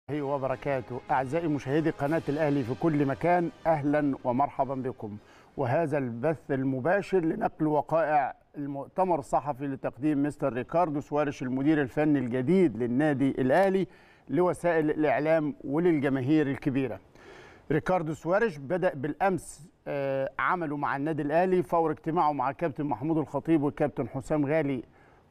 وبركاته أعزائي مشاهدي قناة الأهلي في كل مكان أهلا ومرحبا بكم وهذا البث المباشر لنقل وقائع المؤتمر الصحفي لتقديم مستر ريكاردو سوارش المدير الفني الجديد للنادي الأهلي لوسائل الإعلام وللجماهير الكبيرة ريكاردو سوارش بدأ بالأمس آه، عمله مع النادي الأهلي فور اجتماعه مع كابتن محمود الخطيب والكابتن حسام غالي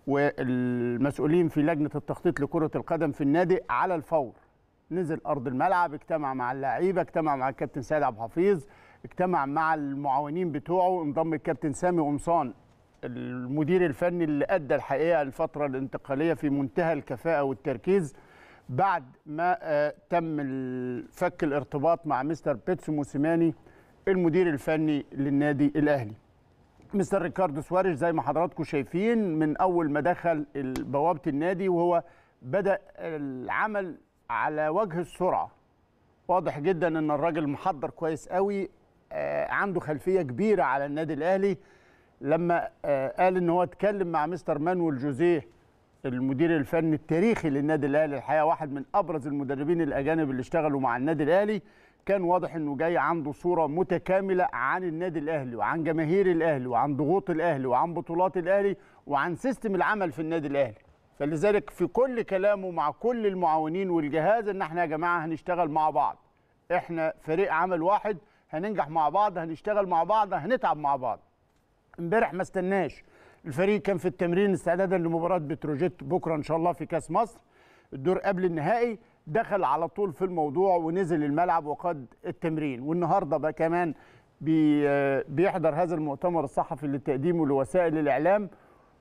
والمسؤولين في لجنة التخطيط لكرة القدم في النادي على الفور نزل ارض الملعب اجتمع مع اللعيبه اجتمع مع الكابتن سيد عبد الحفيظ اجتمع مع المعاونين بتوعه انضم الكابتن سامي قمصان المدير الفني اللي ادى الحقيقه الفتره الانتقاليه في منتهى الكفاءه والتركيز بعد ما آه، تم ال- فك الارتباط مع مستر بيتسو موسيماني المدير الفني للنادي الاهلي مستر ريكاردو سواريش زي ما حضراتكم شايفين من اول ما دخل ال- بوابه النادي وهو بدا العمل على وجه السرعه واضح جدا ان الراجل محضر كويس قوي آه، عنده خلفيه كبيره على النادي الاهلي لما آه، قال ان هو اتكلم مع مستر مانويل جوزيه المدير الفني التاريخي للنادي الاهلي الحقيقه واحد من ابرز المدربين الاجانب اللي اشتغلوا مع النادي الاهلي كان واضح انه جاي عنده صوره متكامله عن النادي الاهلي وعن جماهير الاهلي وعن ضغوط الاهلي وعن بطولات الاهلي وعن سيستم العمل في النادي الاهلي فلذلك في كل كلامه مع كل المعاونين والجهاز ان احنا يا جماعه هنشتغل مع بعض احنا فريق عمل واحد هننجح مع بعض هنشتغل مع بعض هنتعب مع بعض امبارح ما استناش الفريق كان في التمرين استعدادا لمباراه بتروجيت بكره ان شاء الله في كاس مصر الدور قبل النهائي دخل على طول في الموضوع ونزل الملعب وقاد التمرين والنهارده بقى كمان بي بيحضر هذا المؤتمر الصحفي لتقديمه لوسائل الاعلام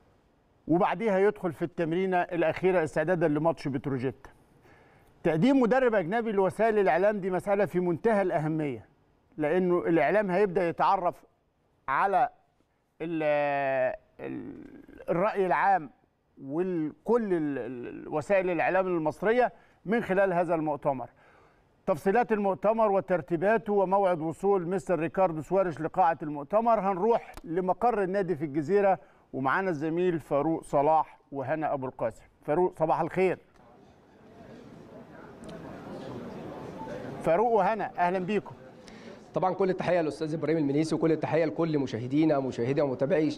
وبعديها يدخل في التمرينه الاخيره استعدادا لماتش بتروجيت تقديم مدرب اجنبي لوسائل الاعلام دي مساله في منتهى الاهميه لانه الاعلام هيبدا يتعرف على ال- ال- الراي العام وكل ال- ال- وسائل الاعلام المصريه من خلال هذا المؤتمر تفصيلات المؤتمر وترتيباته وموعد وصول مستر ريكاردو سواريش لقاعه المؤتمر هنروح لمقر النادي في الجزيره ومعانا الزميل فاروق صلاح وهنا ابو القاسم فاروق صباح الخير فاروق وهنا اهلا بيكم طبعا كل التحيه للاستاذ ابراهيم المنيسي وكل التحيه لكل مشاهدينا مشاهدي ومتابعي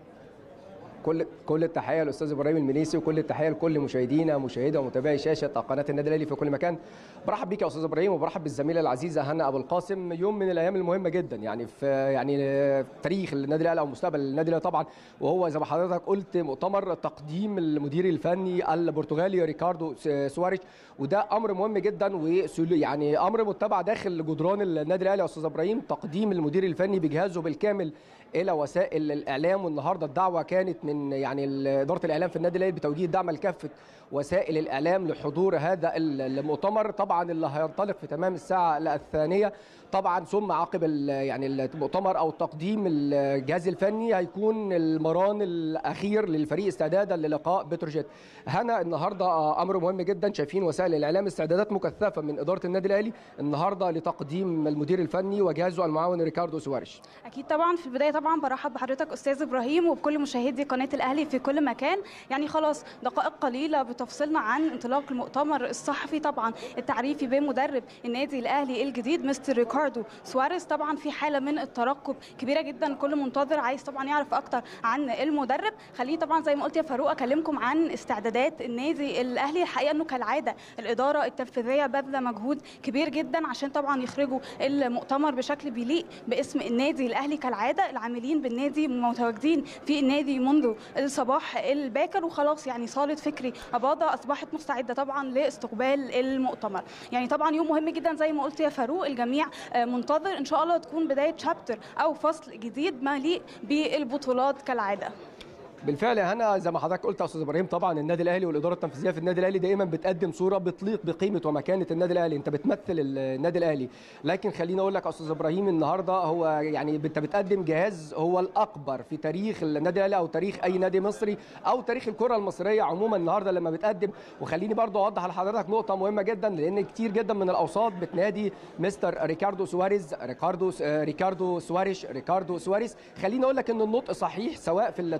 كل كل التحيه للاستاذ ابراهيم المنيسي وكل التحيه لكل مشاهدينا مشاهدي ومتابعي شاشه قناه النادي الاهلي في كل مكان برحب بيك يا استاذ ابراهيم وبرحب بالزميله العزيزه هنا ابو القاسم يوم من الايام المهمه جدا يعني في يعني في تاريخ النادي الاهلي او مستقبل النادي الاهلي طبعا وهو زي ما حضرتك قلت مؤتمر تقديم المدير الفني البرتغالي ريكاردو سواريش وده امر مهم جدا وسلو يعني امر متبع داخل جدران النادي الاهلي يا استاذ ابراهيم تقديم المدير الفني بجهازه بالكامل الى وسائل الاعلام والنهارده الدعوه كانت من يعني اداره الاعلام في النادي الاهلي بتوجيه الدعم لكافه وسائل الاعلام لحضور هذا المؤتمر طبعا اللي هينطلق في تمام الساعه الثانيه طبعا ثم عقب ال- يعني المؤتمر او تقديم الجهاز الفني هيكون المران الاخير للفريق استعدادا للقاء بتروجيت هنا النهارده آه، امر مهم جدا شايفين وسائل الاعلام استعدادات مكثفه من اداره النادي الاهلي النهارده لتقديم المدير الفني وجهازه المعاون ريكاردو سواريش اكيد طبعا في البدايه طبعا برحب بحضرتك استاذ ابراهيم وبكل مشاهدي قناه الاهلي في كل مكان يعني خلاص دقائق قليله بتفصلنا عن انطلاق المؤتمر الصحفي طبعا التعريفي بمدرب النادي الاهلي الجديد مستر ريكاردو سواريز طبعا في حاله من الترقب كبيره جدا كل منتظر عايز طبعا يعرف اكتر عن المدرب خليه طبعا زي ما قلت يا فاروق اكلمكم عن استعدادات النادي الاهلي الحقيقه انه كالعاده الاداره التنفيذيه باذله مجهود كبير جدا عشان طبعا يخرجوا المؤتمر بشكل بيليق باسم النادي الاهلي كالعاده العاملين بالنادي متواجدين في النادي منذ الصباح الباكر وخلاص يعني صاله فكري اباضه اصبحت مستعده طبعا لاستقبال المؤتمر يعني طبعا يوم مهم جدا زي ما قلت يا فاروق الجميع آه، منتظر ان شاء الله تكون بدايه شابتر او فصل جديد مليء بالبطولات كالعاده بالفعل يا هنا زي ما حضرتك قلت يا استاذ ابراهيم طبعا النادي الاهلي والاداره التنفيذيه في النادي الاهلي دائما بتقدم صوره بتليق بقيمه ومكانه النادي الاهلي انت بتمثل النادي الاهلي لكن خليني اقول لك يا استاذ ابراهيم النهارده هو يعني انت بتقدم جهاز هو الاكبر في تاريخ النادي الاهلي او تاريخ اي نادي مصري او تاريخ الكره المصريه عموما النهارده لما بتقدم وخليني برضو اوضح لحضرتك نقطه مهمه جدا لان كتير جدا من الاوساط بتنادي مستر ريكاردو سواريز ريكاردو ريكاردو سواريش ريكاردو سواريز خليني اقول لك ان النطق صحيح سواء في الثلاث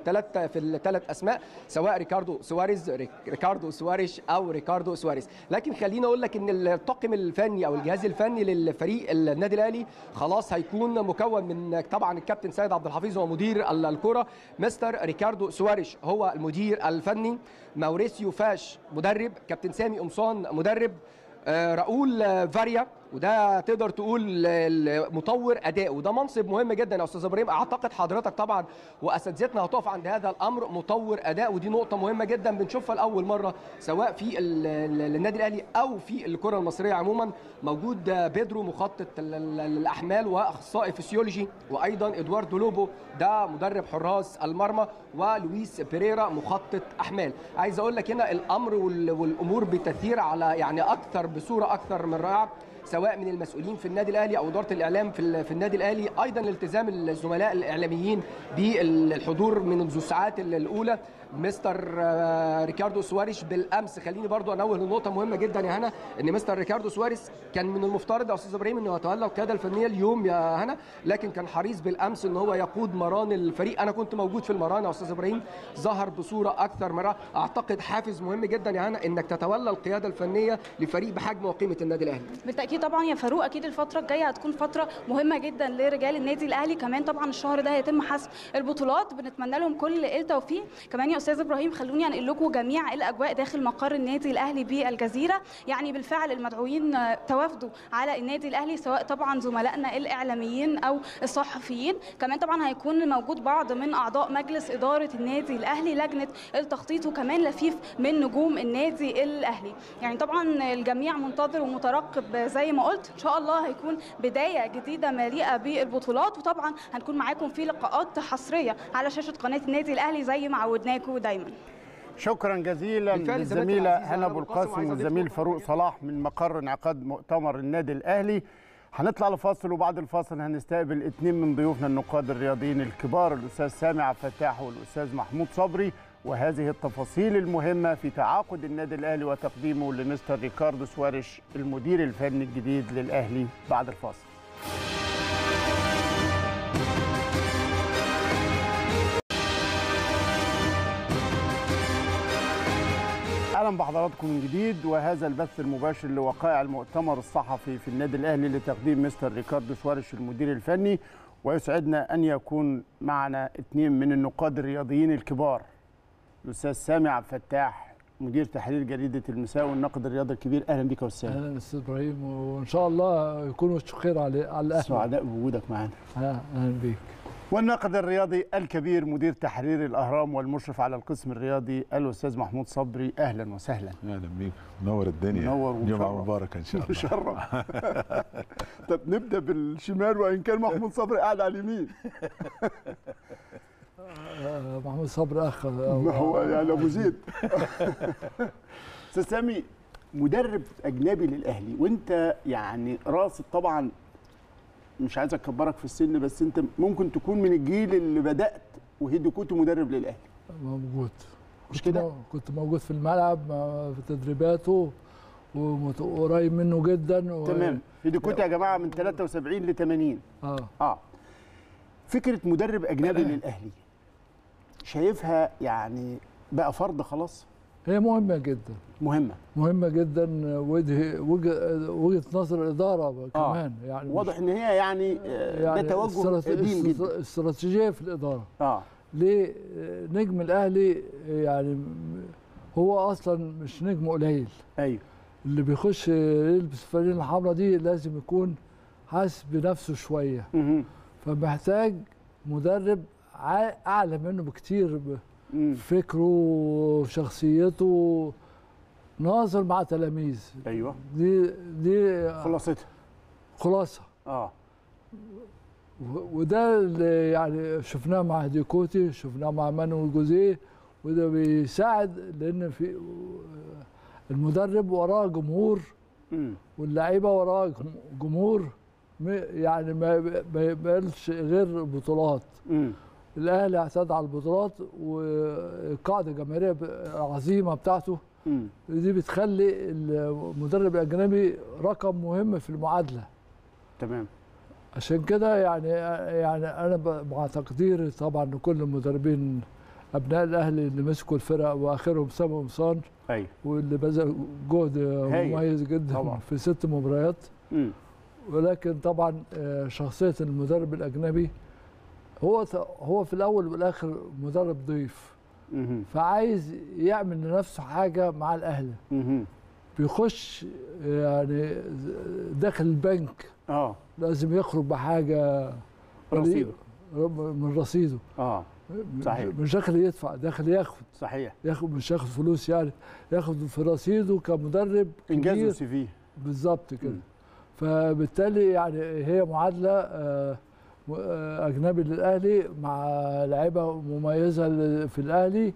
في في الثلاث اسماء سواء ريكاردو سواريز ريك- ريكاردو سواريش او ريكاردو سواريز لكن خليني اقول لك ان الطاقم الفني او الجهاز الفني للفريق النادي الاهلي خلاص هيكون مكون من طبعا الكابتن سيد عبد الحفيظ هو مدير ال- الكره مستر ريكاردو سواريش هو المدير الفني ماوريسيو فاش مدرب كابتن سامي قمصان مدرب آه، راؤول آه، فاريا وده تقدر تقول ال- مطور اداء وده منصب مهم جدا يا استاذ ابراهيم اعتقد حضرتك طبعا واساتذتنا هتقف عند هذا الامر مطور اداء ودي نقطه مهمه جدا بنشوفها لاول مره سواء في ال- ال- النادي الاهلي او في الكره المصريه عموما موجود آه، بيدرو مخطط ال- ال- الاحمال واخصائي فسيولوجي وايضا ادواردو لوبو ده مدرب حراس المرمى ولويس بيريرا مخطط احمال عايز اقول لك هنا الامر وال- والامور بتسير على يعني اكثر بصوره اكثر من رائعه سواء من المسؤولين في النادي الاهلي او اداره الاعلام في ال- في النادي الاهلي ايضا التزام الزملاء الاعلاميين بالحضور منذ الساعات ال- الاولى مستر آه، ريكاردو سواريش بالامس خليني برضو انوه لنقطه مهمه جدا يا هنا ان مستر ريكاردو سواريز كان من المفترض يا استاذ ابراهيم انه يتولى القياده الفنيه اليوم يا هنا لكن كان حريص بالامس ان هو يقود مران الفريق انا كنت موجود في المران يا استاذ ابراهيم ظهر بصوره اكثر من رائعة. اعتقد حافز مهم جدا يا هنا انك تتولى القياده الفنيه لفريق بحجم وقيمه النادي الاهلي بالتاكيد طبعا يا فاروق اكيد الفتره الجايه هتكون فتره مهمه جدا لرجال النادي الاهلي كمان طبعا الشهر ده هيتم حسم البطولات بنتمنى لهم كل التوفيق كمان يا استاذ ابراهيم خلوني انقل لكم جميع الاجواء داخل مقر النادي الاهلي بالجزيره يعني بالفعل المدعوين آه، توافدوا على النادي الاهلي سواء طبعا زملائنا الاعلاميين او الصحفيين كمان طبعا هيكون موجود بعض من اعضاء مجلس اداره النادي الاهلي لجنه التخطيط وكمان لفيف من نجوم النادي الاهلي يعني طبعا الجميع منتظر ومترقب زي ما قلت ان شاء الله هيكون بدايه جديده مليئه بالبطولات وطبعا هنكون معاكم في لقاءات حصريه على شاشه قناه النادي الاهلي زي ما عودناكم دايما شكرا جزيلا بالفعل زميلتي للزميله العزيزة هنا هنا ابو أبو القاسم القاسم وعايز أضيف والزميل نقطة فاروق مهمة صلاح من مقر انعقاد مؤتمر النادي الاهلي هنطلع لفاصل وبعد الفاصل هنستقبل اثنين من ضيوفنا النقاد الرياضيين الكبار الاستاذ سامي عبد الفتاح والاستاذ محمود صبري وهذه التفاصيل المهمه في تعاقد النادي الاهلي وتقديمه لمستر ريكاردو سواريش المدير الفني الجديد للاهلي بعد الفاصل اهلا بحضراتكم من جديد وهذا البث المباشر لوقائع المؤتمر الصحفي في النادي الاهلي لتقديم مستر ريكاردو سواريش المدير الفني ويسعدنا ان يكون معنا اثنين من النقاد الرياضيين الكبار الاستاذ سامي عبد الفتاح مدير تحرير جريده المساء والناقد الرياضي الكبير اهلا بك يا استاذ اهلا استاذ ابراهيم وان شاء الله يكون وش خير على على الاهلي سعداء بوجودك معنا آه، اهلا بيك والناقد الرياضي الكبير مدير تحرير الاهرام والمشرف على القسم الرياضي الاستاذ محمود صبري اهلا وسهلا اهلا بيك منور الدنيا منور جمعه ومشرف. مبارك ان شاء الله مشرف طب نبدا بالشمال وان كان محمود صبري قاعد على اليمين آه، محمود صبري اخ ما هو يعني ابو زيد استاذ سامي مدرب اجنبي للاهلي وانت يعني راصد طبعا مش عايز اكبرك في السن بس انت ممكن تكون من الجيل اللي بدات وهيدي كوتو مدرب للاهلي موجود مش كنت كده؟ مو- كنت موجود في الملعب مع- في تدريباته ومت- وقريب منه جدا و... تمام هيدي كوتو يا جماعه من 73 ل 80 اه اه فكره مدرب اجنبي للاهلي شايفها يعني بقى فرض خلاص هي مهمه جدا مهمه مهمه جدا وجه وجه وجهه نظر الاداره آه. كمان يعني مش- واضح ان هي يعني, يعني ده توجه استرات- قديم است- جدا استراتيجيه في الاداره اه ليه آه، نجم الاهلي يعني م- هو اصلا مش نجم قليل ايوه اللي بيخش يلبس الفانيله الحمراء دي لازم يكون حاسس بنفسه شويه مهم. فمحتاج مدرب ع- اعلى منه بكتير مم. بفكره وشخصيته ناظر مع تلاميذ ايوه دي دي خلاصتها خلاصه اه و- وده اللي يعني شفناه مع ديكوتي شفناه مع مانويل جوزيه وده بيساعد لان في المدرب وراه جمهور مم. واللعيبه وراه جم- جمهور م- يعني ما ما يقبلش غير بطولات مم. الاهلي اعتاد على البطولات والقاعده الجماهيريه العظيمه بتاعته مم. دي بتخلي المدرب الاجنبي رقم مهم في المعادله تمام عشان كده يعني يعني انا ب- مع تقديري طبعا لكل المدربين ابناء الاهلي اللي مسكوا الفرق واخرهم سامي قمصان ايوه واللي بذل جهد هايل. مميز جدا طبعا. في ست مباريات مم. ولكن طبعا آه، شخصيه المدرب الاجنبي هو هو في الاول والاخر مدرب ضيف مهم. فعايز يعمل لنفسه حاجه مع الاهلي مهم. بيخش يعني داخل البنك اه لازم يخرج بحاجه رصيده. من رصيده اه صحيح. مش داخل يدفع داخل ياخد صحيح ياخد مش ياخد فلوس يعني ياخد في رصيده كمدرب انجاز كبير وسي في بالظبط كده مم. فبالتالي يعني هي معادله آه، م- آه، اجنبي للاهلي مع لعيبه مميزه ل- في الاهلي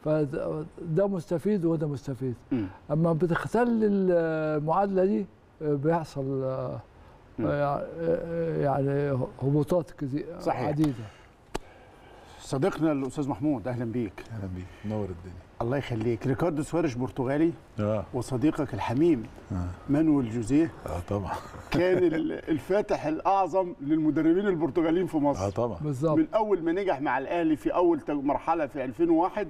فده مستفيد وده مستفيد مم. اما بتختل المعادله دي آه، بيحصل آه، مم. آه، آه، يعني هبوطات كتير صحيح. عديده صديقنا الاستاذ محمود اهلا بيك اهلا بيك منور الدنيا الله يخليك ريكاردو سواريش برتغالي اه وصديقك الحميم اه, مانويل جوزيه آه طبعا كان ال- الفاتح الاعظم للمدربين البرتغاليين في اه مصر طبعا بالظبط من اول ما نجح مع الاهلي في اول تج- مرحله في 2001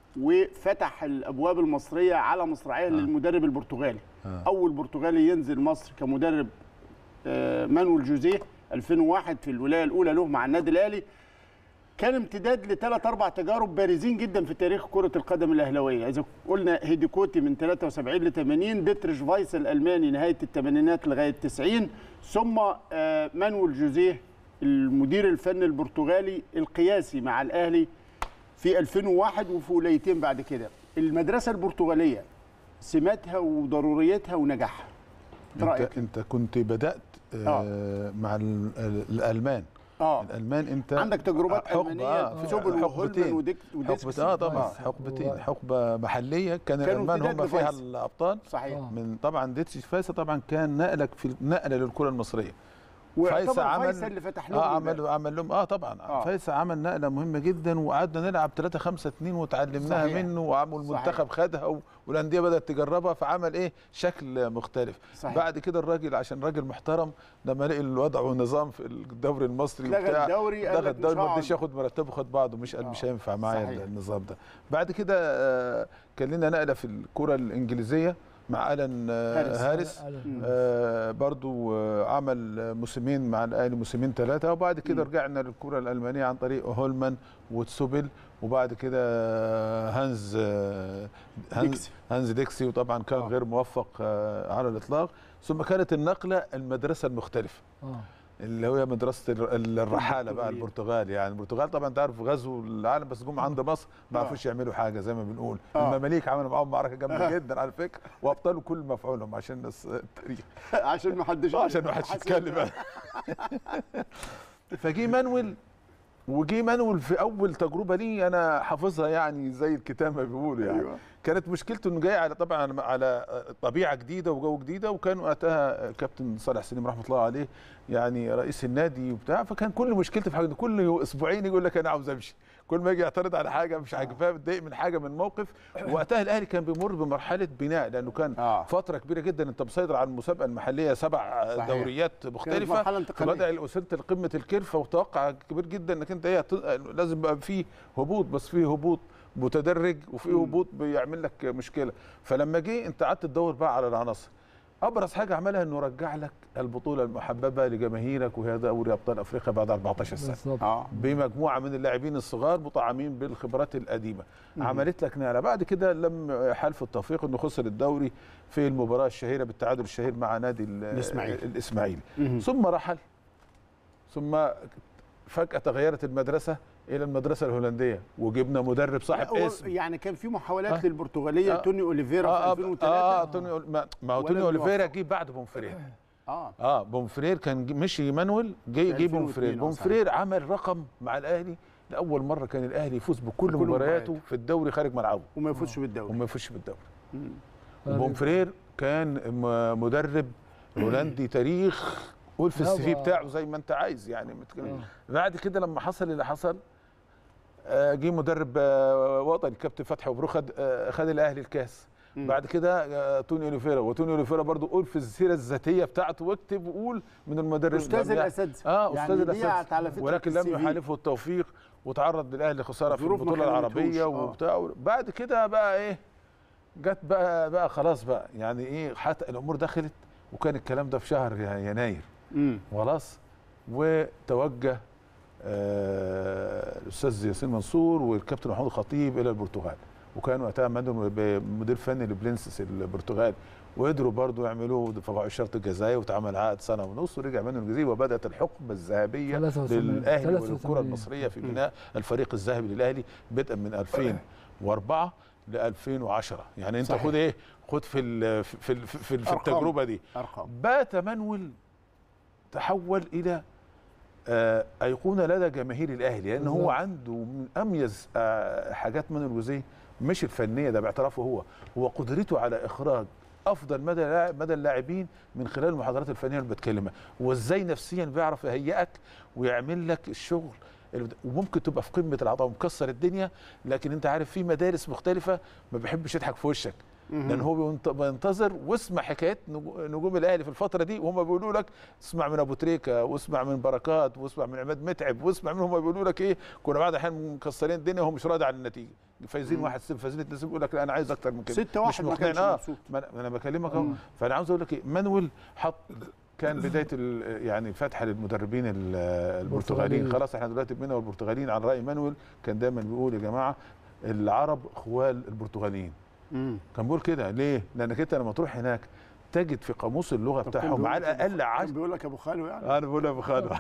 وفتح الابواب المصريه على مصراعيه للمدرب البرتغالي آه. اول برتغالي ينزل مصر كمدرب آه، مانويل جوزيه 2001 في الولايه الاولى له مع النادي الاهلي كان امتداد لثلاث اربع تجارب بارزين جدا في تاريخ كره القدم الاهلاويه اذا قلنا هيديكوتي من 73 ل 80 ديتريش فايس الالماني نهايه الثمانينات لغايه 90 ثم آه، مانويل جوزيه المدير الفني البرتغالي القياسي مع الاهلي في 2001 وفي ولايتين بعد كده المدرسه البرتغاليه سماتها وضروريتها ونجاحها انت رايك انت كنت بدات آه مع ال- ال- الالمان اه الالمان انت عندك تجربات حقبة، المانيه آه، في سوبل وهولمان حقبتين. وديك حقبة وديسكسي اه طبعا آه. حقبتين حقبه محليه كان كانوا الالمان امتداد هم فيها لفايز. الابطال صحيح آه. من طبعا ديتسي فايسا طبعا كان نقلك في نقله للكره المصريه ويعتبر عمل- فيصل اللي فتح لهم اه الباب. عمل عمل لهم اه طبعا آه. آه. فايسا عمل نقله مهمه جدا وقعدنا نلعب 3 5 2 وتعلمناها صحيح. منه وعمل المنتخب خدها و- والانديه بدات تجربها فعمل ايه شكل مختلف صحيح. بعد كده الراجل عشان راجل محترم لما لقي الوضع والنظام في الدوري المصري لغى وبتاع الدوري، قال لغى لك الدوري مش ما هقعد. رضيش ياخد مرتبه خد بعضه مش قال آه. مش هينفع معايا صحيح. النظام ده بعد كده آه، كان لنا نقله في الكره الانجليزيه مع الان آه، هاريس. هارس مم. آه برضو آه عمل موسمين مع الاهلي موسمين ثلاثه وبعد كده رجعنا للكره الالمانيه عن طريق هولمان وتسوبل وبعد كده آه، هانز آه، هانز ديكسي. هانز ديكسي وطبعا كان آه. غير موفق آه على الاطلاق ثم كانت النقله المدرسه المختلفه اه اللي هي مدرسه الر- الرحاله بقى البرتغاليين. البرتغال يعني البرتغال طبعا تعرف غزو العالم بس جم عند مصر ما آه. عرفوش يعملوا حاجه زي ما بنقول آه. المماليك عملوا معاهم معركه جامده آه. جدا على فكره وابطلوا كل مفعولهم عشان الناس- التاريخ عشان ما حدش آه، عشان ما حدش يتكلم فجي مانويل وجي مانويل في اول تجربه لي انا حافظها يعني زي الكتاب ما بيقولوا يعني أيوة. كانت مشكلته انه جاي على طبعا على طبيعه جديده وجو جديده وكان وقتها كابتن صالح سليم رحمه الله عليه يعني رئيس النادي وبتاع فكان كل مشكلته في حاجه كل اسبوعين يقول لك انا عاوز امشي كل ما يجي يعترض على حاجه مش عاجباه متضايق من حاجه من موقف وقتها الاهلي كان بيمر بمرحله بناء لانه كان آه. فتره كبيره جدا انت مسيطر على المسابقه المحليه سبع صحيح. دوريات مختلفه مرحلة انتقالية. فبدا وصلت لقمه الكرفه وتوقع كبير جدا انك انت ايه هت- لازم يبقى فيه هبوط بس فيه هبوط متدرج وفيه هبوط بيعمل لك مشكله فلما جه انت قعدت تدور بقى على العناصر ابرز حاجه عملها انه رجع لك البطوله المحببه لجماهيرك وهي دوري ابطال افريقيا بعد 14 سنه بالظبط اه بمجموعه من اللاعبين الصغار مطعمين بالخبرات القديمه عملت لك نقله بعد كده لم حلف التوفيق انه خسر الدوري في المباراه الشهيره بالتعادل الشهير مع نادي ال- الإسماعيلي. الاسماعيلي مهم. ثم رحل ثم فجاه تغيرت المدرسه الى المدرسه الهولنديه وجبنا مدرب صاحب لا، هو اسم يعني كان في محاولات آه. للبرتغاليه آه. توني اوليفيرا في اه 2003 اه, آه توني أول- ما, ما هو ولم توني اوليفيرا يوفق. جه بعد بومفرير اه اه بومفرير كان جي- مشي مانويل جه جه 2002 بومفرير آه، بومفرير عمل رقم مع الاهلي لاول مره كان الاهلي يفوز بكل بكل مبارياته مبارياته. في الدوري خارج ملعبه وما يفوزش بالدوري وما يفوزش بالدوري مم. وبومفرير كان م- مدرب هولندي تاريخ قول في لا، السي في ما- بتاعه زي ما انت عايز يعني متكلم. آه. بعد كده لما حصل اللي حصل آه، جه مدرب آه، وطني كابتن فتحي مبروك خد آه، خد الاهلي الكاس بعد كده آه، توني اوليفيرا وتوني اوليفيرا برضو قول في السيره الذاتيه بتاعته واكتب وقول من المدرب استاذ الاساتذه اه يعني استاذ ديت الاساتذه على فكره ولكن لم السي في. يحالفه التوفيق وتعرض للاهلي خساره في ظروف ما البطوله خلتهوش، العربيه آه. وبتاع بعد كده بقى ايه جت بقى بقى خلاص بقى يعني ايه حتى الامور دخلت وكان الكلام ده في شهر يناير مم. خلاص وتوجه آه، الاستاذ ياسين منصور والكابتن محمود خطيب الى البرتغال وكان وقتها مدن مدير فني لبلينسس البرتغال وقدروا برضو يعملوا دفعوا شرط الجزائي واتعمل عقد سنه ونص ورجع منه الجزائي وبدات الحقبه الذهبيه 83. للاهلي والكره 83. المصريه في بناء الفريق الذهبي للاهلي بدءا من 2004 ل 2010 يعني انت صحيح. خد ايه خد في ال في ال في, ال في أرقام. التجربه دي ارقام بات منول تحول الى آه، ايقونه لدى جماهير الاهلي لان هو بالظبط. عنده من اميز آه، حاجات من الجزئيه مش الفنيه ده باعترافه هو هو قدرته على اخراج افضل مدى لاعب- مدى اللاعبين من خلال المحاضرات الفنيه اللي بتكلمها وازاي نفسيا بيعرف يهيئك ويعمل لك الشغل اللي بت- وممكن تبقى في قمه العطاء ومكسر الدنيا لكن انت عارف في مدارس مختلفه ما بيحبش يضحك في وشك لان هو بينت- بينتظر واسمع حكايات نجو- نجوم الاهلي في الفتره دي وهم بيقولوا لك اسمع من ابو تريكه واسمع من بركات واسمع من عماد متعب واسمع منهم هم بيقولوا لك ايه كنا بعد احيان مكسرين الدنيا وهو مش راضي عن النتيجه فايزين 1-0 فايزين 2-0 يقول لك لا انا عايز اكتر من كده 6-1 مش ما مقنعين كانش اه مبسوط. ما أنا- ما انا بكلمك اهو فانا عاوز اقول لك ايه مانويل حط كان بدايه ال- يعني فتح للمدربين ال- البرتغاليين البرتغاليين. خلاص احنا دلوقتي بقينا البرتغاليين على راي مانويل كان دايما بيقول يا جماعه العرب خوال البرتغاليين مم. كان بيقول كده ليه؟ لانك انت لما تروح هناك تجد في قاموس اللغه طب كان بتاعهم بيقول على لك أبو- الاقل كان عشر بيقول لك ابو خالو يعني انا بقول يا ابو خالد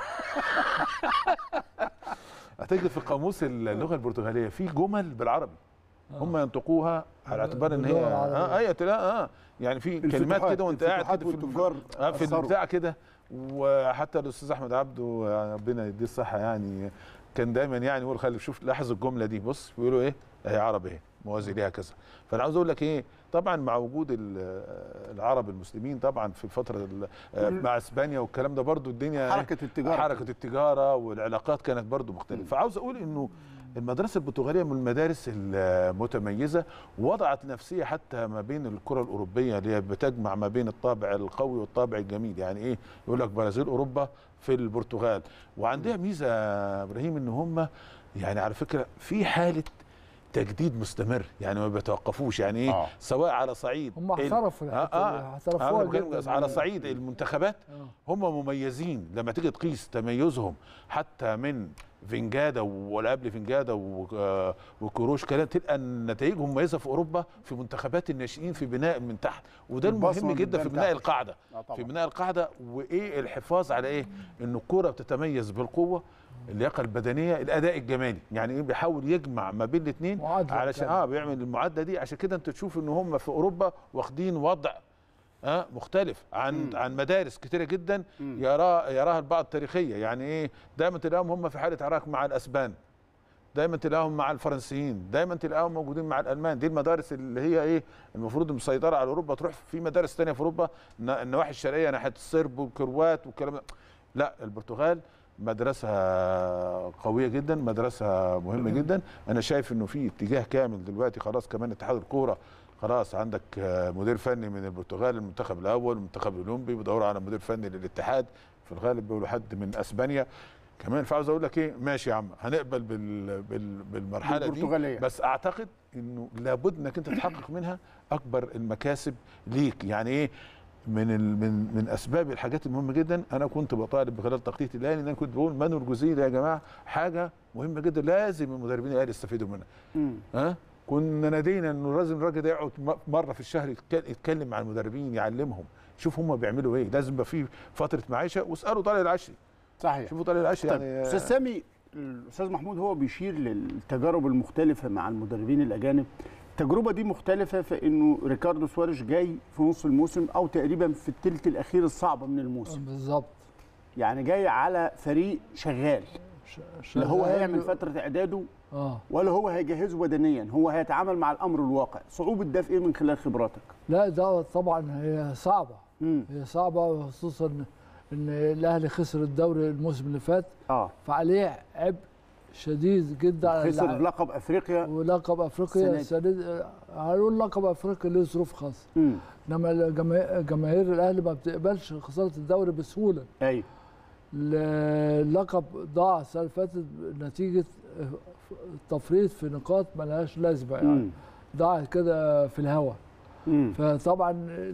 هتجد في قاموس اللغه البرتغاليه في جمل بالعربي هم ينطقوها على اعتبار ان هي باللغة العربية. اه ايوه تلاقي اه يعني في كلمات الفتوحات- كده وانت قاعد الفتوحات كده في والتجار اه في أثروا. البتاع كده وحتى الاستاذ احمد عبده يعني ربنا يديه الصحه يعني كان دايما يعني يقول خلي شوف لاحظ الجمله دي بص بيقولوا ايه هي عربي ايه موازي ليها كذا فانا عاوز اقول لك ايه طبعا مع وجود ال- العرب المسلمين طبعا في الفتره ال- آه، مع اسبانيا والكلام ده برضو الدنيا حركه التجاره حركه التجاره والعلاقات كانت برضو مختلفه فعاوز اقول انه المدرسه البرتغاليه من المدارس المتميزه وضعت نفسيه حتى ما بين الكره الاوروبيه اللي هي بتجمع ما بين الطابع القوي والطابع الجميل يعني ايه يقول لك برازيل اوروبا في البرتغال وعندها ميزه يا ابراهيم ان هم يعني على فكره في حاله تجديد مستمر يعني ما بيتوقفوش يعني ايه آه. سواء على صعيد هم ال- احترفوا في آه الحتة آه دي، آه احترفوها أنا بتكلم جداً. على صعيد المنتخبات آه. هم مميزين لما تيجي تقيس تميزهم حتى من فينجادا ولا قبل فينجادا و- آه، وكروش كلام تلقى ان نتائجهم مميزه في اوروبا في منتخبات الناشئين في بناء من تحت وده البصمة المهم من جدا في قدام بناء تحت. القاعده آه طبعاً. في بناء القاعده وايه الحفاظ على ايه ان الكره بتتميز بالقوه اللياقه البدنيه الاداء الجمالي يعني ايه بيحاول يجمع ما بين الاثنين معادلة علشان كاملة. اه بيعمل المعادله دي عشان كده انت تشوف ان هم في اوروبا واخدين وضع آه مختلف عن عن مدارس كتيره جدا يرى يراها البعض تاريخيه يعني ايه دايما تلاقيهم هم في حاله عراك مع الاسبان دايما تلاقيهم مع الفرنسيين دايما تلاقيهم موجودين مع الالمان دي المدارس اللي هي ايه المفروض مسيطره على اوروبا تروح في مدارس تانية في اوروبا ن- النواحي الشرقيه ناحيه الصرب والكروات والكلام ده لا البرتغال مدرسة قوية جدا مدرسة مهمة جدا أنا شايف إنه في اتجاه كامل دلوقتي خلاص كمان اتحاد الكورة خلاص عندك آه، مدير فني من البرتغال المنتخب الأول المنتخب الأولمبي بيدوروا على مدير فني للاتحاد في الغالب بيقولوا حد من أسبانيا كمان فعاوز أقول لك إيه ماشي يا عم هنقبل بال بال بالمرحلة دي بالبرتغالية. بس أعتقد إنه لابد إنك أنت تحقق منها أكبر المكاسب ليك يعني إيه من ال من من اسباب الحاجات المهمه جدا انا كنت بطالب بخلال تخطيط الاهلي ان انا كنت بقول منو الجزئيه ده يا جماعه حاجه مهمه جدا لازم المدربين الاهلي يستفيدوا منها مم. ها كنا نادينا انه لازم الراجل ده يقعد م- مره في الشهر يتك- يتكلم مع المدربين يعلمهم شوف هم بيعملوا ايه لازم يبقى في فتره معيشه واسالوا طارق العشري صحيح شوفوا طارق العشري طيب يعني استاذ سامي الاستاذ محمود هو بيشير للتجارب المختلفه مع المدربين الاجانب التجربه دي مختلفه في انه ريكاردو سواريش جاي في نص الموسم او تقريبا في الثلث الاخير الصعبه من الموسم بالظبط يعني جاي على فريق شغال ش- لا هو شغال- هيعمل فتره اعداده اه ولا هو هيجهزه بدنيا هو هيتعامل مع الامر الواقع صعوبه ده في ايه من خلال خبراتك لا ده طبعا هي صعبه امم هي صعبه خصوصا ان الاهلي خسر الدوري الموسم اللي فات اه فعليه عبء شديد جدا على خسر اللعب. لقب افريقيا ولقب افريقيا السنة السنه هنقول لقب افريقيا له ظروف خاصه امم انما الجما- جماهير الاهلي ما بتقبلش خساره الدوري بسهوله ايوه اللقب ضاع السنه اللي فاتت نتيجه تفريط في نقاط ملهاش لازمه يعني امم ضاعت كده في الهواء امم فطبعا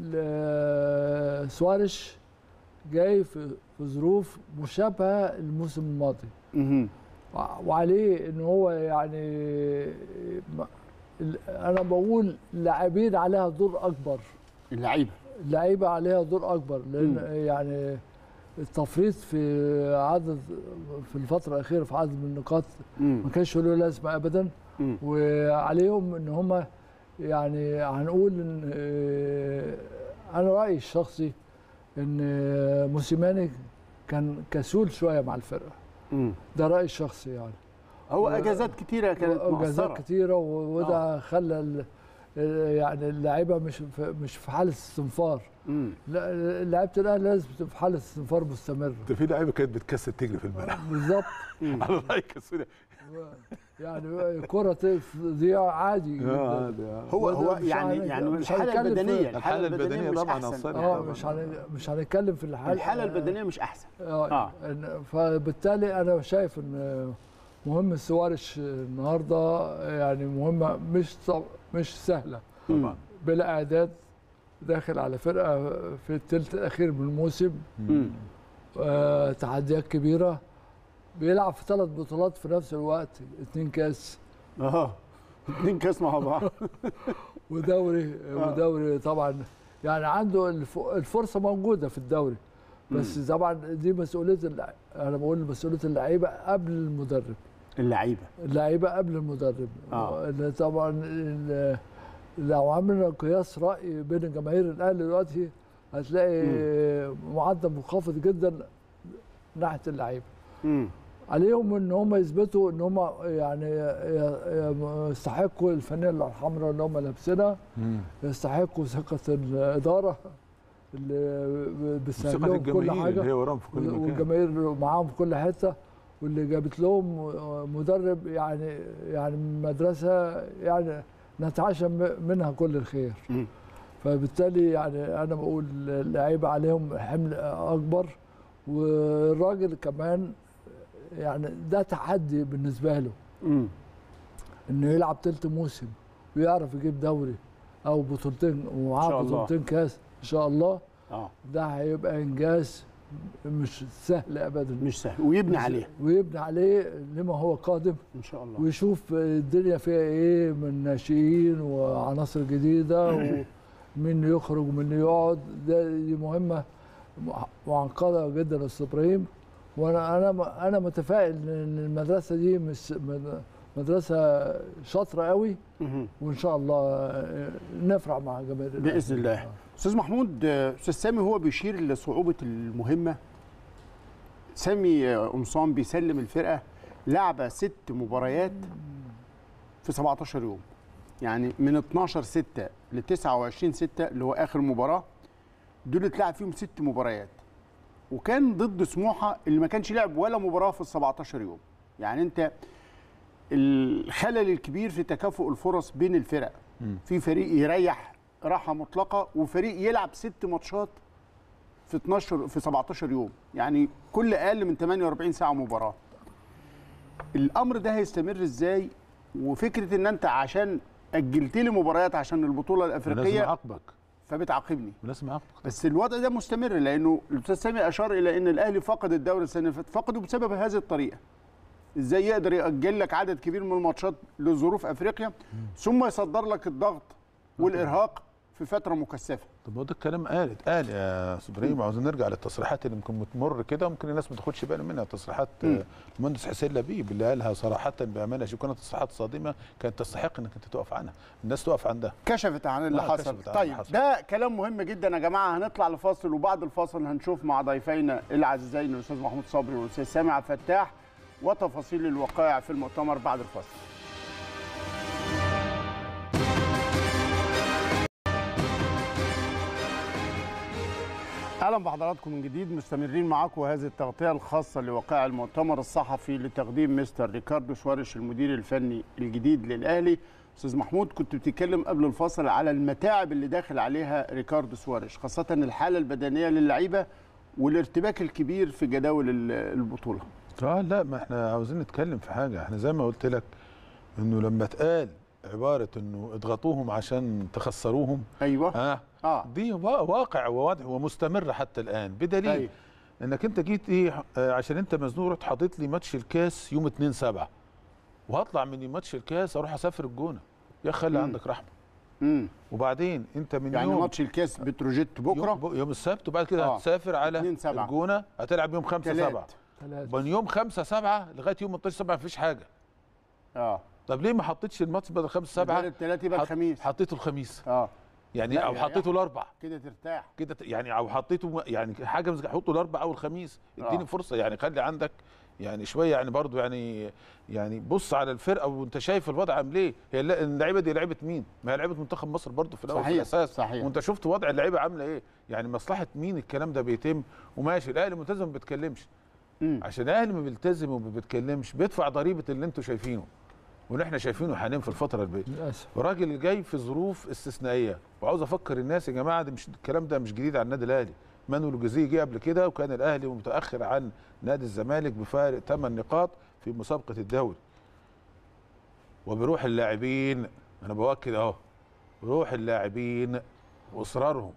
ال- سواريش جاي في في ظروف مشابهه الموسم الماضي امم وع- وعليه ان هو يعني ما- ال- انا بقول لاعبين عليها دور اكبر اللعيبه اللعيبه عليها دور اكبر لان مم. يعني التفريط في عدد في الفتره الاخيره في عدد من النقاط امم ما كانش له لازمه ابدا امم وعليهم ان هم يعني هنقول ان آه، انا رايي الشخصي ان آه، موسيماني كان كسول شويه مع الفرقه امم ده رايي الشخصي يعني هو اجازات كتيره كانت اجازات مؤثره كتيره و- وده خلى ال- يعني اللعيبه مش في مش في حاله استنفار امم لا لعيبه الاهلي لازم تبقى في حاله استنفار مستمره ده في لعيبه كانت بتكسر تجري في الملعب بالظبط على رايك السوري يعني الكره تضيع عادي جدا. هو وده هو مش يعني هن- يعني مش الحاله هنتكلم في- البدنيه الحالة البدنية مش طبعاً أحسن. أثرت. اه مش هن... مش هنتكلم في الحاله الحاله البدنيه مش احسن اه آه. إن- فبالتالي انا شايف ان مهمه سوارش النهارده يعني مهمه مش صع- مش سهله طبعا بلا اعداد داخل على فرقه في الثلث الاخير من الموسم امم آه تحديات كبيره بيلعب في ثلاث بطولات في نفس الوقت اثنين كاس اه اتنين كاس مع بعض ودوري آه. ودوري طبعا يعني عنده الف- الفرصه موجوده في الدوري بس طبعا دي مسؤوليه اللع... انا بقول مسؤوليه اللعيبه قبل المدرب اللعيبه اللعيبه قبل المدرب آه. اللي طبعا ال- لو عملنا قياس راي بين جماهير الاهلي دلوقتي هتلاقي معدل منخفض جدا ناحيه اللعيبه امم عليهم ان هم يثبتوا ان هم يعني ي- ي- يستحقوا الفانيلا الحمراء اللي هم لابسينها يستحقوا ثقه الاداره اللي بتسهل ثقه لهم كل الجماهير اللي هي حاجه وراهم في كل مكان والجماهير معاهم في كل حته واللي جابت لهم مدرب يعني يعني من مدرسه يعني نتعشى منها كل الخير مم. فبالتالي يعني انا بقول اللعيبه عليهم حمل اكبر والراجل كمان يعني ده تحدي بالنسبه له امم انه يلعب تلت موسم ويعرف يجيب دوري او بطولتين إن شاء ومعاه الله. بطولتين كاس ان شاء الله اه ده هيبقى انجاز مش سهل ابدا مش سهل ويبني عليه ويبني عليه لما هو قادم ان شاء الله ويشوف الدنيا فيها ايه من ناشئين وعناصر جديده ومين يخرج ومين يقعد ده دي مهمه معقده جدا يا استاذ ابراهيم وانا انا انا متفائل ان المدرسه دي مش مد- مدرسه شاطره قوي مهم. وان شاء الله نفرح مع جماهير الأهلي. باذن الله استاذ محمود آه، استاذ سامي هو بيشير لصعوبه المهمه سامي آه، قمصان بيسلم الفرقه لعبه ست مباريات في 17 يوم يعني من 12 6 ل 29 6 اللي هو اخر مباراه دول اتلعب فيهم ست مباريات وكان ضد سموحه اللي ما كانش لعب ولا مباراه في ال 17 يوم يعني انت الخلل الكبير في تكافؤ الفرص بين الفرق في فريق يريح راحه مطلقه وفريق يلعب ست ماتشات في 12 في 17 يوم يعني كل اقل من 48 ساعه مباراه الامر ده هيستمر ازاي وفكره ان انت عشان اجلت لي مباريات عشان البطوله لازم الافريقيه اعاقبك فبتعاقبني لازم اعاقبك بس الوضع ده مستمر لانه الاستاذ سامي اشار الى ان الاهلي فقد الدوري السنه اللي فاتت فقده بسبب هذه الطريقه ازاي يقدر ياجل لك عدد كبير من الماتشات لظروف افريقيا ثم يصدر لك الضغط والارهاق في فتره مكثفه طب هو ده الكلام قال اتقال يا استاذ ابراهيم عاوزين نرجع للتصريحات اللي ممكن بتمر كده ممكن الناس ما تاخدش بالها منها تصريحات مم. آه، المهندس حسين لبيب اللي قالها صراحه بامانه شو كانت تصريحات صادمه كانت تستحق انك انت تقف عنها الناس تقف عندها كشفت عن اللي آه، حصل كشفت عن طيب اللي حصل. ده كلام مهم جدا يا جماعه هنطلع لفاصل وبعد الفاصل هنشوف مع ضيفينا العزيزين الاستاذ محمود صبري والاستاذ سامي عبد الفتاح وتفاصيل الوقائع في المؤتمر بعد الفاصل اهلا بحضراتكم من جديد مستمرين معاكم هذه التغطيه الخاصه لوقائع المؤتمر الصحفي لتقديم مستر ريكاردو سواريش المدير الفني الجديد للاهلي استاذ محمود كنت بتتكلم قبل الفاصل على المتاعب اللي داخل عليها ريكاردو سواريش خاصه الحاله البدنيه للعيبه والارتباك الكبير في جداول ال- البطوله اه لا ما احنا عاوزين نتكلم في حاجه احنا زي ما قلت لك انه لما اتقال عباره انه اضغطوهم عشان تخسروهم ايوه اه اه دي وا- واقع وواضح ومستمر حتى الان بدليل أيوة. انك انت جيت ايه آه، عشان انت مزنوق رحت حاطط لي ماتش الكاس يوم 2 7 وهطلع من ماتش الكاس اروح اسافر الجونه يا اخي خلي مم. عندك رحمه امم وبعدين انت من يعني يوم ماتش الكاس بتروجيت بكره يوم, يوم السبت وبعد كده آه. هتسافر على 2 7. الجونه هتلعب يوم 5 تلات. 7 ثلاثة من يوم 5 7 لغايه يوم 18 7 مفيش حاجه اه طب ليه ما حطيتش الماتش بدل 5 7 الثلاث يبقى الخميس حطيته الخميس اه يعني لا، او يعني حطيته الاربع كده ترتاح كده ت- يعني او حطيته يعني حاجه مزج- حطه الاربع او الخميس اديني آه. فرصه يعني خلي عندك يعني شويه يعني برضو يعني يعني بص على الفرقه وانت شايف الوضع عامل ايه هي الل- اللعيبه دي لعيبه مين ما هي لعيبه منتخب مصر برضو في الاول في صحيح، الاساس صحيح. وانت شفت وضع اللعيبه عامله ايه يعني مصلحه مين الكلام ده بيتم وماشي الاهلي ملتزم ما بيتكلمش مم. عشان الاهلي ما بيلتزم وما بيتكلمش بيدفع ضريبه اللي انتوا شايفينه واللي احنا شايفينه حاليا في الفتره اللي للاسف الراجل جاي في ظروف استثنائيه وعاوز افكر الناس يا جماعه ده مش الكلام ده مش جديد على النادي الاهلي مانويل الجوزيه جه قبل كده وكان الاهلي متاخر عن نادي الزمالك بفارق 8 نقاط في مسابقه الدوري وبروح اللاعبين انا باكد اهو روح اللاعبين واصرارهم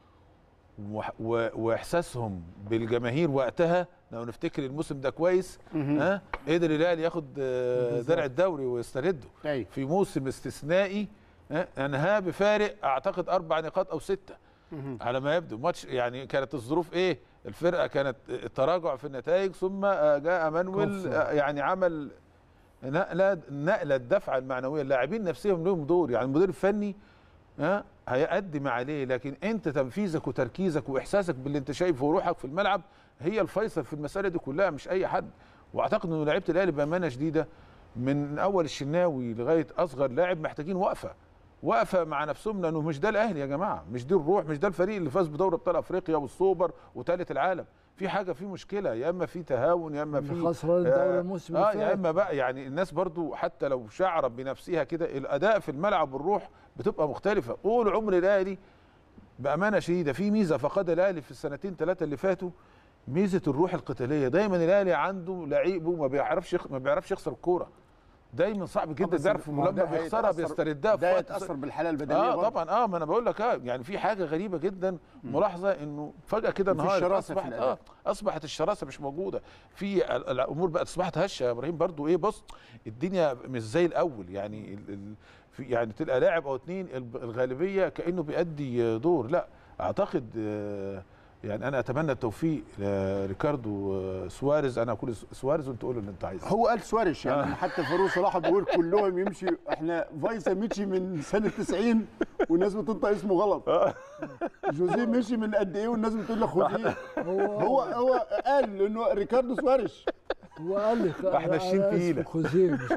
وح- و- واحساسهم بالجماهير وقتها لو نفتكر الموسم ده كويس ها قدر الاهلي ياخد آه، درع الدوري ويسترده ايوه في موسم استثنائي ها، انهاه بفارق اعتقد اربع نقاط او سته على ما يبدو ماتش يعني كانت الظروف ايه الفرقه كانت تراجع في النتائج ثم آه، جاء مانويل كفر. آه، يعني عمل نقله نقله الدفعه المعنويه اللاعبين نفسهم لهم دور يعني المدير الفني ها هيأدي ما عليه لكن انت تنفيذك وتركيزك واحساسك باللي انت شايفه وروحك في الملعب هي الفيصل في المساله دي كلها مش اي حد واعتقد انه لعيبه الاهلي بامانه شديده من اول الشناوي لغايه اصغر لاعب محتاجين وقفه وقفه مع نفسهم لانه مش ده الاهلي يا جماعه مش دي الروح مش ده الفريق اللي فاز بدوري ابطال افريقيا والسوبر وثالث العالم في حاجه في مشكله يا اما في تهاون يا اما اللي في خسران الدوري الموسم اه اللي يا فات. اما بقى يعني الناس برضو حتى لو شعرت بنفسها كده الاداء في الملعب والروح بتبقى مختلفه طول عمر الاهلي بامانه شديده في ميزه فقدها الاهلي في السنتين ثلاثه اللي فاتوا ميزه الروح القتاليه دايما الاهلي عنده لعيبه ما بيعرفش يخ... ما بيعرفش يخسر الكوره دايما صعب جدا بس بيعرف ما هو ده لما بيخسرها هيتأثر- بيستردها في ده وقت يتاثر بالحاله البدنيه اه برضه. طبعا اه ما انا بقول لك اه يعني في حاجه غريبه جدا ملاحظه انه فجاه كده مفيش انهارت شراسة في اصبحت الأداء. اه اصبحت الشراسه مش موجوده في ال- الامور بقت اصبحت هشه يا ابراهيم برضو ايه بص الدنيا مش زي الاول يعني ال ال في يعني تلقى لاعب او اتنين الب- الغالبيه كانه بيأدي دور لا اعتقد آه يعني انا اتمنى التوفيق لريكاردو آه، سواريز انا اقول سواريز وانت قول اللي انت عايزه هو قال سواريش يعني آه. حتى فاروق صلاح بيقول كلهم يمشي احنا فايسا مشي من سنه 90 والناس بتنطق اسمه غلط جوزيه مشي من قد ايه والناس بتقول لك خوزيه هو هو هو قال انه ريكاردو سواريش هو قال لي إحنا الشين أنا اسمي تقيلة. خوزيه مش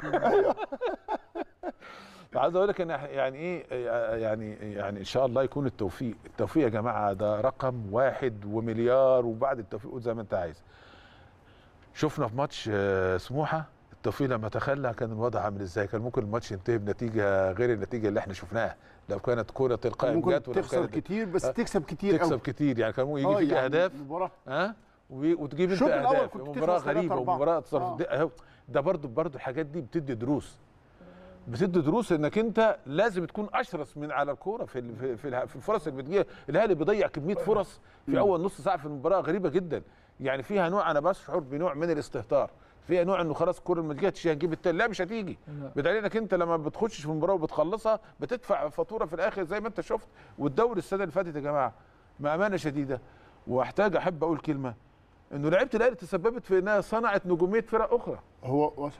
عايز اقول لك ان إح- يعني ايه يعني يعني ان شاء الله يكون التوفيق التوفيق يا جماعه ده رقم واحد ومليار وبعد التوفيق قول زي ما انت عايز شفنا في ماتش آه، سموحه التوفيق لما تخلى كان الوضع عامل ازاي كان ممكن الماتش ينتهي بنتيجه غير النتيجه اللي احنا شفناها لو كانت كره تلقائي ممكن جت ولو تخسر كانت كتير بس آه، تكسب كتير تكسب قوي كتير يعني كان ممكن يجي آه، فيك يعني اهداف مباراة ها و- وتجيب انت الشوط الأول اهداف كنت مباراه تخلص تلاتة غريبه أربعة. ومباراه آه. تصرف ده, أهو، ده برضو برضو الحاجات دي بتدي دروس بتدي دروس انك انت لازم تكون اشرس من على الكوره في ال- في في, الها- في الفرص اللي بتجي الاهلي بيضيع كميه فرص في اول نص ساعه في المباراه غريبه جدا يعني فيها نوع انا بشعر بنوع من الاستهتار فيها نوع انه خلاص الكوره ما جاتش هنجيب التاني لا مش هتيجي لا. بدليل انك انت لما بتخشش في المباراه وبتخلصها بتدفع فاتوره في الاخر زي ما انت شفت والدوري السنه اللي فاتت يا جماعه بامانه شديده واحتاج احب اقول كلمه انه لعيبه الاهلي تسببت في انها صنعت نجوميه فرق اخرى هو وصل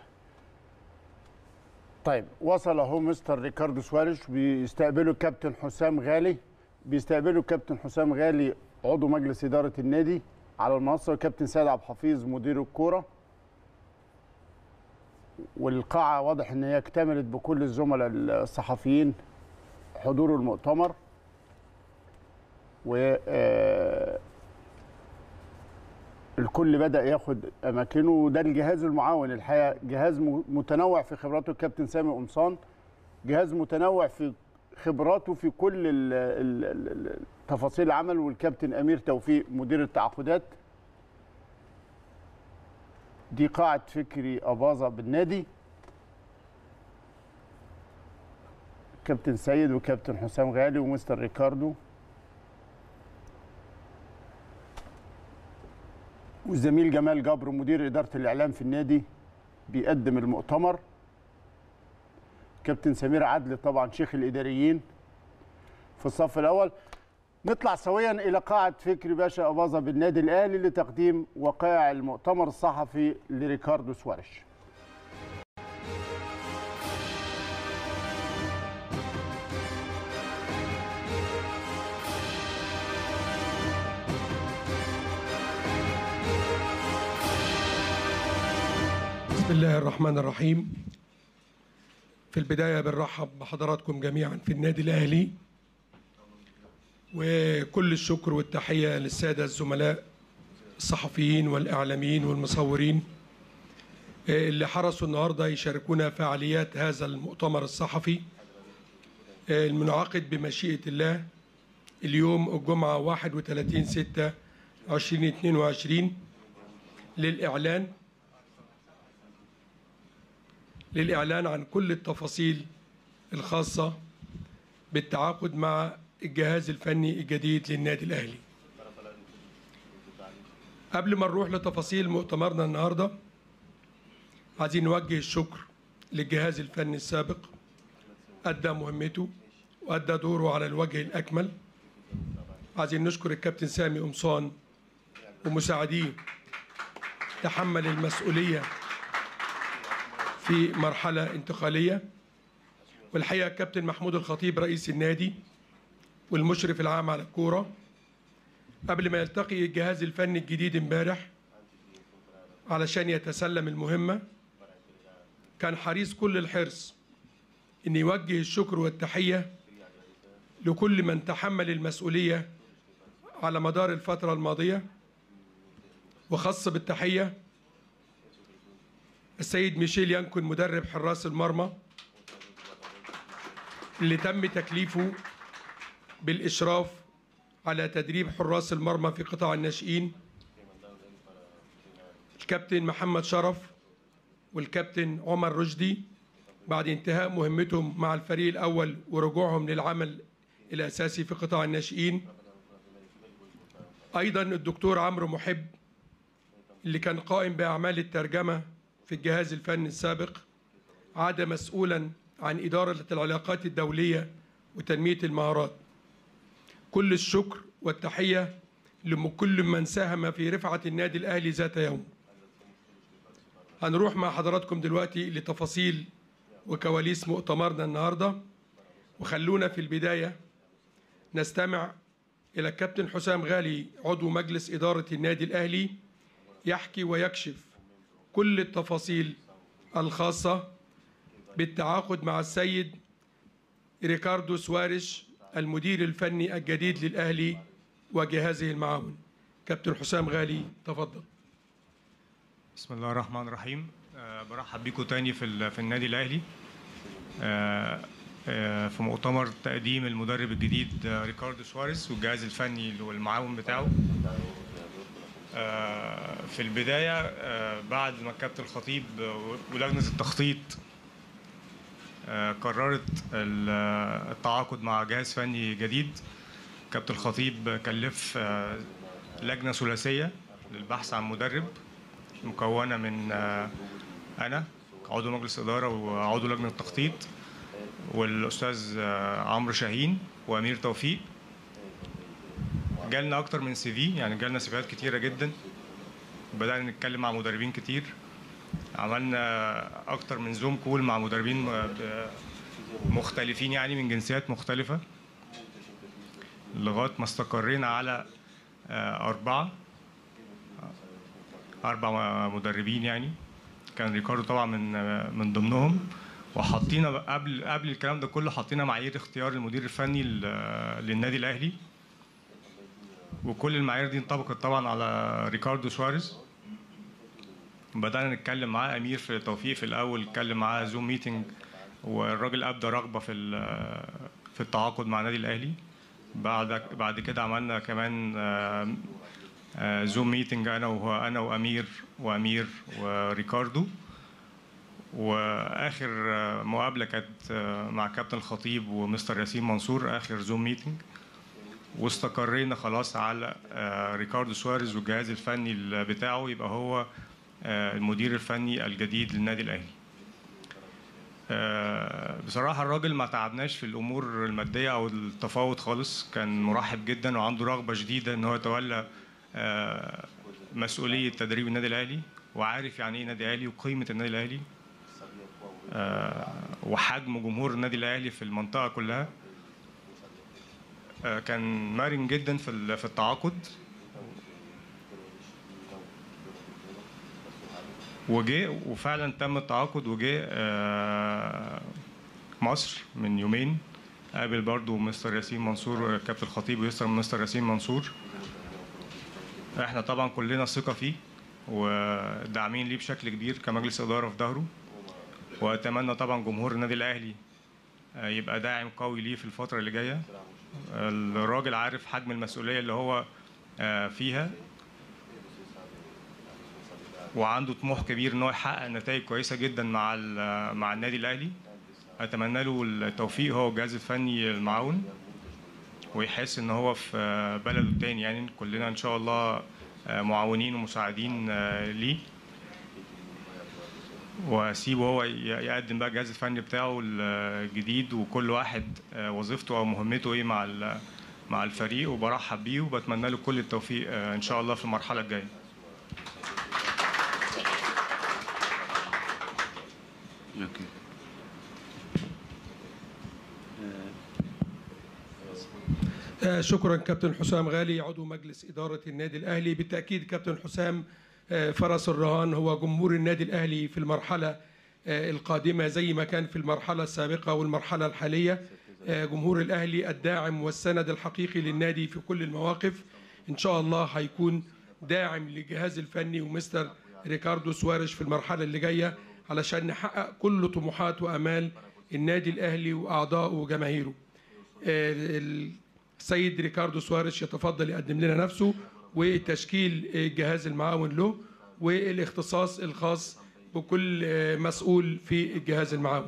طيب وصل اهو مستر ريكاردو سواريش بيستقبله الكابتن حسام غالي بيستقبله الكابتن حسام غالي عضو مجلس اداره النادي على المنصه والكابتن سيد عبد الحفيظ مدير الكوره والقاعه واضح ان هي اكتملت بكل الزملاء الصحفيين حضور المؤتمر و آه، الكل بدا ياخد اماكنه وده الجهاز المعاون الحقيقه جهاز م- متنوع في خبراته الكابتن سامي قمصان جهاز متنوع في خبراته في كل ال- ال- ال- ال- تفاصيل العمل والكابتن امير توفيق مدير التعاقدات دي قاعه فكري اباظه بالنادي كابتن سيد وكابتن حسام غالي ومستر ريكاردو والزميل جمال جبر مدير إدارة الإعلام في النادي بيقدم المؤتمر كابتن سمير عدلي طبعا شيخ الإداريين في الصف الأول نطلع سويا إلى قاعة فكري باشا أباظة بالنادي الأهلي لتقديم وقائع المؤتمر الصحفي لريكاردو سوارش بسم الله الرحمن الرحيم في البداية بنرحب بحضراتكم جميعا في النادي الأهلي وكل الشكر والتحية للسادة الزملاء الصحفيين والإعلاميين والمصورين آه، اللي حرصوا النهاردة يشاركونا فعاليات هذا المؤتمر الصحفي آه، المنعقد بمشيئة الله اليوم الجمعة 31 6 2022 للإعلان للإعلان عن كل التفاصيل الخاصة بالتعاقد مع الجهاز الفني الجديد للنادي الأهلي قبل ما نروح لتفاصيل مؤتمرنا النهاردة عايزين نوجه الشكر للجهاز الفني السابق أدى مهمته وأدى دوره على الوجه الأكمل عايزين نشكر الكابتن سامي قمصان ومساعديه تحمل المسؤوليه في مرحلة انتقالية والحقيقة كابتن محمود الخطيب رئيس النادي والمشرف العام على الكورة قبل ما يلتقي الجهاز الفني الجديد امبارح علشان يتسلم المهمة كان حريص كل الحرص ان يوجه الشكر والتحية لكل من تحمل المسؤولية على مدار الفترة الماضية وخاصة بالتحية السيد ميشيل يانكون مدرب حراس المرمى اللي تم تكليفه بالإشراف على تدريب حراس المرمى في قطاع الناشئين الكابتن محمد شرف والكابتن عمر رشدي بعد انتهاء مهمتهم مع الفريق الأول ورجوعهم للعمل الأساسي في قطاع الناشئين أيضا الدكتور عمرو محب اللي كان قائم بأعمال الترجمة في الجهاز الفني السابق عاد مسؤولا عن إدارة العلاقات الدولية وتنمية المهارات كل الشكر والتحية لكل من ساهم في رفعة النادي الأهلي ذات يوم هنروح مع حضراتكم دلوقتي لتفاصيل وكواليس مؤتمرنا النهاردة وخلونا في البداية نستمع إلى الكابتن حسام غالي عضو مجلس إدارة النادي الأهلي يحكي ويكشف كل التفاصيل الخاصة بالتعاقد مع السيد ريكاردو سوارش المدير الفني الجديد للأهلي وجهازه المعاون كابتن حسام غالي تفضل بسم الله الرحمن الرحيم أه برحب بيكم تاني في ال- في النادي الاهلي أه أه في مؤتمر تقديم المدرب الجديد آه، ريكاردو سواريز والجهاز الفني والمعاون بتاعه أه في البدايه أه بعد ما الكابتن الخطيب آه، ولجنه التخطيط أه قررت ال- آه، التعاقد مع جهاز فني جديد كابتن الخطيب كلف آه، لجنه ثلاثيه للبحث عن مدرب مكونة من آه، أنا عضو مجلس إدارة وعضو لجنة التخطيط والأستاذ آه، عمرو شاهين وأمير توفيق جالنا أكتر من سي في يعني جالنا سيفيات كتيرة جدا بدأنا نتكلم مع مدربين كتير عملنا أكتر من زوم كول مع مدربين آه، ب- مختلفين يعني من جنسيات مختلفة لغاية ما استقرينا على آه، أربعة اربع مدربين يعني كان ريكاردو طبعا من من ضمنهم وحطينا بقى- قبل قبل الكلام ده كله حطينا معايير اختيار المدير الفني ل- للنادي الاهلي وكل المعايير دي انطبقت طبعا على ريكاردو سواريز بدأنا نتكلم معاه أمير في توفيق في الأول اتكلم معاه زوم ميتنج والراجل أبدى رغبة في ال- في التعاقد مع النادي الأهلي بعد بعد كده عملنا كمان آه، آه، زوم ميتنج أنا وهو أنا وأمير وأمير وريكاردو واخر آه، مقابله كانت آه، مع كابتن الخطيب ومستر ياسين منصور اخر زوم ميتنج واستقرينا خلاص على آه، ريكاردو سواريز والجهاز الفني ال- بتاعه يبقى هو آه، المدير الفني الجديد للنادي الاهلي آه، بصراحه الراجل ما تعبناش في الامور الماديه او التفاوض خالص كان مرحب جدا وعنده رغبه شديده ان هو يتولى آه، مسؤوليه تدريب النادي الاهلي وعارف يعني ايه نادي اهلي وقيمه النادي الاهلي آه، وحجم جمهور النادي الاهلي في المنطقه كلها آه، كان مرن جدا في ال- في التعاقد وجه وفعلا تم التعاقد وجه آه، مصر من يومين قابل برضو مستر ياسين منصور كابتن الخطيب ويسر مستر ياسين منصور احنا طبعا كلنا ثقه فيه وداعمين ليه بشكل كبير كمجلس اداره في ظهره واتمنى طبعا جمهور النادي الاهلي آه، يبقى داعم قوي ليه في الفتره اللي جايه الراجل عارف حجم المسؤوليه اللي هو آه، فيها وعنده طموح كبير ان هو يحقق نتائج كويسه جدا مع ال- مع النادي الاهلي اتمنى له التوفيق هو والجهاز الفني المعاون ويحس ان هو في آه، بلده التاني يعني كلنا ان شاء الله آه، معاونين ومساعدين آه، ليه واسيبه هو ي- يقدم بقى الجهاز الفني بتاعه الجديد وكل واحد آه، وظيفته او مهمته ايه مع ال- مع الفريق وبرحب بيه وبتمنى له كل التوفيق آه، ان شاء الله في المرحله الجايه اوكي آه، شكرا كابتن حسام غالي عضو مجلس إدارة النادي الأهلي بالتأكيد كابتن حسام آه، فرس الرهان هو جمهور النادي الأهلي في المرحلة آه، القادمة زي ما كان في المرحلة السابقة والمرحلة الحالية آه، جمهور الأهلي الداعم والسند الحقيقي للنادي في كل المواقف إن شاء الله هيكون داعم للجهاز الفني ومستر ريكاردو سواريش في المرحلة اللي جاية علشان نحقق كل طموحات وأمال النادي الأهلي وأعضائه وجماهيره آه، السيد ريكاردو سواريش يتفضل يقدم لنا نفسه وتشكيل الجهاز المعاون له والاختصاص الخاص بكل آه، مسؤول في الجهاز المعاون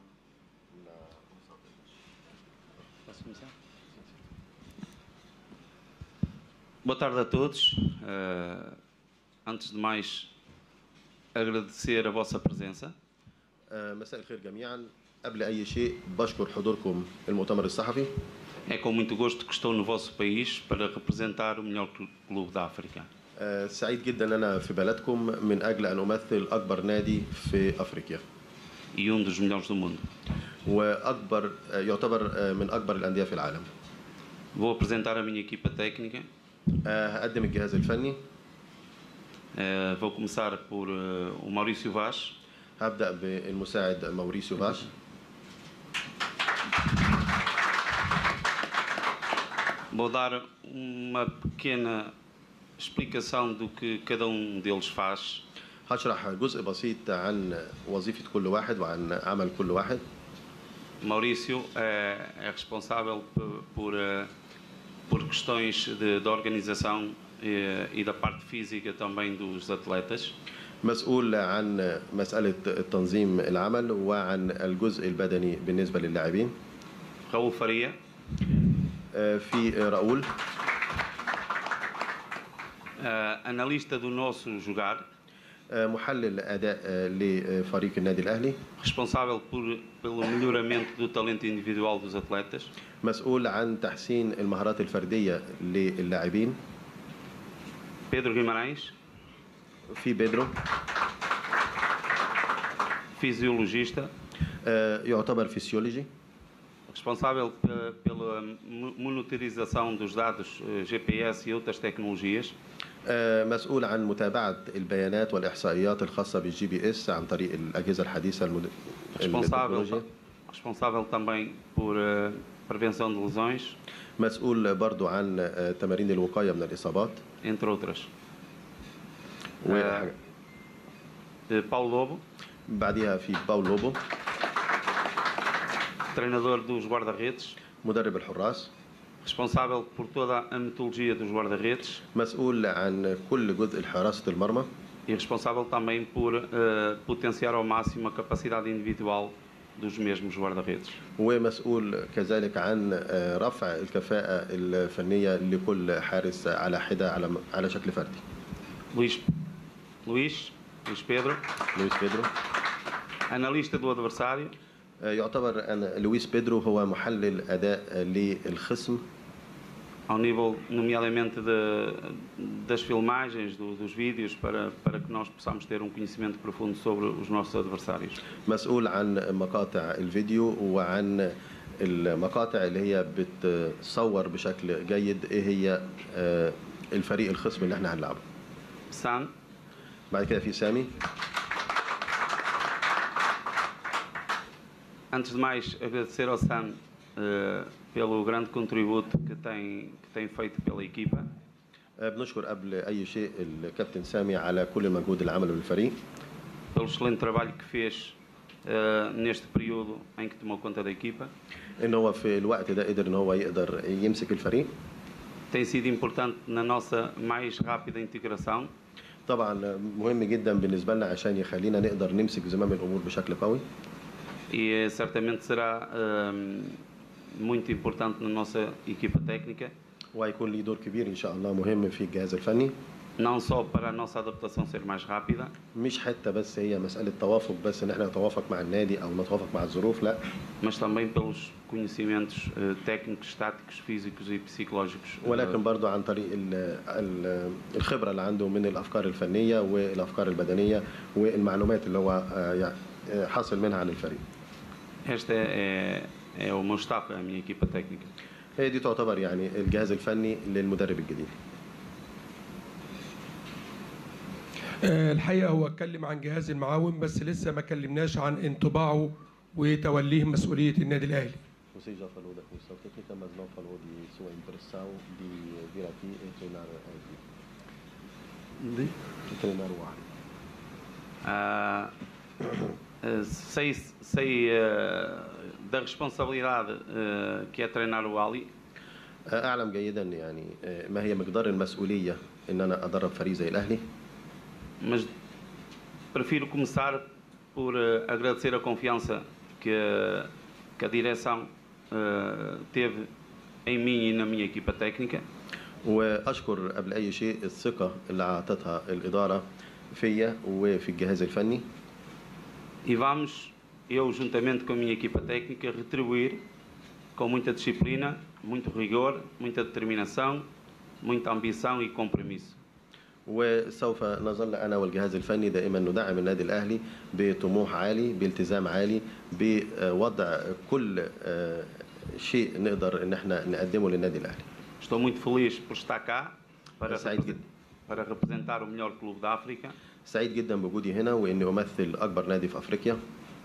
Boa tarde a todos. Eh, antes de mais, agradecer a vossa presença. آه، مساء الخير جميعا قبل اي شيء بشكر حضوركم المؤتمر الصحفي É com muito gosto que estou no vosso país para representar o melhor clu- clube da África. آه، سعيد جدا ان انا في بلدكم من اجل ان امثل اكبر نادي في افريقيا E um dos melhores do mundo. واكبر آه، يعتبر آه، من اكبر الانديه في العالم Vou apresentar a minha equipa técnica. آه، هقدم الجهاز الفني Eh, vou começar por eh, o Maurício Vaz, هبدا بالمساعد موريسيو باش Vou dar uma pequena explicação do que cada um deles faz. هشرح جزء بسيط عن وظيفه كل واحد وعن عمل كل واحد Maurício é, é responsável por, por, eh, por questões de, de organização eh, e da parte física também dos atletas. مسؤول عن مساله تنظيم العمل وعن الجزء البدني بالنسبه للاعبين Raul Faria, آه، في راؤول eh, analista do nosso jogar, آه، محلل اداء آه، لفريق النادي الاهلي responsável por, pelo melhoramento do talento individual dos atletas. مسؤول عن تحسين المهارات الفرديه للاعبين Pedro Guimarães, في بيدرو fisiologista, آه، يعتبر فيسيولوجي responsável pe- pela mo- monitorização dos dados eh, GPS e outras tecnologias. آه، مسؤول عن متابعه البيانات والاحصائيات الخاصه بالجي بي اس عن طريق الاجهزه الحديثه المد... responsável, التكنولوجيا responsável também por eh, prevenção de lesões, مسؤول برضو عن آه، تمارين الوقايه من الاصابات entre outras. وحاجة- Eh, Paulo Lobo, بعديها في باول لوبو treinador dos guarda-redes, مدرب الحراس responsável por toda a metodologia dos guarda-redes مسؤول عن كل جزء حراسه المرمى e responsável também por eh, potenciar ao máximo a capacidade individual dos mesmos guarda-redes. ومسؤول كذلك عن آه، رفع الكفاءه الفنيه لكل حارس على حده على على شكل فردي Luís, Luís, Luís Pedro, لويس بيدرو analista do adversário, آه، يعتبر أن لويس بيدرو هو محلل اداء آه، للخصم ao nível, nomeadamente, de- das filmagens, do- dos vídeos, para, para que nós possamos ter um conhecimento profundo sobre os nossos adversários. مسؤول عن مقاطع الفيديو وعن المقاطع اللي هي بتصور بشكل جيد ايه هي آه، الفريق الخصم اللي احنا هنلعبه Sam, بعد كده في سامي antes de mais, agradecer ao Sam eh, pelo grande contributo que tem, que tem feito pela equipa. آه، بنشكر قبل اي شيء الكابتن سامي على كل المجهود اللي عمله للفريق pelo excelente trabalho que fez eh, neste período em que tomou conta da equipa. ان هو في الوقت ده قدر ان هو يقدر يمسك الفريق Tem sido importante na nossa mais rápida integração طبعا مهم جدا بالنسبه لنا عشان يخلينا نقدر نمسك زمام الامور بشكل قوي e eh, certamente será eh, muito importante na nossa equipa técnica, وهيكون ليه دور كبير ان شاء الله مهم في الجهاز الفني não só para a nossa adaptação ser mais rápida, مش حتى بس هي مساله توافق بس ان احنا نتوافق مع النادي او نتوافق مع الظروف لا mas também pelos conhecimentos eh, técnicos, táticos, físicos e psicológicos eh, ولكن برضو عن طريق ال ال الخبرة اللي عنده من الأفكار الفنية والأفكار البدنية والمعلومات اللي هو آه، يعني آه، حاصل منها عن الفريق Este é, é o meu staff, é a minha equipa técnica. هي دي تعتبر يعني الجهاز الفني للمدرب الجديد آه، الحقيقه هو اتكلم عن جهاز المعاون بس لسه ما كلمناش عن انطباعه وتوليه مسؤوليه النادي الاهلي Você já falou da comissão técnica, mas não falou de sua impressão de vir aqui e treinar a equipe. De treinar o ar. Ah, ah, sei sei ah, da responsabilidade ah, que é treinar o Ali, أعلم جيدا يعني آه، ما هي مقدار المسؤولية إن أنا أدرب فريق زي الأهلي mas prefiro começar por ah, agradecer a confiança que, a- que a direção ah, teve em mim e na minha equipa técnica. وأشكر قبل أي شيء الثقة اللي أعطتها الإدارة فيا وفي الجهاز الفني E vamos, eu juntamente com a minha equipa técnica, retribuir com muita disciplina, muito rigor, muita determinação, muita ambição e compromisso. وسوف نظل انا والجهاز الفني دائما ندعم النادي الاهلي بطموح عالي بالتزام عالي بوضع كل آه، شيء نقدر ان احنا نقدمه للنادي الاهلي Estou muito feliz por estar cá para, Said represen- para representar o melhor clube da África. سعيد جدا بوجودي هنا واني امثل اكبر نادي في افريقيا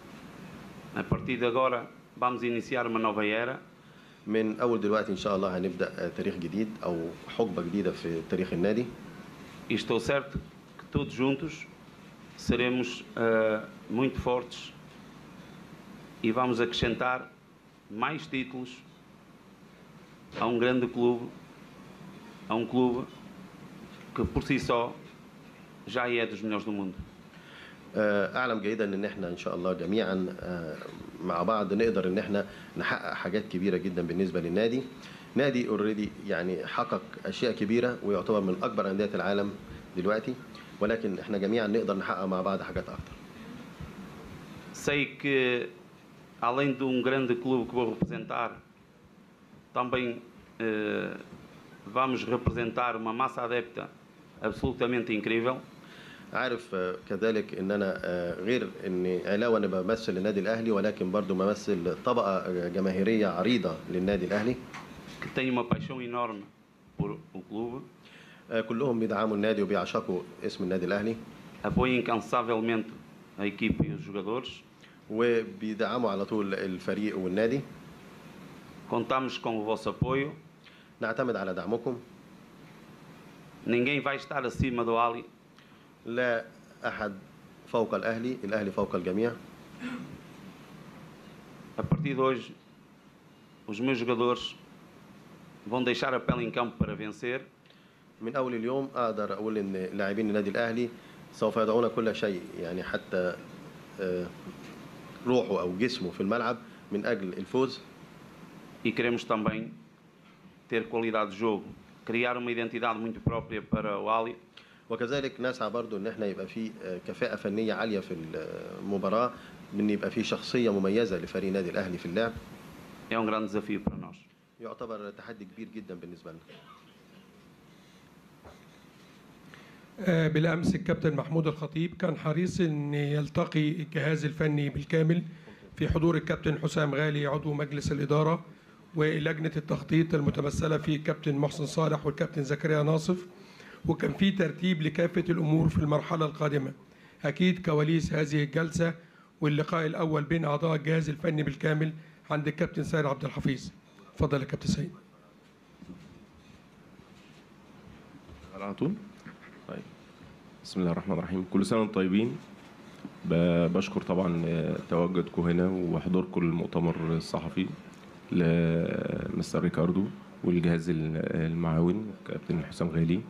A partir de agora, vamos iniciar uma nova era من اول دلوقتي ان شاء الله هنبدا آه، تاريخ جديد او حقبه جديده في تاريخ النادي e estou certo que todos juntos seremos ah, muito fortes e vamos acrescentar mais títulos a um grande clube, a um clube que por si só já é dos melhores do mundo. آه، اعلم جيدا ان احنا ان شاء الله جميعا آه، مع بعض نقدر ان احنا نحقق حاجات كبيره جدا بالنسبه للنادي نادي اوريدي يعني حقق اشياء كبيره ويعتبر من eكبر انديه العالم دلوقتي ولكن احنا جميعا نقدر نحقق مع بعض حاجات اكتر Sei que, além de um grande clube que vou representar, também eh, vamos representar uma massa adepta absolutamente incrível. عارف آه، كذلك ان انا آه، غير اني علاوه انا بمثل النادي الاهلي ولكن برضو بمثل طبقه آه، جماهيريه عريضه للنادي الاهلي que tem uma paixão enorme por o clube, آه، كلهم بيدعموا النادي وبيعشقوا اسم النادي الاهلي apoia incansavelmente a equipe e os jogadores. وبيدعموا على طول الفريق والنادي Contamos com o vosso apoio, نعتمد على دعمكم Ninguém vai estar acima do Ali. لا احد فوق الاهلي الاهلي فوق الجميع A partir de hoje, os meus jogadores vão deixar a pele em campo para vencer من اول اليوم اقدر اقول ان لاعبين النادي الاهلي سوف يضعون كل شيء يعني حتى آه، روحه او جسمه في الملعب من اجل الفوز e queremos também ter qualidade de jogo, criar uma identidade muito própria para o Ali وكذلك نسعى برضو ان احنا يبقى في آه، كفاءة فنية عالية في المباراة ان يبقى في شخصية مميزة لفريق النادي الاهلي في اللعب é um grande desafio para nós. يعتبر تحدي كبير جدا بالنسبة لنا آه، بالامس الكابتن محمود الخطيب كان حريص ان يلتقي الجهاز الفني بالكامل في حضور الكابتن حسام غالي عضو مجلس الاداره ولجنه التخطيط المتمثله في الكابتن محسن صالح والكابتن زكريا ناصف وكان في ترتيب لكافه الامور في المرحله القادمه اكيد كواليس هذه الجلسه واللقاء الاول بين اعضاء الجهاز الفني بالكامل عند الكابتن سيد عبد الحفيظ اتفضل يا كابتن سيد على طول طيب بسم الله الرحمن الرحيم كل سنه وانتم طيبين ب- بشكر طبعا آه، تواجدكم هنا وحضوركم المؤتمر الصحفي لمستر ريكاردو والجهاز ال- المعاون كابتن حسام غالي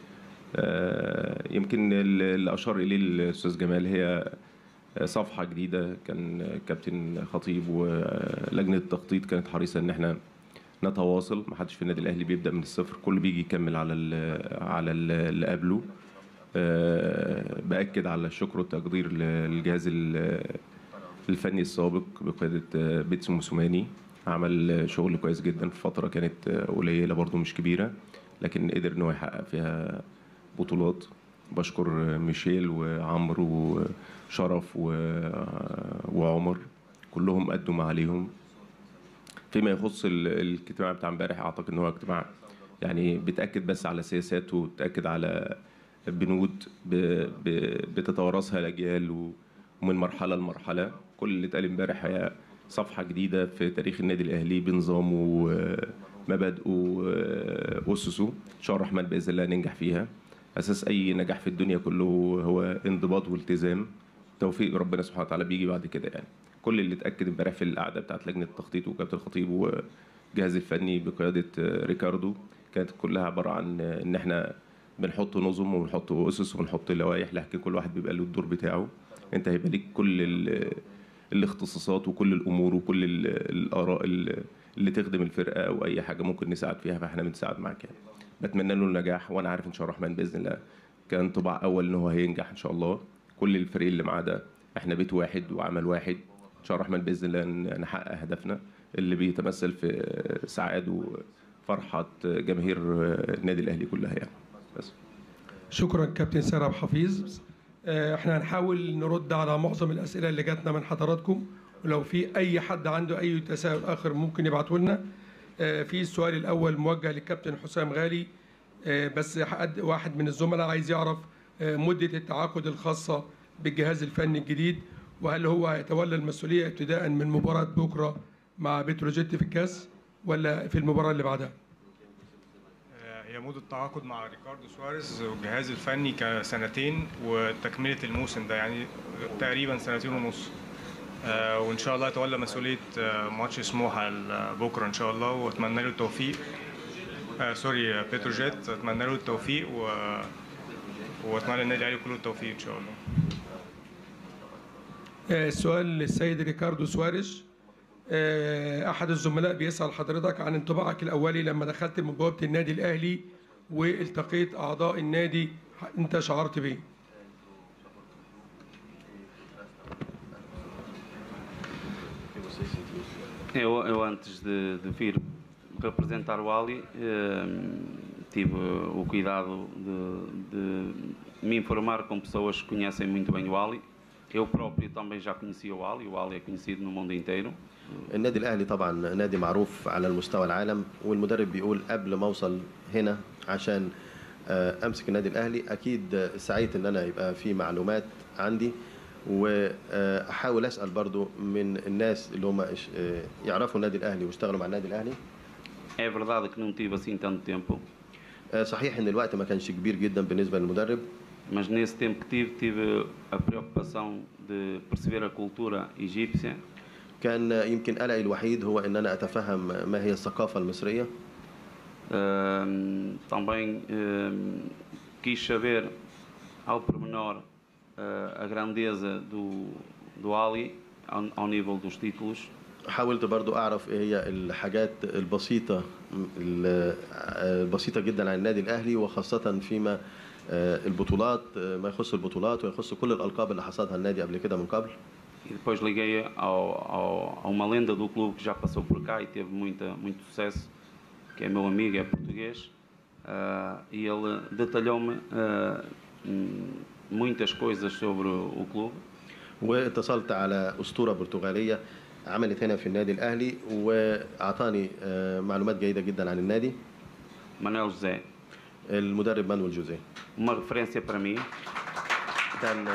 آه، يمكن ال- اللي اشار اليه الاستاذ جمال هي صفحه جديده كان كابتن خطيب ولجنه التخطيط كانت حريصه ان احنا نتواصل ما حدش في النادي الاهلي بيبدا من الصفر كل بيجي يكمل على ال على ال- اللي قبله آه، باكد على الشكر والتقدير للجهاز ال- الفني السابق بقياده آه، بيتسو موسوماني عمل شغل كويس جدا في فتره كانت آه، قليله برضو مش كبيره لكن قدر ان هو يحقق فيها بطولات بشكر ميشيل وعمرو وشرف و- وعمر كلهم قدوا ما عليهم فيما يخص ال- الاجتماع بتاع امبارح اعتقد ان هو اجتماع يعني بتاكد بس على سياسات وتاكد على بنود ب- ب- بتتوارثها الاجيال و- ومن مرحله لمرحله كل اللي اتقال امبارح هي صفحه جديده في تاريخ النادي الاهلي بنظامه ومبادئه واسسه ان شاء الله الرحمن باذن الله ننجح فيها اساس اي نجاح في الدنيا كله هو انضباط والتزام توفيق ربنا سبحانه وتعالى بيجي بعد كده يعني كل اللي اتاكد امبارح في القعده بتاعت لجنه التخطيط وكابتن الخطيب والجهاز الفني بقياده ريكاردو كانت كلها عباره عن ان احنا بنحط نظم وبنحط اسس وبنحط لوائح لكن كل واحد بيبقى له الدور بتاعه انت هيبقى ليك كل ال- الاختصاصات وكل الامور وكل ال- الاراء ال- اللي تخدم الفرقه او اي حاجه ممكن نساعد فيها فاحنا بنساعد معاك يعني. بتمنى له النجاح وانا عارف ان شاء الله الرحمن باذن الله كان طبع اول ان هو هينجح ان شاء الله كل الفريق اللي معاه ده احنا بيت واحد وعمل واحد ان شاء الله الرحمن باذن الله ن- نحقق هدفنا اللي بيتمثل في سعاد وفرحه جماهير النادي الاهلي كلها يعني بس شكرا كابتن سارة حفيظ آه، احنا هنحاول نرد على معظم الاسئله اللي جاتنا من حضراتكم ولو في اي حد عنده اي تساؤل اخر ممكن يبعته لنا آه، في السؤال الاول موجه للكابتن حسام غالي آه، بس حد واحد من الزملاء عايز يعرف آه، مده التعاقد الخاصه بالجهاز الفني الجديد وهل هو هيتولى المسؤوليه ابتداء من مباراه بكره مع بتروجيت في الكاس ولا في المباراه اللي بعدها؟ هي مدة التعاقد مع ريكاردو سواريز والجهاز الفني كسنتين وتكملة الموسم ده يعني تقريبا سنتين ونص آه، وان شاء الله يتولى مسؤولية آه، ماتش سموحة ال- بكرة ان شاء الله واتمنى له التوفيق آه، سوري آه، بتروجيت اتمنى له التوفيق و واتمنى للنادي الاهلي كله التوفيق ان شاء الله آه، السؤال للسيد ريكاردو سواريش آه، احد الزملاء بيسال حضرتك عن انطباعك الاولي لما دخلت من بوابه النادي الاهلي والتقيت اعضاء النادي انت شعرت بيه Eu, eu antes de, de vir representar o Ali, eh, tive o cuidado de, de me informar com pessoas que conhecem muito bem o Ali. Eu próprio também já conhecia o Ali, o Ali é conhecido no mundo inteiro. النادي الاهلي طبعا نادي معروف على المستوى العالم والمدرب بيقول قبل ما اوصل هنا عشان آه، امسك النادي الاهلي اكيد آه، سعيت ان انا يبقى في معلومات عندي واحاول اسال برضو من الناس اللي هم إش- آه، يعرفوا النادي الاهلي واشتغلوا مع النادي الاهلي É verdade que não tive assim tanto tempo, آه، صحيح ان الوقت ما كانش كبير جدا بالنسبه للمدرب mas nesse tempo que tive, tive a preocupação de perceber a cultura egípcia, كان يمكن قلقي الوحيد هو ان انا اتفهم ما هي الثقافه المصريه Ahm, também ahm, quis saber ao pormenor ah, a grandeza do, do Ali ao, ao nível dos títulos حاولت برضو اعرف ايه هي الحاجات البسيطه ال- البسيطه جدا عن النادي الاهلي وخاصه فيما آه، البطولات آه، ما يخص البطولات ويخص كل الالقاب اللي حصدها النادي قبل كده من قبل e depois liguei ao, ao, a uma lenda do clube que já passou por cá e teve muita, muito sucesso, que é meu amigo, é português, ah, e ele detalhou-me ah, hum, muitas coisas sobre o clube واتصلت على اسطوره برتغاليه عملت هنا في النادي الاهلي واعطاني آه، معلومات جيده جدا عن النادي Manuel José, المدرب مانويل جوزيه uma referência para mim, كان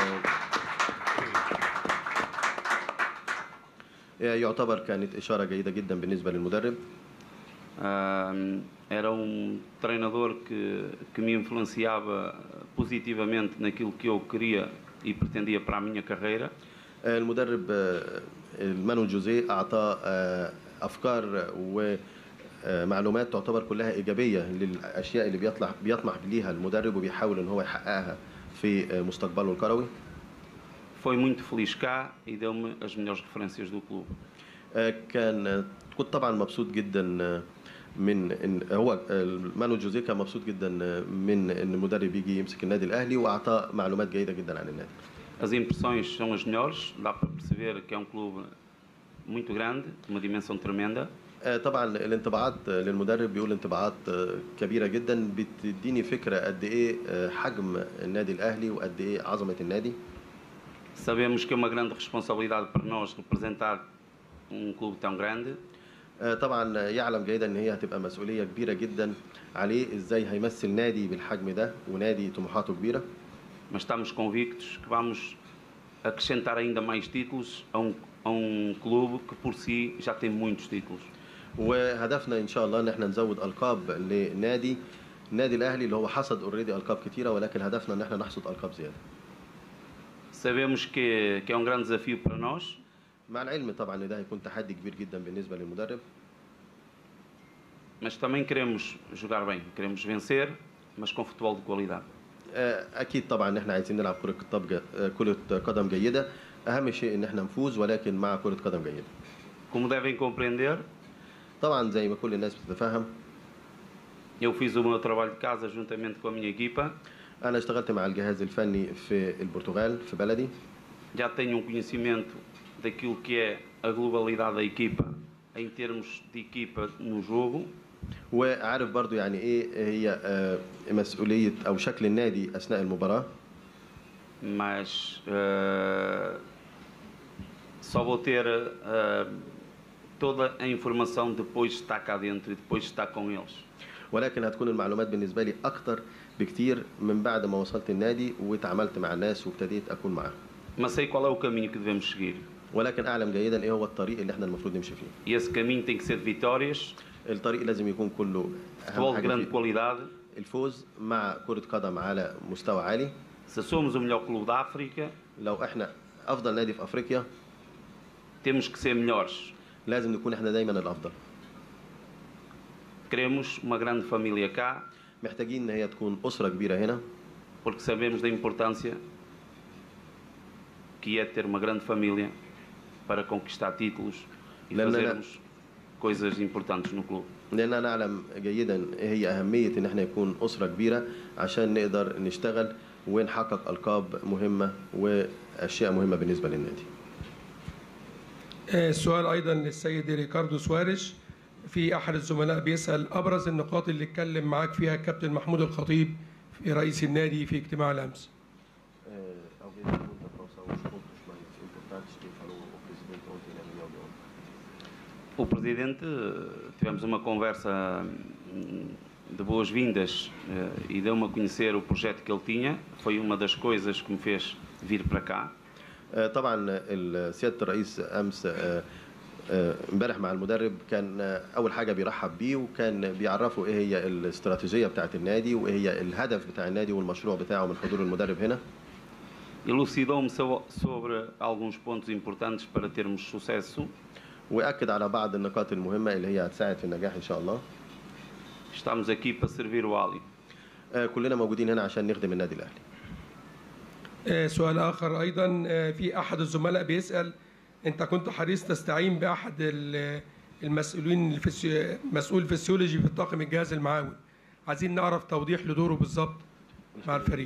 آه، يعتبر كانت اشاره جيده جدا بالنسبه للمدرب Ah, era um treinador que, que me influenciava positivamente naquilo que eu queria e pretendia para a minha carreira. آه، المدرب آه، المانويل جوزيه اعطاه آه، افكار ومعلومات تعتبر كلها ايجابيه للاشياء اللي بيطلع بيطمح ليها المدرب وبيحاول ان هو يحققها في آه، مستقبله الكروي Foi muito feliz cá e deu-me as melhores referências do clube. آه، كان كنت طبعا مبسوط جدا آه، من ان هو آه، مانويل جوزيه كان مبسوط جدا آه، من ان المدرب يجي يمسك النادي الاهلي واعطاه معلومات جيده جدا عن النادي As impressões são as melhores, dá para perceber que é um clube muito grande, de uma dimensão tremenda. آه، طبعا الانطباعات آه، للمدرب بيقول انطباعات آه، كبيره جدا بتديني فكره قد ايه آه، حجم النادي الاهلي وقد ايه عظمه النادي Sabemos que é uma grande responsabilidade para nós representar um clube tão grande آه، طبعا يعلم جيدا ان هي هتبقى مسؤوليه كبيره جدا عليه ازاي هيمثل نادي بالحجم ده ونادي طموحاته كبيره mas estamos convictos que vamos acrescentar ainda mais títulos a um, a um clube que por si já tem muitos títulos. وهدفنا ان شاء الله ان احنا نزود القاب لنادي النادي الاهلي اللي هو حصد اوريدي القاب كتيره ولكن هدفنا ان احنا نحصد القاب زياده Sabemos que, que é um grande desafio para nós, مع العلم طبعا ان ده هيكون تحدي كبير جدا بالنسبه للمدرب mas também queremos jogar bem, queremos vencer, mas com futebol de qualidade. آه، اكيد طبعا ان احنا عايزين نلعب كره قدم ج- آه، كره قدم جيده اهم شيء ان احنا نفوز ولكن مع كره قدم جيده Como devem compreender, طبعا زي ما كل الناس بتتفهم eu fiz o meu trabalho de casa juntamente com a minha equipa, انا اشتغلت مع الجهاز الفني في البرتغال في بلدي já tenho um conhecimento daquilo que é a globalidade da equipa em termos de equipa no jogo, وعارف برضو يعني ايه هي آه، مسؤوليه او شكل النادي اثناء المباراه mas eh, só vou ter eh, toda a informação depois de estar cá dentro e depois de estar com eles. ولكن هتكون المعلومات بالنسبه لي اكتر بكتير من بعد ما وصلت النادي واتعاملت مع الناس وابتديت اكون معاهم Mas sei qual é o caminho que devemos seguir. ولكن اعلم جيدا ايه هو الطريق اللي احنا المفروض نمشي فيه E esse caminho tem que ser de vitórias, الطريق لازم يكون كله futebol اهم de حاجه grande فيه qualidade. الفوز مع كره قدم على مستوى عالي Se somos o melhor clube da África, لو احنا افضل نادي في افريقيا temos que ser melhores. لازم نكون احنا دايما الافضل Queremos uma grande família cá, محتاجين ان هي تكون اسره كبيره هنا porque sabemos da importância que é ter uma grande família para conquistar títulos e Lembra- fazermos coisas importantes no clube. لاننا نعلم جيدا ايه هي اهميه ان احنا يكون اسره كبيره عشان نقدر نشتغل ونحقق القاب مهمه واشياء مهمه بالنسبه للنادي آه، السؤال ايضا للسيد ريكاردو سواريش في احد الزملاء بيسال ابرز النقاط اللي اتكلم معاك فيها الكابتن محمود الخطيب في رئيس النادي في اجتماع الامس Alguém pergunta quais são os pontos mais importantes que falou o presidente ontem na reunião de ontem. O Presidente, eh, tivemos uma conversa hum, de boas-vindas eh, e deu-me a conhecer o projeto que ele tinha. Foi uma das coisas que me fez vir para cá. آه، طبعا ال- سياده الرئيس امس آه، آه، امبارح مع المدرب كان آه، اول حاجه بيرحب بيه وكان بيعرفه ايه هي الاستراتيجيه بتاعه النادي وايه هي الهدف بتاع النادي والمشروع بتاعه من حضور المدرب هنا Elucidou-me so- sobre alguns pontos importantes para termos sucesso. واكد على بعض النقاط المهمه اللي هي هتساعد في النجاح ان شاء الله Estamos aqui para servir o Ali. آه، كلنا موجودين هنا عشان نخدم النادي الاهلي آه، سؤال آخر أيضا آه، في أحد الزملاء بيسأل أنت كنت حريص تستعين بأحد ال- المسؤولين الفسيو... مسؤول فسيولوجي في الطاقم الجهاز المعاون عايزين نعرف توضيح لدوره بالظبط مع الفريق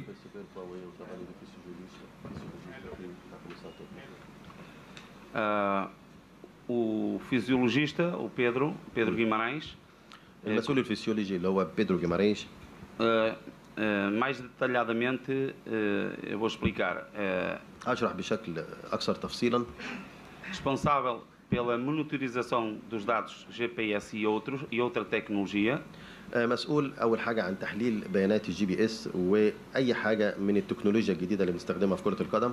Ah, o fisiologista, o Pedro, Pedro Guimarães, المسؤول الفسيولوجي اللي هو بيدرو جيماريش ah, ah, mais detalhadamente ah, eu vou explicar. Ah, هشرح بشكل اكثر تفصيلا responsável pela monitorização dos dados GPS e, outros, e outra tecnologia, آه، مسؤول اول حاجه عن تحليل بيانات الجي بي اس واي حاجه من التكنولوجيا الجديده اللي بنستخدمها في كره القدم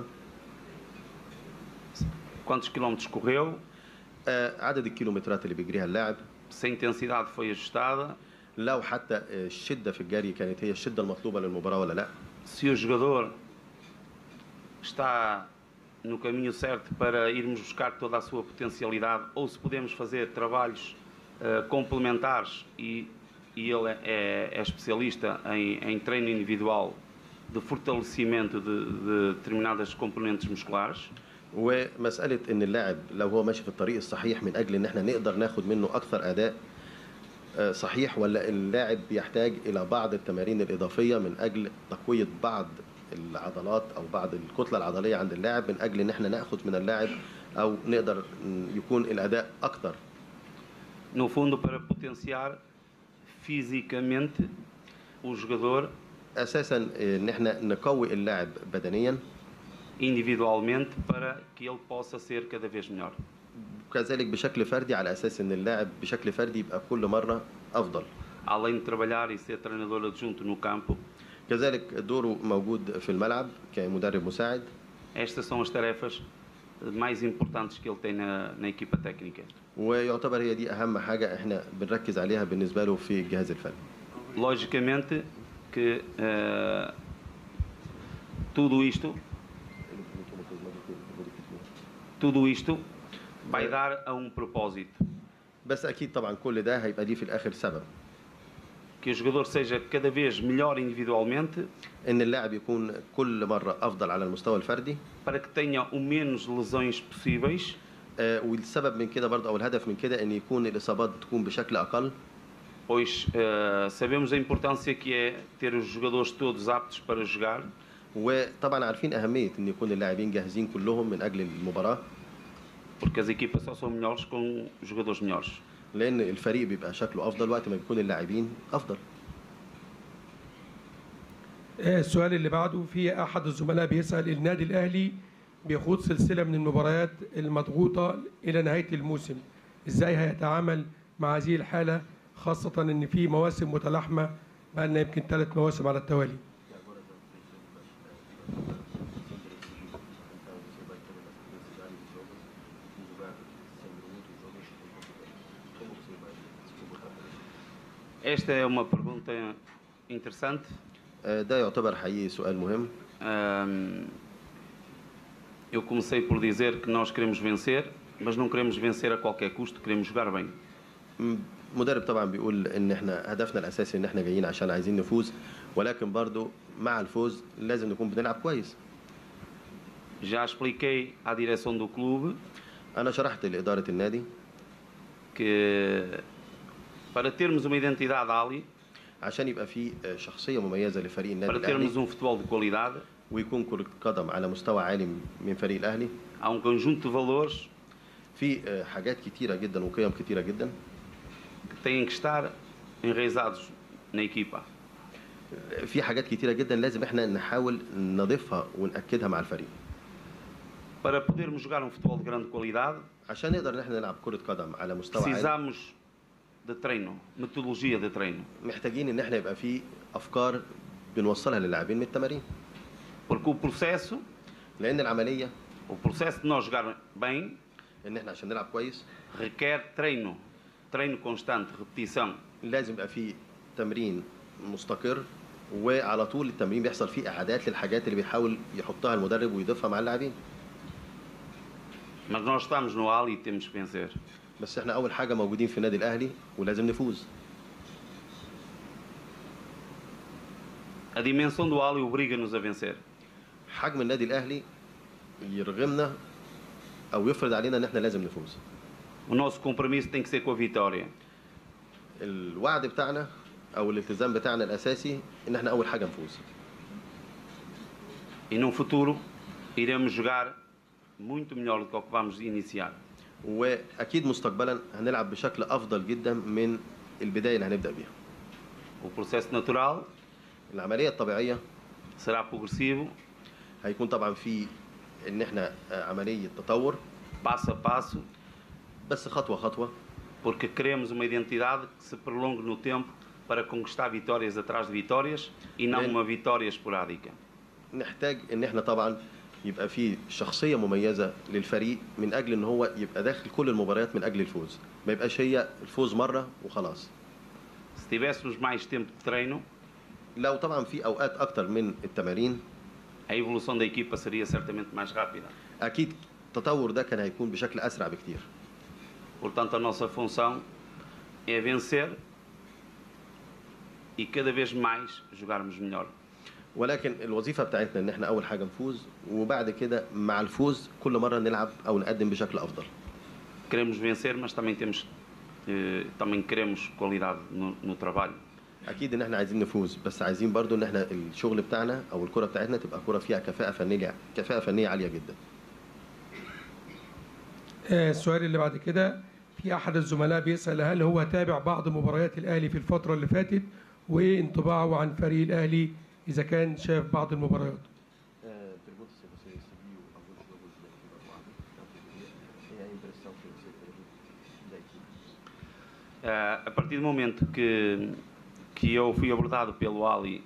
quantos quilómetros correu, آه، عدد الكيلومترات اللي بيجريها اللاعب se a intensidade foi ajustada, لو حتى آه، الشده في الجري كانت هي الشده المطلوبه للمباراه ولا لا se o jogador está no caminho certo para irmos buscar toda a sua potencialidade ou se podemos fazer trabalhos eh, complementares e, e ele é, é especialista em, em treino individual de fortalecimento de, de determinadas componentes musculares. ومساله ان اللاعب لو هو ماشي في الطريق الصحيح من اجل ان احنا نقدر ناخد منه اكثر اداء آه، صحيح ولا اللاعب بيحتاج الى بعض التمارين الاضافيه من اجل تقويه بعض العضلات او بعض الكتله العضليه عند اللاعب من اجل ان احنا ناخد من اللاعب او نقدر ن- يكون الاداء اكتر No fundo, para potenciar fisicamente o jogador اساسا آه، ان احنا نقوي اللاعب بدنيا individualmente para que ele possa ser cada vez melhor. وكذلك بشكل فردي على اساس ان اللاعب بشكل فردي يبقى كل مره افضل Além de trabalhar e ser treinador adjunto no campo, كذلك دوره موجود في الملعب كمدرب مساعد estas são as tarefas mais importantes que ele tem na, na equipa técnica. ويعتبر هي دي اهم حاجه احنا بنركز عليها بالنسبه له في الجهاز الفني Logicamente que eh, tudo isto, tudo isto vai dar a um propósito, بس اكيد طبعا كل ده هيبقى دي في الاخر سبب que o jogador seja cada vez melhor individualmente ان اللاعب يكون كل مره افضل على المستوى الفردي para que tenha o menos lesões possíveis آه، والسبب من كده برضه او الهدف من كده ان يكون الاصابات تكون بشكل اقل pois eh, sabemos a importância que é ter os jogadores todos aptos para jogar وطبعا عارفين اهميه ان يكون اللاعبين جاهزين كلهم من اجل المباراه porque as equipas só são melhores com jogadores melhores. لان الفريق بيبقى شكله افضل وقت ما بيكون اللاعبين افضل آه، السؤال اللي بعده في أحد الزملاء بيسأل النادي الأهلي بيخوض سلسلة من المباريات المضغوطة إلى نهاية الموسم إزاي هيتعامل مع هذه الحالة خاصة إن في مواسم متلاحمة بقالنا يمكن ثلاث مواسم على التوالي Esta é uma pergunta interessante. آه، ده يعتبر حقيقي سؤال مهم Ahm, eu comecei por dizer que nós queremos vencer, mas não queremos vencer a qualquer custo, queremos jogar bem. م- مدرب طبعا بيقول ان احنا هدفنا الاساسي ان احنا جايين عشان عايزين نفوز ولكن برضو مع الفوز لازم نكون بنلعب كويس Já expliquei à direção do clube انا شرحت لاداره النادي que para termos uma identidade Ali, عشان يبقى في آه، شخصيه مميزه لفريق النادي para termos الاهلي um futebol de qualidade, ويكون كره قدم على مستوى عالي من فريق الاهلي há um conjunto de valores في آه، حاجات كتيره جدا وقيم كتيره جدا que têm que estar enraizados na equipa. في حاجات كتيره جدا لازم احنا نحاول نضيفها ونأكدها مع الفريق Para podermos jogar um futebol de grande qualidade, عشان نقدر ان احنا نلعب كره قدم على مستوى عالي precisamos de treino, metodologia de treino. محتاجين ان احنا يبقى في افكار بنوصلها للاعبين من التمارين Porque o processo, لان العمليه o processo de nós jogar bem, ان احنا عشان نلعب كويس requer treino, treino constante, repetição. لازم يبقى فيه تمرين مستقر وعلى طول التمرين بيحصل فيه اعادات للحاجات اللي بيحاول يحطها المدرب ويضيفها مع اللاعبين Mas nós estamos no Ali e temos que vencer. بس احنا اول حاجه موجودين في النادي الاهلي ولازم نفوز A dimensão do Ali obriga-nos a vencer. حجم النادي الاهلي يرغمنا او يفرض علينا ان احنا لازم نفوز O nosso compromisso tem que ser com a vitória. الوعد بتاعنا او الالتزام بتاعنا الاساسي ان احنا اول حاجه نفوز E num futuro iremos jogar muito melhor do que o que vamos iniciar. واكيد مستقبلا هنلعب بشكل افضل جدا من البدايه اللي هنبدا بيها O processo natural العمليه الطبيعيه será progressivo, هيكون طبعا في ان احنا آه، عمليه تطور passo a passo, بس خطوه خطوه porque queremos uma identidade que se prolongue no tempo para conquistar vitórias atrás de vitórias e não Bem. uma vitória esporádica. نحتاج ان احنا طبعا يبقى في شخصيه مميزه للفريق من اجل ان هو يبقى داخل كل المباريات من اجل الفوز ما يبقاش هي الفوز مره وخلاص Se tivéssemos mais tempo de treino, لو طبعا في اوقات اكتر من التمارين a evolução da equipa seria certamente mais rápida. اكيد التطور ده كان هيكون بشكل اسرع بكتير Portanto, a nossa função é vencer e cada vez mais jogarmos melhor. ولكن الوظيفه بتاعتنا ان احنا اول حاجه نفوز وبعد كده مع الفوز كل مره نلعب او نقدم بشكل افضل Queremos vencer, mas também temos eh, também queremos qualidade no, no trabalho. اكيد ان احنا عايزين نفوز بس عايزين برضو ان احنا الشغل بتاعنا او الكره بتاعتنا تبقى كره فيها كفاءه فنيه كفاءه فنيه عاليه جدا آه، السؤال اللي بعد كده في احد الزملاء بيسال هل هو تابع بعض مباريات الاهلي في الفتره اللي فاتت وايه انطباعه عن فريق الاهلي اذا كان شاف بعض المباريات Ah, a partir do momento que, que eu fui abordado pelo Ali,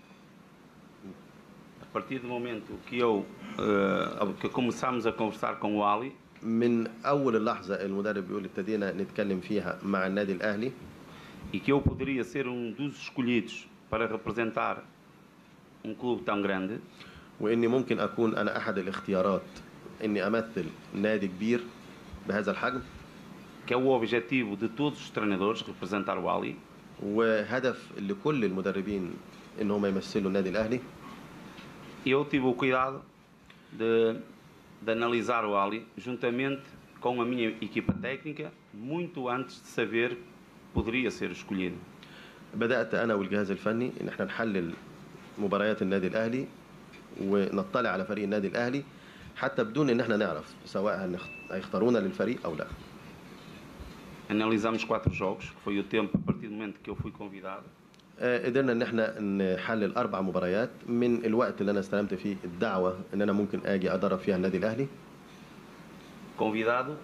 a partir do momento que eu ah, que começámos a conversar com o Ali, من اول اللحظه المدرب بيقول ابتدينا نتكلم فيها مع النادي الاهلي e que eu poderia ser um dos escolhidos para representar um clube tão grande, واني ممكن اكون انا احد الاختيارات اني امثل نادي كبير بهذا الحجم que é o objetivo de todos os treinadores, representar o Ali, وهدف لكل المدربين ان هم يمثلوا النادي الاهلي e eu tive o cuidado de, de analisar o Ali juntamente com a minha equipa técnica, muito antes de saber que poderia ser escolhido. بدات انا والجهاز الفني ان احنا نحلل مباريات النادي الاهلي ونطلع على فريق النادي الاهلي حتى بدون ان احنا نعرف سواء هنخ- هيختارونا للفريق او لا Analisamos quatro jogos, que foi o tempo a partir do momento que eu fui convidado. آه، قدرنا ان احنا نحلل اربع مباريات من الوقت اللي انا استلمت فيه الدعوه ان انا ممكن اجي ادرب فيها النادي الاهلي Convidado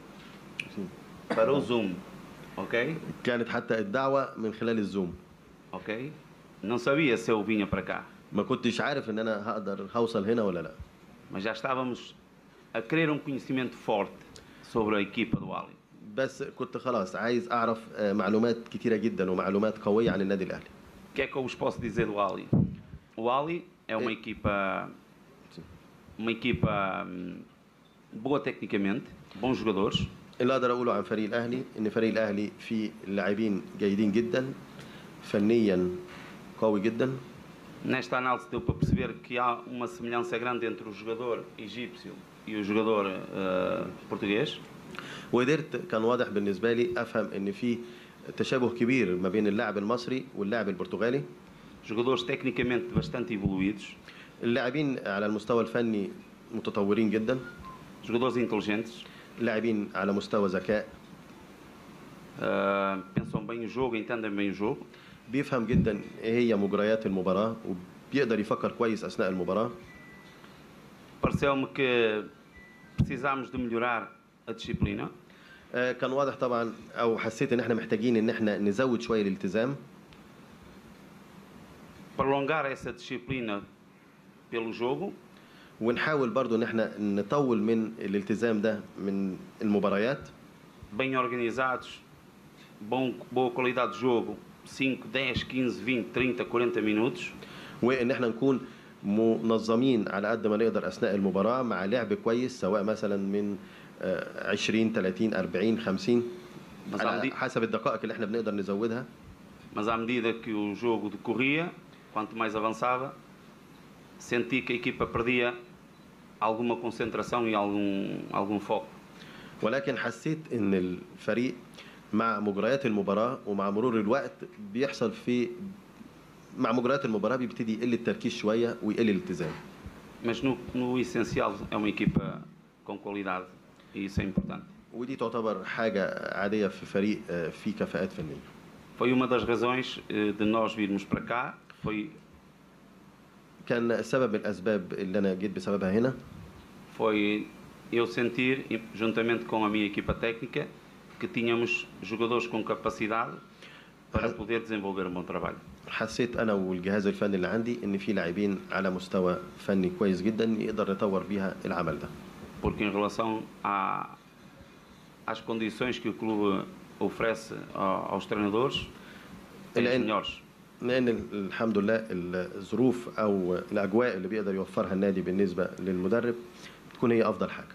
para o Zoom, ok? كانت حتى الدعوه من خلال الزوم Ok? Não sabia se eu vinha para cá, ما كنتش عارف ان انا هقدر هوصل هنا ولا لا mas já estávamos a querer um conhecimento forte sobre a equipa do Ali. بس كنت خلاص عايز اعرف آه، معلومات كتيره جدا ومعلومات قويه عن النادي الاهلي O que é que eu vos posso dizer do Ali? O Ali é uma equipa, uma equipa hum, boa tecnicamente, bons jogadores, اللي اقدر اقوله عن فريق الاهلي ان فريق الاهلي فيه لاعبين جيدين جدا فنيا قوي جدا Nesta análise deu para perceber que há uma semelhança grande entre o jogador egípcio e o jogador eh, português. وقدرت كان واضح بالنسبه لي افهم ان في تشابه كبير ما بين اللاعب المصري واللاعب البرتغالي Jogadores tecnicamente bastante evoluídos, اللاعبين على المستوى الفني متطورين جدا jogadores inteligentes, لاعبين على مستوى ذكاء eh, pensam bem o jogo, entendem bem o jogo. بيفهم جدا ايه هي مجريات المباراه وبيقدر يفكر كويس اثناء المباراه Pareceu-me que precisámos de melhorar a disciplina. آه، كان واضح طبعا او حسيت ان احنا محتاجين ان احنا نزود شويه الالتزام prolongar essa disciplina pelo jogo, ونحاول برضو ان احنا نطول من الالتزام ده من المباريات bem organizados, bom, boa qualidade de jogo, 5, 10, 15, 20, 30, 40 minutos. وان احنا نكون منظمين على قد ما نقدر اثناء المباراه مع لعب كويس سواء مثلا من آه، 20 30 40 50 Mas à على medida, حسب الدقائق اللي احنا بنقدر نزودها mas à medida que o jogo decorria, quanto mais avançava, senti que a equipa perdia alguma concentração e algum, algum foco. ولكن حسيت ان الفريق مع مجريات المباراه ومع مرور الوقت بيحصل في مع مجريات المباراه بيبتدي يقل التركيز شويه ويقل الالتزام Mas no, no essencial é uma equipa com qualidade e isso é importante. ودي تعتبر حاجه عاديه في فريق آه، فيه كفاءات فنيه Foi uma das razões eh, de nós virmos para cá, foi, كان سبب من الاسباب اللي انا جيت بسببها هنا foi eu sentir, juntamente com a minha equipa técnica, que tínhamos jogadores com capacidade para poder desenvolver um bom trabalho. حسيت انا والجهاز الفني اللي عندي ان في لاعبين على مستوى فني كويس جدا يقدر يطور بيها العمل ده Porque em relação à, às condições que o clube oferece a- aos treinadores, tem os الآن- melhores. لان ال- الحمد لله الظروف او الاجواء اللي بيقدر يوفرها النادي بالنسبه للمدرب تكون هي افضل حاجه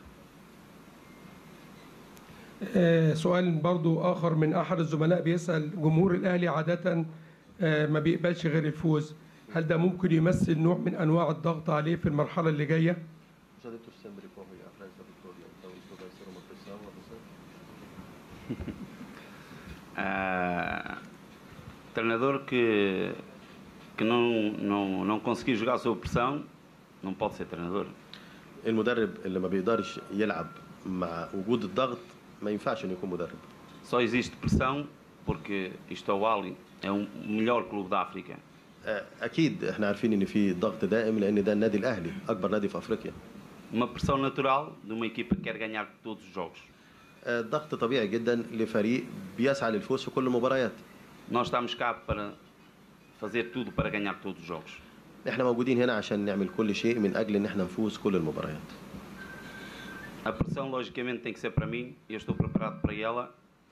آه، سؤال برضو آخر من أحد الزملاء بيسأل جمهور الأهلي عادة آه، ما بيقبلش غير الفوز هل ده ممكن يمثل نوع من أنواع الضغط عليه في المرحلة اللي جاية؟ Ah, treinador que, que não, não, não conseguir jogar sob pressão não pode ser treinador. المدرب اللي ما بيقدرش يلعب مع وجود الضغط ما ينفعش انه يكون مدرب Só existe pressão porque isto é o Ali, é o melhor clube da África. آه، اكيد احنا عارفين ان في ضغط دائم لان ده النادي الاهلي اكبر نادي في افريقيا Uma pressão natural de uma equipa que quer ganhar todos os jogos. آه، ضغط طبيعي جدا لفريق بيسعى للفوز في كل المباريات Nós estamos cá para fazer tudo para ganhar todos os jogos. احنا موجودين هنا عشان نعمل كل شيء من اجل ان احنا نفوز كل المباريات A pressão, logicamente, tem que ser para mim, eu estou preparado para ela.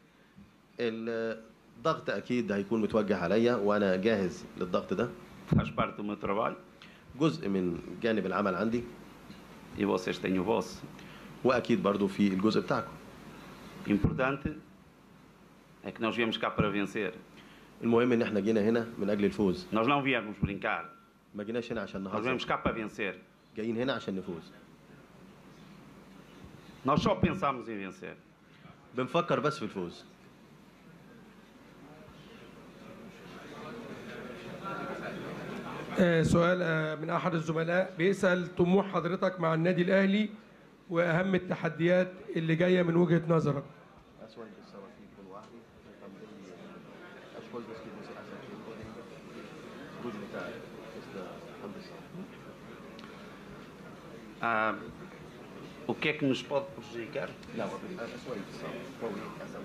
الضغط اكيد هيكون متوجه عليا وانا جاهز للضغط ده Faz parte do meu trabalho جزء من جانب العمل عندي e vocês têm o vosso. واكيد برضو في الجزء بتاعكم Importante é que nós viemos cá para vencer. المهم ان احنا جينا هنا من اجل الفوز Nós não viemos brincar, ما جيناش هنا عشان nós viemos نهزر cá para vencer. جايين هنا عشان نفوز Nós só pensamos em vencer. بنفكر بس في الفوز آه، سؤال آه، من أحد الزملاء بيسأل طموح حضرتك مع النادي الأهلي وأهم التحديات اللي جاية من وجهة نظرك. Ah, o que é que nos pode prejudicar? لا اسوء اتصال قوي قسم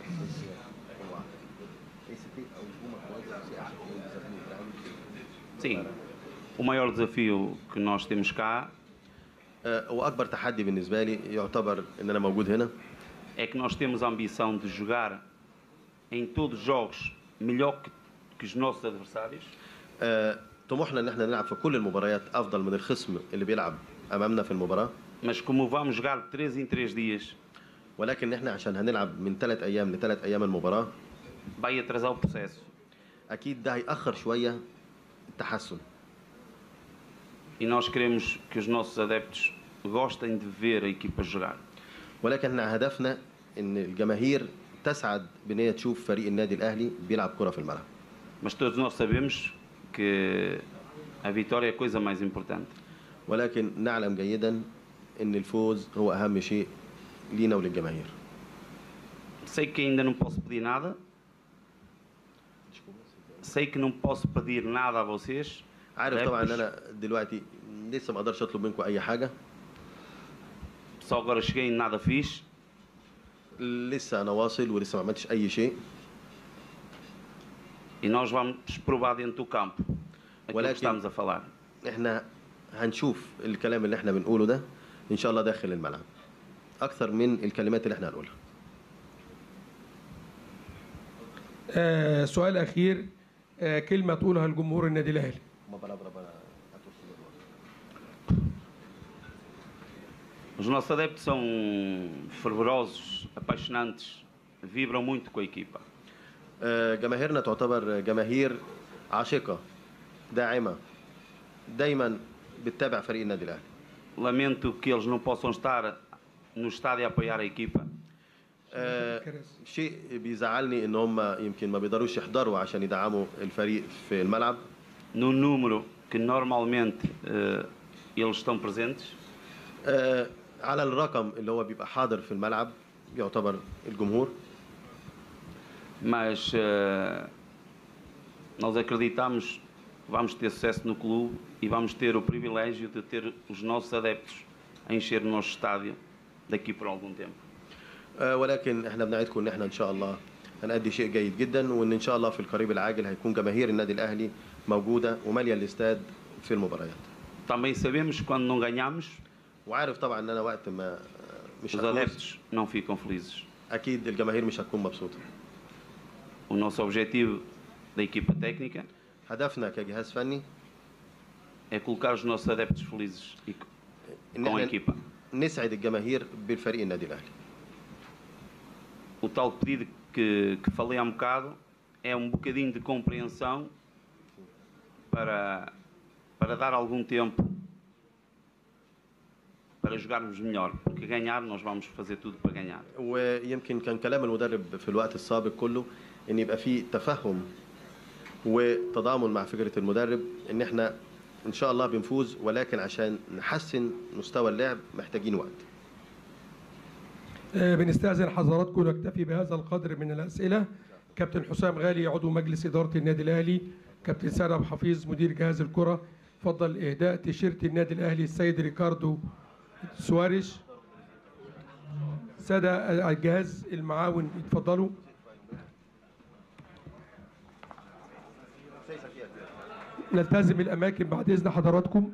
esse tem alguma coisa que você acha que é um desafio grande? Sim. O maior desafio que nós temos cá آه، واكبر تحدي بالنسبه لي يعتبر ان انا موجود هنا é que nós temos a ambição de jogar em todos os jogos melhor que, que os nossos adversários. آه، طموحنا ان احنا نلعب في كل المباريات افضل من الخصم اللي بيلعب امامنا في المباراه Mas como vamos jogar de 3 em 3 dias, ولكن احنا عشان هنلعب من ثلاث ايام لثلاث ايام المباراه vai atrasar o processo. اكيد ده هيأخر شويه التحسن E nós queremos que os nossos adeptos gostem de ver a equipa jogar. ولكن احنا هدفنا ان الجماهير تسعد بان هي تشوف فريق النادي الاهلي بيلعب كره في الملعب Mas todos nós sabemos que a vitória é a coisa mais importante. ولكن نعلم جيدا ان الفوز هو اهم شيء لينا وللجماهير Sei que ainda não posso pedir nada. Sei que não posso pedir nada a vocês. عارف طبعا ان adeptos. انا دلوقتي لسه ما اقدرش اطلب منكم اي حاجه Só agora cheguei e nada fiz. لسه انا واصل ولسه ما عملتش اي شيء E nós vamos provar dentro do campo aquilo que ولكن- estamos a falar. احنا هنشوف الكلام اللي احنا بنقوله ده ان شاء الله داخل الملعب اكثر من الكلمات اللي احنا هنقولها آه سؤال اخير آه كلمه تقولها لجمهور النادي الاهلي Os nossos adeptos são fervorosos, apaixonantes, vibram muito com a equipa. آه، جماهيرنا تعتبر جماهير عاشقة داعمة دايما بتتابع فريق النادي الأهلي Lamento que eles não possam estar no estádio a apoiar a equipa, آه، شيء بيزعلني ان هم يمكن ما بيقدروش يحضروا عشان يدعموا الفريق في الملعب no número que normalmente eh, eles estão presentes. آه، على الرقم اللي هو بيبقى حاضر في الملعب يعتبر الجمهور mas eh, nós acreditamos que vamos ter sucesso no clube e vamos ter o privilégio de ter os nossos adeptos a encher o nosso estádio daqui por algum tempo. آه، ولكن احنا بنعدكم ان احنا ان شاء الله هنأدي شيء جيد جدا وان ان شاء الله في القريب العاجل هيكون جماهير النادي الاهلي موجوده وماليه الاستاد في المباريات Também sabemos que quando não ganhamos, وعارف طبعا ان انا وقت ما مش os هفوز adeptos não ficam felizes. اكيد الجماهير مش هتكون مبسوطه O nosso objetivo da equipa técnica هدفنا كجهاز فني é colocar os nossos adeptos felizes e ان com a احنا equipa. نسعد الجماهير بالفريق النادي الاهلي O tal pedido que, que falei há um bocado é um bocadinho de compreensão para, para dar algum tempo para jogarmos melhor, porque ganhar nós vamos fazer tudo para ganhar. ويمكن كان كلام المدرب في الوقت السابق كله ان يبقى في تفهم وتضامن مع فكره المدرب ان احنا ان شاء الله بنفوز ولكن عشان نحسن مستوى اللعب محتاجين وقت آه، بنستأذن حضراتكم نكتفي بهذا القدر من الأسئلة كابتن حسام غالي عضو مجلس إدارة النادي الأهلي كابتن سعد عبد الحفيظ مدير جهاز الكرة فضل إهداء تيشيرت النادي الأهلي السيد ريكاردو سواريش سادة الجهاز المعاون يتفضلوا نلتزم الأماكن بعد إذن حضراتكم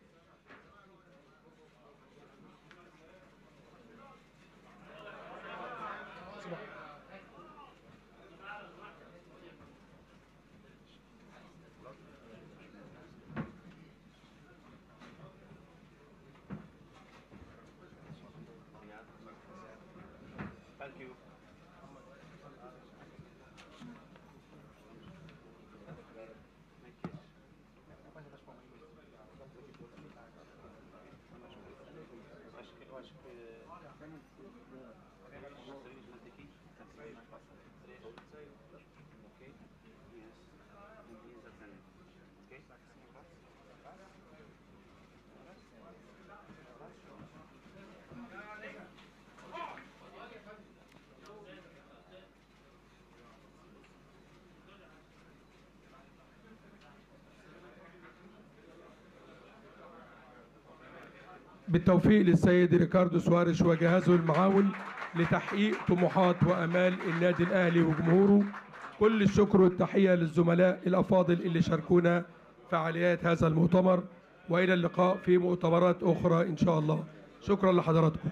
بالتوفيق للسيد ريكاردو سواريش وجهازه المعاون لتحقيق طموحات وامال النادي الاهلي وجمهوره كل الشكر والتحيه للزملاء الافاضل اللي شاركونا فعاليات هذا المؤتمر والى اللقاء في مؤتمرات اخرى ان شاء الله شكرا لحضراتكم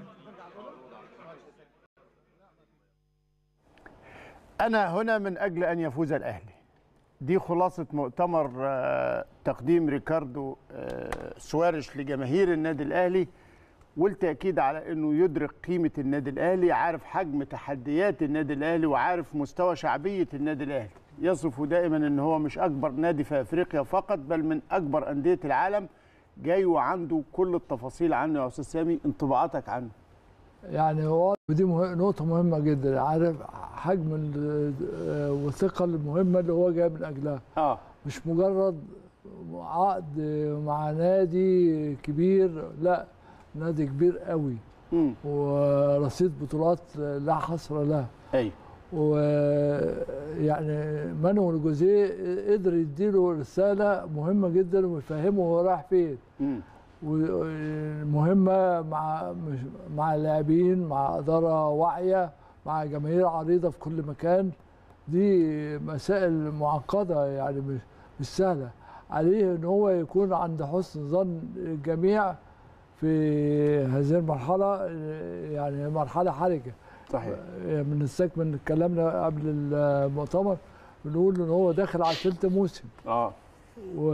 أنا هنا من أجل أن يفوز الأهلي دي خلاصة مؤتمر آه، تقديم ريكاردو آه، سوارش لجماهير النادي الأهلي والتأكيد على أنه يدرك قيمة النادي الأهلي عارف حجم تحديات النادي الأهلي وعارف مستوى شعبية النادي الأهلي يصف دائما أنه هو مش أكبر نادي في أفريقيا فقط بل من أكبر أندية العالم جاي وعنده كل التفاصيل عنه يا أستاذ سامي انطباعاتك عنه يعني هو ودي مه... نقطة مهمة جدا عارف حجم ال- آه، والثقة المهمة اللي هو جاي من أجلها اه مش مجرد عقد مع نادي كبير لا نادي كبير قوي امم ورصيد بطولات لا حصر لها ايوه ويعني مانويل جوزيه قدر يديله رسالة مهمة جدا ويفهمه هو رايح فين امم مهمة مع مش مع اللاعبين مع إدارة واعية مع جماهير عريضة في كل مكان دي مسائل معقدة يعني مش مش سهلة عليه ان هو يكون عند حسن ظن الجميع في هذه المرحله يعني مرحله حرجه صحيح بنستكمل كلامنا قبل المؤتمر بنقول ان هو داخل على ثلث موسم اه و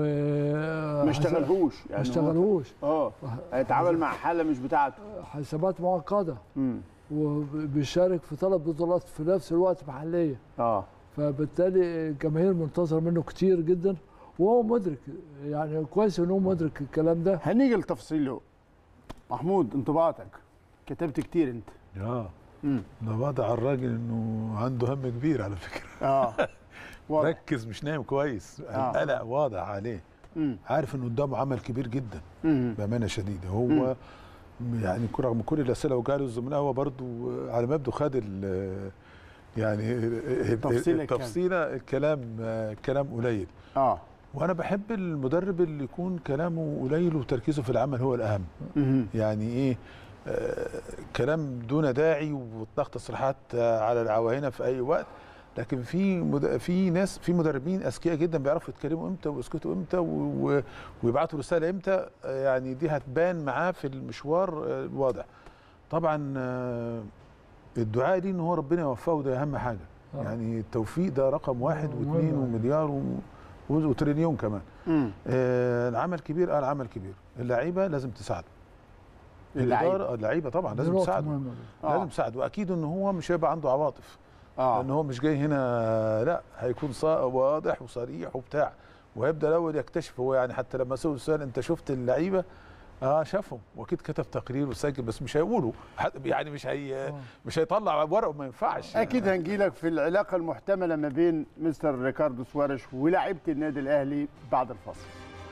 ما اشتغلهوش ما هو- اشتغلهوش اه هيتعامل مع حاله مش بتاعته حسابات معقده امم وبيشارك في ثلاث بطولات في نفس الوقت محليه اه فبالتالي الجماهير منتظره منه كتير جدا وهو مدرك يعني كويس ان هو مدرك الكلام ده هنيجي لتفصيله محمود انطباعاتك كتبت كتير انت اه امم ده وضع الراجل انه عنده هم كبير على فكره اه واضح ركز مش نايم كويس آه. القلق واضح عليه امم عارف انه قدامه عمل كبير جدا امم بامانه شديده هو يعني كل- رغم كل الاسئله وجاله الزملاء هو برضو على ما يبدو خد ال- يعني التفصيلة كام؟ التفصيله الكلام الكلام قليل اه وانا بحب المدرب اللي يكون كلامه قليل وتركيزه في العمل هو الاهم مهم. يعني ايه آه كلام دون داعي وضغط تصريحات آه، على العواهنه في اي وقت لكن في مد... في ناس في مدربين اذكياء جدا بيعرفوا يتكلموا امتى ويسكتوا امتى و... و... ويبعتوا رساله امتى آه، يعني دي هتبان معاه في المشوار آه، الواضح طبعا آه، الدعاء دي ان هو ربنا يوفقه ده اهم حاجه آه. يعني التوفيق ده رقم واحد مهم. واثنين ومليار و... وتريليون كمان امم آه العمل كبير اه العمل كبير اللعيبه لازم تساعده اللعيبة. الإدارة- اللعيبه طبعا لازم دي نقطة تساعده مهمة. آه. لازم تساعده واكيد ان هو مش هيبقى عنده عواطف اه لان هو مش جاي هنا لا هيكون صا- واضح وصريح وبتاع وهيبدا الاول يكتشف هو يعني حتى لما سئل السؤال انت شفت اللعيبه اه شافهم واكيد كتب تقرير وسجل بس مش هيقوله حد- يعني مش هي آه. مش هيطلع ورقه ما ينفعش اكيد هنجي لك في العلاقه المحتمله ما بين مستر ريكاردو سواريش ولاعيبه النادي الاهلي بعد الفاصل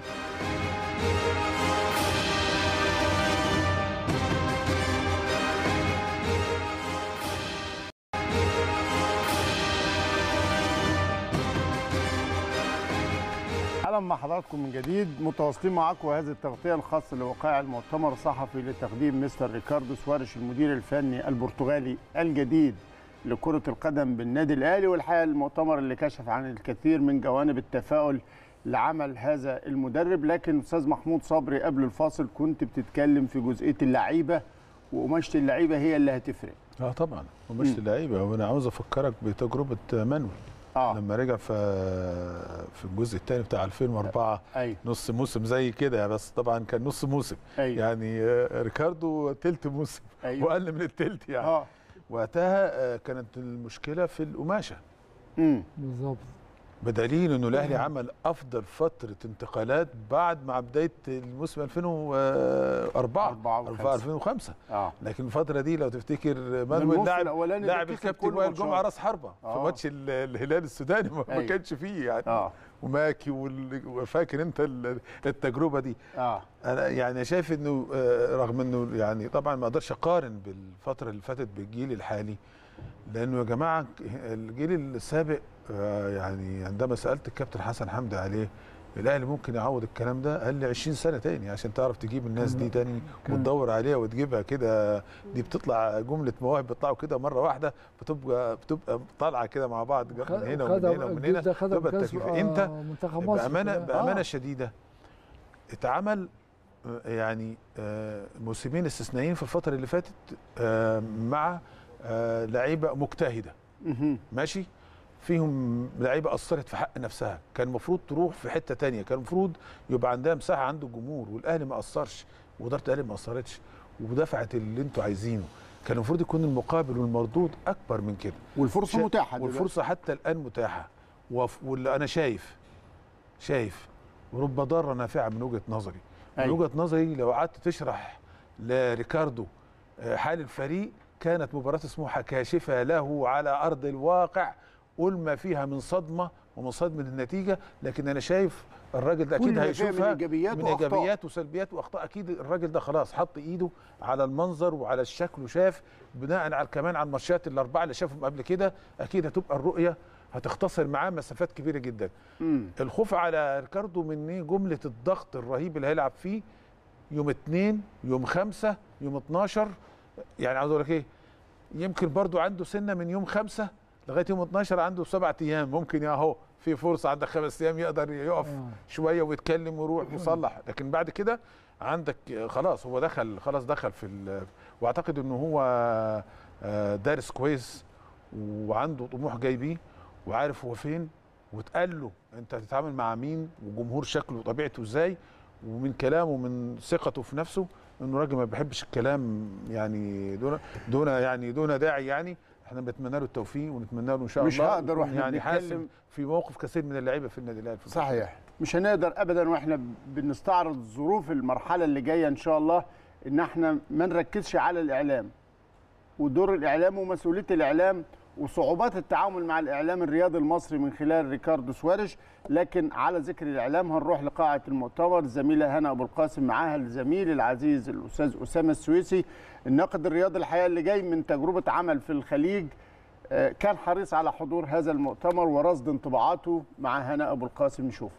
اهلا مع حضراتكم من جديد متواصلين معاكم هذه التغطيه الخاصه لوقائع المؤتمر الصحفي لتقديم مستر ريكاردو سواريش المدير الفني البرتغالي الجديد لكره القدم بالنادي الاهلي والحقيقه المؤتمر اللي كشف عن الكثير من جوانب التفاؤل لعمل هذا المدرب لكن استاذ محمود صبري قبل الفاصل كنت بتتكلم في جزئيه اللعيبه وقماشه اللعيبه هي اللي هتفرق اه طبعا ومش مم. اللعيبه وانا عاوز افكرك بتجربه مانويل اه لما رجع في في الجزء الثاني بتاع 2004 ايوه نص موسم زي كده بس طبعا كان نص موسم ايوه يعني آه، ريكاردو تلت موسم ايوه واقل من التلت يعني اه وقتها آه، كانت المشكله في القماشه امم بالظبط بدليل انه الاهلي عمل افضل فتره انتقالات بعد مع بدايه الموسم 2004 أربعة وخمسة. 2005 اه لكن الفتره دي لو تفتكر مانويل النص لاعب الأولاني لاعب اللي كسب الكابتن كل وائل ماتشات. جمعه راس حربه في آه. ماتش ال- الهلال السوداني ما, ما أيوة. كانش فيه يعني اه وماكي وال- وفاكر انت ال- التجربه دي اه انا يعني شايف انه آه، رغم انه يعني طبعا ما اقدرش اقارن بالفتره اللي فاتت بالجيل الحالي لانه يا جماعه الجيل السابق آه، يعني عندما سالت الكابتن حسن حمدي عليه الاهلي ممكن يعوض الكلام ده قال لي 20 سنه تاني عشان تعرف تجيب الناس دي تاني كان- وتدور عليها وتجيبها كده دي بتطلع جمله مواهب بيطلعوا كده مره واحده بتبقى بتبقى طالعه كده مع بعض من هنا ومن هنا ومن هنا ده خدها تبقى بكاس التكليف آه، انت منتخب مصر بامانه كمان. بامانه آه. شديده اتعمل آه، يعني آه، موسمين استثنائيين في الفتره اللي فاتت آه، مع آه، لعيبه مجتهده مهم. ماشي فيهم لعيبه اثرت في حق نفسها كان المفروض تروح في حته تانية كان المفروض يبقى عندها مساحه عند الجمهور والاهلي ما اثرش واداره الاهلي ما اثرتش ودفعت اللي انتوا عايزينه كان المفروض يكون المقابل والمردود اكبر من كده والفرصه شا- متاحه دلوقتي. والفرصه حتى الان متاحه وف- واللي انا شايف شايف رب ضاره نافعه من وجهه نظري من أيوة. وجهه نظري لو قعدت تشرح لريكاردو آه، حال الفريق كانت مباراه سموحه كاشفه له على ارض الواقع قل ما فيها من صدمه ومن صدمه النتيجه لكن انا شايف الراجل ده كل اكيد ما فيها من هيشوفها إيجابيات من وأخطاء. ايجابيات وسلبيات واخطاء اكيد الراجل ده خلاص حط ايده على المنظر وعلى الشكل وشاف بناء على كمان على الماتشات الاربعه اللي شافهم قبل كده اكيد هتبقى الرؤيه هتختصر معاه مسافات كبيره جدا مم. الخوف على ريكاردو من إيه؟ جمله الضغط الرهيب اللي هيلعب فيه يوم اثنين يوم خمسة يوم 12 يعني عاوز اقول لك ايه يمكن برضو عنده سنه من يوم خمسة لغايه يوم 12 عنده سبع ايام ممكن يا اهو في فرصه عندك خمس ايام يقدر يقف شويه ويتكلم ويروح ويصلح لكن بعد كده عندك خلاص هو دخل خلاص دخل في ال- واعتقد انه هو آه، دارس كويس وعنده طموح جاي بيه وعارف هو فين واتقال له انت هتتعامل مع مين وجمهور شكله وطبيعته ازاي ومن كلامه ومن ثقته في نفسه انه راجل ما بيحبش الكلام يعني دون دون يعني دون داعي يعني احنا بنتمنى له التوفيق ونتمنى له ان شاء مش الله هقدر يكون واحنا يعني حاسم بنتكلم- في موقف كثير من اللعيبه في النادي الاهلي في صحيح مش هنقدر ابدا واحنا بنستعرض ظروف المرحله اللي جايه ان شاء الله ان احنا ما نركزش على الاعلام ودور الاعلام ومسؤوليه الاعلام وصعوبات التعامل مع الاعلام الرياضي المصري من خلال ريكاردو سواريش لكن على ذكر الاعلام هنروح لقاعه المؤتمر الزميله هنا ابو القاسم معاها الزميل العزيز الاستاذ اسامه السويسي الناقد الرياضي الحقيقه اللي جاي من تجربه عمل في الخليج آه، كان حريص على حضور هذا المؤتمر ورصد انطباعاته مع هنا ابو القاسم نشوف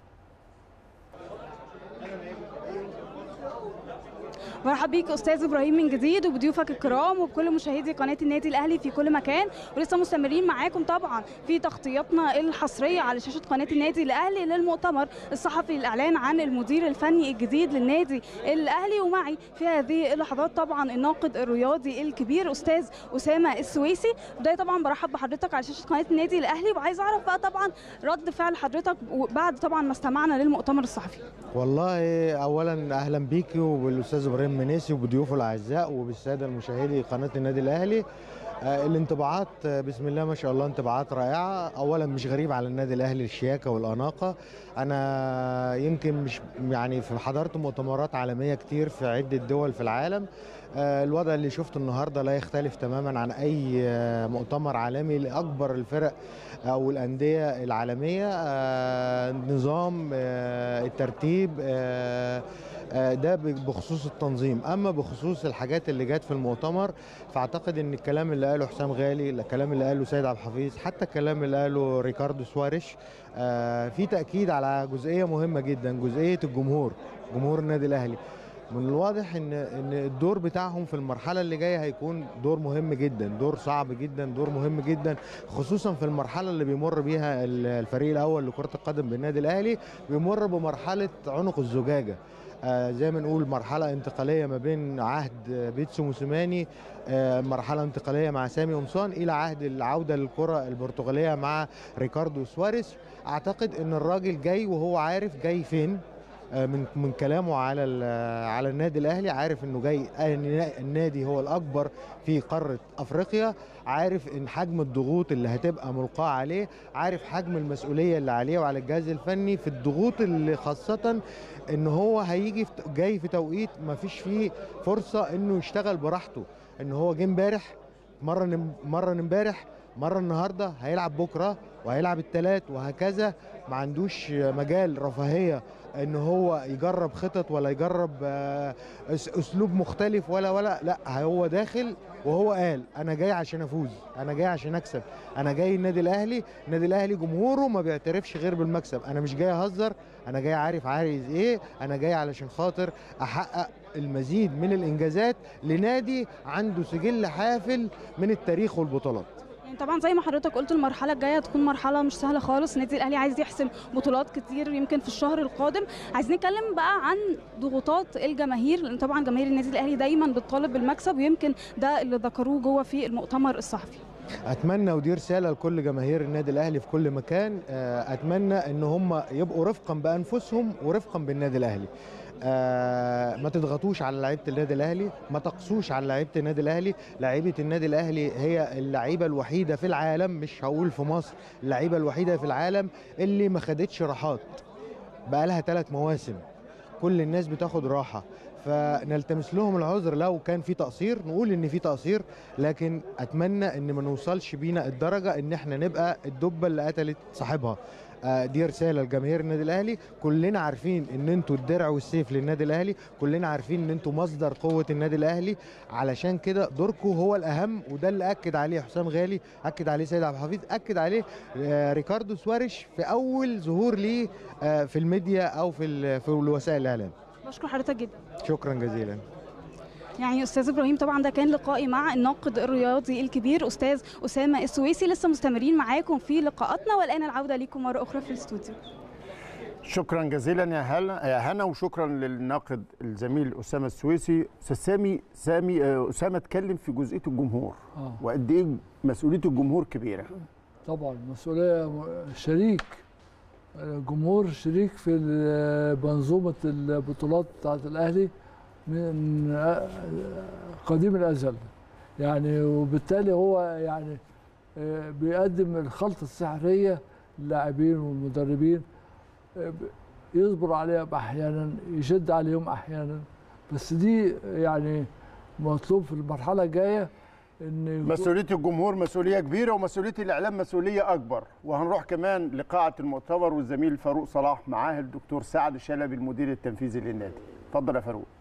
مرحب بيك استاذ ابراهيم من جديد وبضيوفك الكرام وبكل مشاهدي قناه النادي الاهلي في كل مكان ولسه مستمرين معاكم طبعا في تغطياتنا الحصريه على شاشه قناه النادي الاهلي للمؤتمر الصحفي للاعلان عن المدير الفني الجديد للنادي الاهلي ومعي في هذه اللحظات طبعا الناقد الرياضي الكبير استاذ اسامه السويسي بدايه طبعا برحب بحضرتك على شاشه قناه النادي الاهلي وعايز اعرف بقى طبعا رد فعل حضرتك بعد طبعا ما استمعنا للمؤتمر الصحفي والله اولا اهلا بيكي وبالاستاذ ابراهيم منيسي وبضيوفه الاعزاء وبالساده المشاهدي قناه النادي الاهلي آه، الانطباعات آه، بسم الله ما شاء الله انطباعات رائعه اولا مش غريب على النادي الاهلي الشياكه والاناقه انا يمكن مش يعني في حضرت مؤتمرات عالميه كتير في عده دول في العالم آه، الوضع اللي شفته النهارده لا يختلف تماما عن اي آه، مؤتمر عالمي لاكبر الفرق او الانديه العالميه آه، النظام آه، الترتيب آه، آه، ده بخصوص التنظيم اما بخصوص الحاجات اللي جت في المؤتمر فاعتقد ان الكلام اللي قاله حسام غالي الكلام اللي قاله سيد عبد الحفيظ حتى الكلام اللي قاله ريكاردو سواريش آه، في تاكيد على جزئيه مهمه جدا جزئيه الجمهور جمهور النادي الاهلي من الواضح ان ان الدور بتاعهم في المرحله اللي جايه هيكون دور مهم جدا دور صعب جدا دور مهم جدا خصوصا في المرحله اللي بيمر بيها ال- الفريق الاول لكره القدم بالنادي الاهلي بيمر بمرحله عنق الزجاجه آه زي ما نقول مرحله انتقاليه ما بين عهد آه، بيتسو موسيماني آه مرحله انتقاليه مع سامي قمصان الى عهد العوده للكره البرتغاليه مع ريكاردو سواريز اعتقد ان الراجل جاي وهو عارف جاي فين آه، من من كلامه على ال- على النادي الاهلي عارف انه جاي النا- النادي هو الاكبر في قاره افريقيا عارف ان حجم الضغوط اللي هتبقى ملقاه عليه عارف حجم المسؤوليه اللي عليه وعلى الجهاز الفني في الضغوط اللي خاصه ان هو هيجي في جاي في توقيت ما فيش فيه فرصه انه يشتغل براحته ان هو جه امبارح مره مره امبارح مره النهارده هيلعب بكره وهيلعب الثلاث وهكذا ما عندوش مجال رفاهيه ان هو يجرب خطط ولا يجرب آه، أس- اسلوب مختلف ولا ولا لا هو داخل وهو قال انا جاي عشان افوز انا جاي عشان اكسب انا جاي النادي الاهلي النادي الاهلي جمهوره ما بيعترفش غير بالمكسب انا مش جاي اهزر انا جاي عارف عايز ايه انا جاي علشان خاطر احقق المزيد من الانجازات لنادي عنده سجل حافل من التاريخ والبطولات يعني طبعا زي ما حضرتك قلت المرحله الجايه هتكون مرحله مش سهله خالص النادي الاهلي عايز يحسم بطولات كتير يمكن في الشهر القادم عايزين نتكلم بقى عن ضغوطات الجماهير لان طبعا جماهير النادي الاهلي دايما بتطالب بالمكسب ويمكن ده اللي ذكروه جوه في المؤتمر الصحفي اتمنى ودي رساله لكل جماهير النادي الاهلي في كل مكان آه، اتمنى ان هم يبقوا رفقا بانفسهم ورفقا بالنادي الاهلي آه، ما تضغطوش على لعيبه النادي الاهلي ما تقسوش على لعيبه النادي الاهلي لعيبه النادي الاهلي هي اللعيبه الوحيده في العالم مش هقول في مصر اللعيبه الوحيده في العالم اللي ما خدتش راحات بقى لها ثلاث مواسم كل الناس بتاخد راحه فنلتمس لهم العذر لو كان في تقصير نقول ان في تقصير لكن اتمنى ان ما نوصلش بينا الدرجه ان احنا نبقى الدبه اللي قتلت صاحبها آه، دي رساله لجماهير النادي الاهلي كلنا عارفين ان انتوا الدرع والسيف للنادي الاهلي كلنا عارفين ان انتوا مصدر قوه النادي الاهلي علشان كده دوركم هو الاهم وده اللي اكد عليه حسام غالي اكد عليه سيد عبد الحفيظ اكد عليه آه، ريكاردو سواريش في اول ظهور ليه آه، في الميديا او في ال- في وسائل الاعلام بشكر حضرتك جدا شكرا جزيلا يعني استاذ ابراهيم طبعا ده كان لقائي مع الناقد الرياضي الكبير استاذ اسامه السويسي لسه مستمرين معاكم في لقاءاتنا والان العوده ليكم مره اخرى في الاستوديو شكرا جزيلا يا هلا يا هنا وشكرا للناقد الزميل اسامه السويسي استاذ سامي سامي آه، اسامه اتكلم في جزئيه الجمهور آه. وقد ايه مسؤوليه الجمهور كبيره طبعا مسؤوليه م- شريك جمهور شريك في ال- منظومه البطولات بتاعت الاهلي من قديم الازل يعني وبالتالي هو يعني آه، بيقدم الخلطه السحريه للاعبين والمدربين آه، ب- يصبر عليهم احيانا يشد عليهم احيانا بس دي يعني مطلوب في المرحله الجايه ان يكون- مسؤوليه الجمهور مسؤوليه كبيره ومسؤوليه الاعلام مسؤوليه اكبر وهنروح كمان لقاعه المؤتمر والزميل فاروق صلاح معاه الدكتور سعد شلبي المدير التنفيذي للنادي اتفضل يا فاروق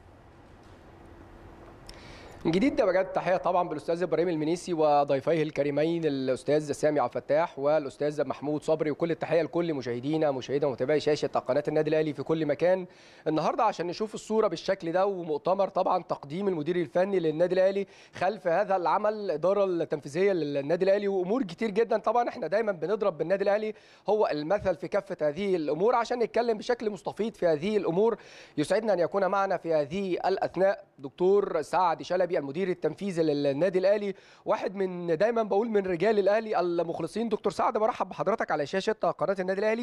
جديد ده بجد تحيه طبعا بالاستاذ ابراهيم المنيسي وضيفيه الكريمين الاستاذ سامي عبد الفتاح والاستاذ محمود صبري وكل التحيه لكل مشاهدينا مشاهدة ومتابعي شاشه قناه النادي الاهلي في كل مكان النهارده عشان نشوف الصوره بالشكل ده ومؤتمر طبعا تقديم المدير الفني للنادي الاهلي خلف هذا العمل الاداره التنفيذيه للنادي الاهلي وامور كتير جدا طبعا احنا دايما بنضرب بالنادي الاهلي هو المثل في كافه هذه الامور عشان نتكلم بشكل مستفيض في هذه الامور يسعدنا ان يكون معنا في هذه الاثناء دكتور سعد شلبي المدير التنفيذي للنادي الاهلي واحد من دايما بقول من رجال الاهلي المخلصين دكتور سعد برحب بحضرتك على شاشه قناه النادي الاهلي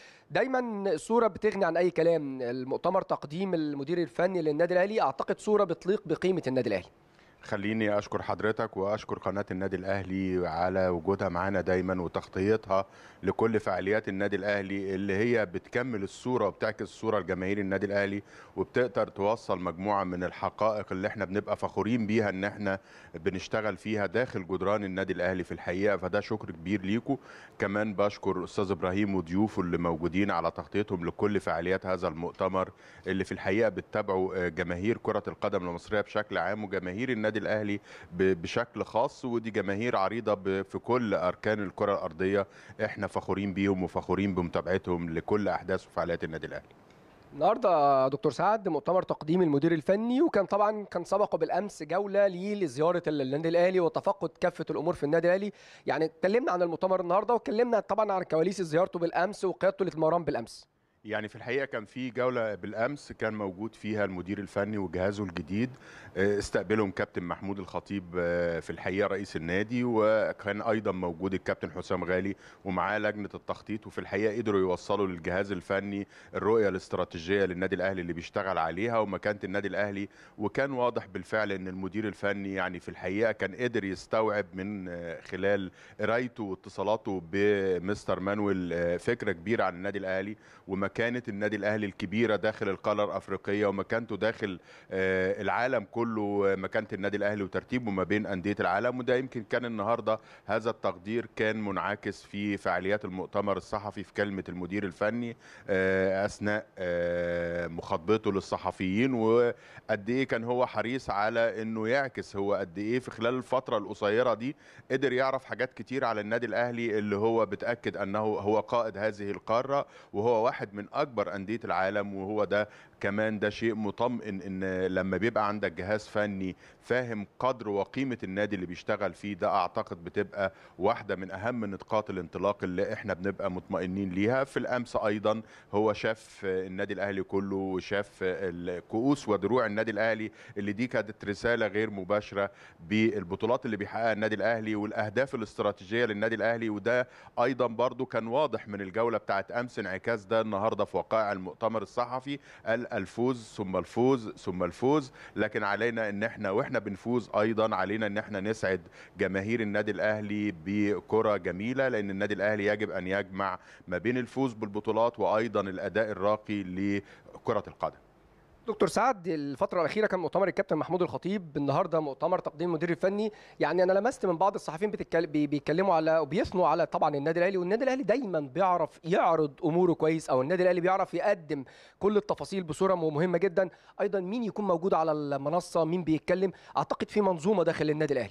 دايما الصوره بتغني عن اي كلام المؤتمر تقديم المدير الفني للنادي الاهلي اعتقد صوره بتليق بقيمه النادي الاهلي خليني اشكر حضرتك واشكر قناه النادي الاهلي على وجودها معانا دايما وتغطيتها لكل فعاليات النادي الاهلي اللي هي بتكمل الصوره وبتعكس الصوره لجماهير النادي الاهلي وبتقدر توصل مجموعه من الحقائق اللي احنا بنبقى فخورين بيها ان احنا بنشتغل فيها داخل جدران النادي الاهلي في الحقيقه فده شكر كبير ليكم كمان بشكر استاذ ابراهيم وضيوفه اللي موجودين على تغطيتهم لكل فعاليات هذا المؤتمر اللي في الحقيقه بتتابعه جماهير كره القدم المصريه بشكل عام وجماهير النادي الاهلي ب- بشكل خاص ودي جماهير عريضه ب- في كل اركان الكره الارضيه احنا فخورين بيهم وفخورين بمتابعتهم لكل احداث وفعاليات النادي الاهلي النهارده دكتور سعد مؤتمر تقديم المدير الفني وكان طبعا كان سبقه بالامس جوله ليه لزياره النادي الاهلي وتفقد كافه الامور في النادي الاهلي يعني اتكلمنا عن المؤتمر النهارده واتكلمنا طبعا عن كواليس زيارته بالامس وقيادته للمران بالامس يعني في الحقيقه كان في جوله بالامس كان موجود فيها المدير الفني وجهازه الجديد آه، استقبلهم كابتن محمود الخطيب آه، في الحقيقه رئيس النادي وكان ايضا موجود الكابتن حسام غالي ومعاه لجنه التخطيط وفي الحقيقه قدروا يوصلوا للجهاز الفني الرؤيه الاستراتيجيه للنادي الاهلي اللي بيشتغل عليها ومكانه النادي الاهلي وكان واضح بالفعل ان المدير الفني يعني في الحقيقه كان قدر يستوعب من آه، خلال قرايته واتصالاته بمستر مانويل آه، فكره كبيره عن النادي الاهلي ومكانه النادي الاهلي الكبيره داخل القاره الافريقيه ومكانته داخل آه، العالم كله آه، مكانه النادي الاهلي وترتيبه ما بين انديه العالم وده يمكن كان النهارده هذا التقدير كان منعكس في فعاليات المؤتمر الصحفي في كلمه المدير الفني آه، اثناء آه، مخاطبته للصحفيين وقد ايه كان هو حريص على انه يعكس هو قد ايه في خلال الفتره القصيره دي قدر يعرف حاجات كتير على النادي الاهلي اللي هو بتاكد انه هو قائد هذه القاره وهو واحد من اكبر انديه العالم وهو ده كمان ده شيء مطمئن ان لما بيبقى عندك جهاز فني فاهم قدر وقيمه النادي اللي بيشتغل فيه ده اعتقد بتبقى واحده من اهم نقاط الانطلاق اللي احنا بنبقى مطمئنين ليها في الامس ايضا هو شاف النادي الاهلي كله وشاف الكؤوس ودروع النادي الاهلي اللي دي كانت رساله غير مباشره بالبطولات اللي بيحققها النادي الاهلي والاهداف الاستراتيجيه للنادي الاهلي وده ايضا برضو كان واضح من الجوله بتاعت امس انعكاس ده النهارده في وقائع المؤتمر الصحفي قال الفوز ثم الفوز ثم الفوز لكن علينا ان احنا واحنا بنفوز ايضا علينا ان احنا نسعد جماهير النادي الاهلي بكره جميله لان النادي الاهلي يجب ان يجمع ما بين الفوز بالبطولات وايضا الاداء الراقي لكره القدم دكتور سعد الفترة الأخيرة كان مؤتمر الكابتن محمود الخطيب النهاردة مؤتمر تقديم المدير الفني يعني أنا لمست من بعض الصحفيين بتتكلم بي- بيتكلموا على وبيثنوا على طبعا النادي الأهلي والنادي الأهلي دايما بيعرف يعرض أموره كويس أو النادي الأهلي بيعرف يقدم كل التفاصيل بصورة مهمة جدا أيضا مين يكون موجود على المنصة مين بيتكلم أعتقد في منظومة داخل النادي الأهلي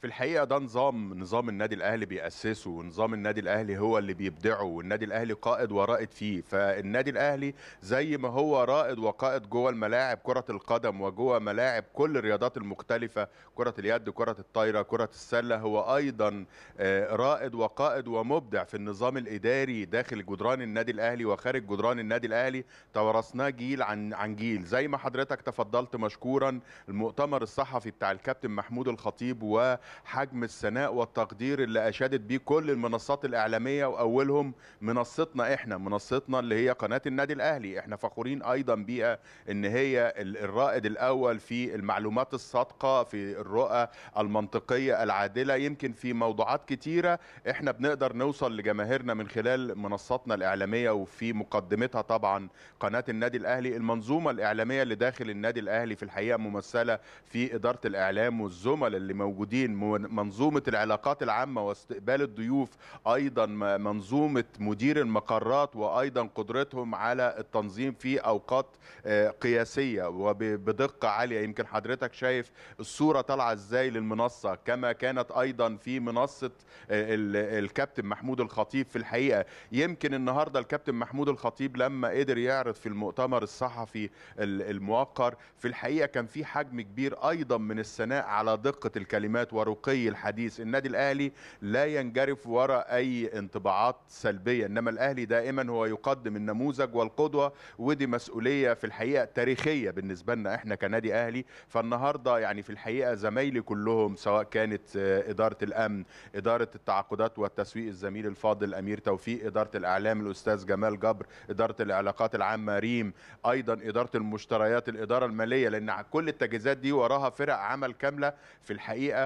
في الحقيقه ده نظام نظام النادي الاهلي بيأسسه ونظام النادي الاهلي هو اللي بيبدعه والنادي الاهلي قائد ورائد فيه فالنادي الاهلي زي ما هو رائد وقائد جوه الملاعب كره القدم وجوه ملاعب كل الرياضات المختلفه كره اليد كره الطايره كره السله هو ايضا آه، رائد وقائد ومبدع في النظام الاداري داخل جدران النادي الاهلي وخارج جدران النادي الاهلي توارثناه جيل عن عن جيل زي ما حضرتك تفضلت مشكورا المؤتمر الصحفي بتاع الكابتن محمود الخطيب وحجم الثناء والتقدير اللي اشادت بيه كل المنصات الاعلاميه واولهم منصتنا احنا منصتنا اللي هي قناه النادي الاهلي احنا فخورين ايضا بيها ان هي ال- الرائد الاول في المعلومات الصادقه في الرؤى المنطقيه العادله يمكن في موضوعات كتيره احنا بنقدر نوصل لجماهيرنا من خلال منصاتنا الاعلاميه وفي مقدمتها طبعا قناه النادي الاهلي المنظومه الاعلاميه اللي داخل النادي الاهلي في الحقيقه ممثله في اداره الاعلام والزملاء اللي موجودين من- منظومه العلاقات العامه واستقبال الضيوف ايضا م- منظومه مدير المقرات وايضا قدرتهم على التنظيم في اوقات آه، قياسيه وبدقه عاليه يمكن حضرتك شايف الصوره طالعه ازاي للمنصه كما كانت ايضا في منصه آه، ال- الكابتن محمود الخطيب في الحقيقه يمكن النهارده الكابتن محمود الخطيب لما قدر يعرض في المؤتمر الصحفي ال- الموقر في الحقيقه كان في حجم كبير ايضا من الثناء على دقه الكلمات ورقي الحديث النادي الاهلي لا ينجرف وراء اي انطباعات سلبيه انما الاهلي دائما هو يقدم النموذج والقدوه ودي مسؤوليه في الحقيقه تاريخيه بالنسبه لنا احنا كنادي اهلي فالنهارده يعني في الحقيقه زمايلي كلهم سواء كانت آه، اداره الامن اداره التعاقدات والتسويق الزميل الفاضل امير توفيق اداره الاعلام الاستاذ جمال جبر اداره العلاقات العامه ريم ايضا اداره المشتريات الاداره الماليه لان كل التجهيزات دي وراها فرق عمل كامله في الحقيقه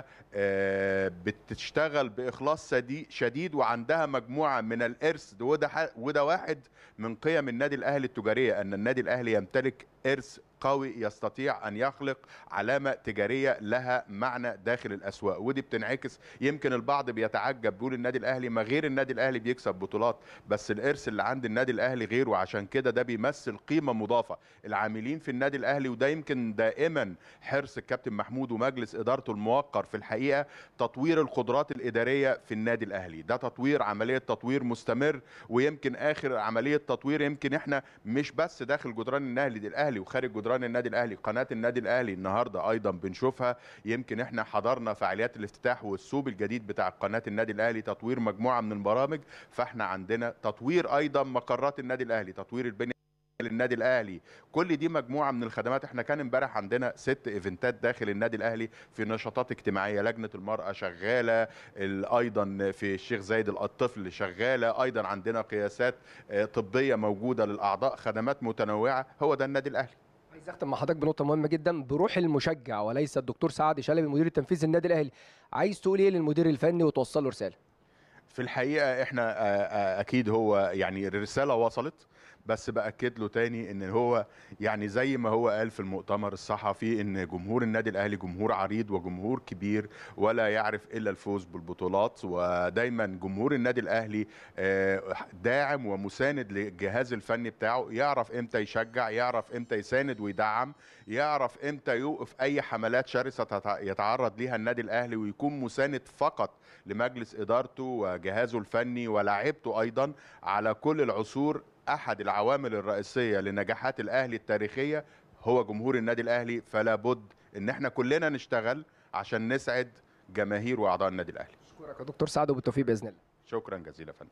آه، بتشتغل باخلاص سدي- شديد وعندها مجموعه من الارث وده ح- وده واحد من قيم النادي الاهلي التجاريه ان النادي الاهلي يمتلك ارث قوي يستطيع ان يخلق علامه تجاريه لها معنى داخل الاسواق ودي بتنعكس يمكن البعض بيتعجب بيقول النادي الاهلي ما غير النادي الاهلي بيكسب بطولات بس الارث اللي عند النادي الاهلي غير وعشان كده ده بيمثل قيمه مضافه العاملين في النادي الاهلي وده يمكن دائما حرص الكابتن محمود ومجلس ادارته الموقر في الحقيقه تطوير القدرات الاداريه في النادي الاهلي ده تطوير عمليه تطوير مستمر ويمكن اخر عمليه تطوير يمكن احنا مش بس داخل جدران النادي الاهلي وخارج جدران النادي الاهلي قناه النادي الاهلي النهارده ايضا بنشوفها يمكن احنا حضرنا فعاليات الافتتاح والسوب الجديد بتاع قناه النادي الاهلي تطوير مجموعه من البرامج فاحنا عندنا تطوير ايضا مقرات النادي الاهلي تطوير البنيه للنادي الاهلي كل دي مجموعه من الخدمات احنا كان امبارح عندنا ست ايفنتات داخل النادي الاهلي في نشاطات اجتماعيه لجنه المراه شغاله ال- ايضا في الشيخ زايد الطفل شغاله ايضا عندنا قياسات آه، طبيه موجوده للاعضاء خدمات متنوعه هو ده النادي الاهلي عايز اختم مع حضرتك بنقطه مهمه جدا بروح المشجع وليس الدكتور سعد شلبي المدير التنفيذي للنادي الاهلي عايز تقول ايه للمدير الفني وتوصل له رساله في الحقيقه احنا آه، آه، اكيد هو يعني الرساله وصلت بس باكد له تاني ان هو يعني زي ما هو قال في المؤتمر الصحفي ان جمهور النادي الاهلي جمهور عريض وجمهور كبير ولا يعرف الا الفوز بالبطولات ودايما جمهور النادي الاهلي آه، داعم ومساند للجهاز الفني بتاعه يعرف امتى يشجع يعرف امتى يساند ويدعم يعرف امتى يوقف اي حملات شرسه تتع- يتعرض ليها النادي الاهلي ويكون مساند فقط لمجلس ادارته وجهازه الفني ولاعيبته ايضا على كل العصور احد العوامل الرئيسيه لنجاحات الاهلي التاريخيه هو جمهور النادي الاهلي فلا بد ان احنا كلنا نشتغل عشان نسعد جماهير واعضاء النادي الاهلي اشكرك يا دكتور سعد وبالتوفيق باذن الله شكرا جزيلا فندم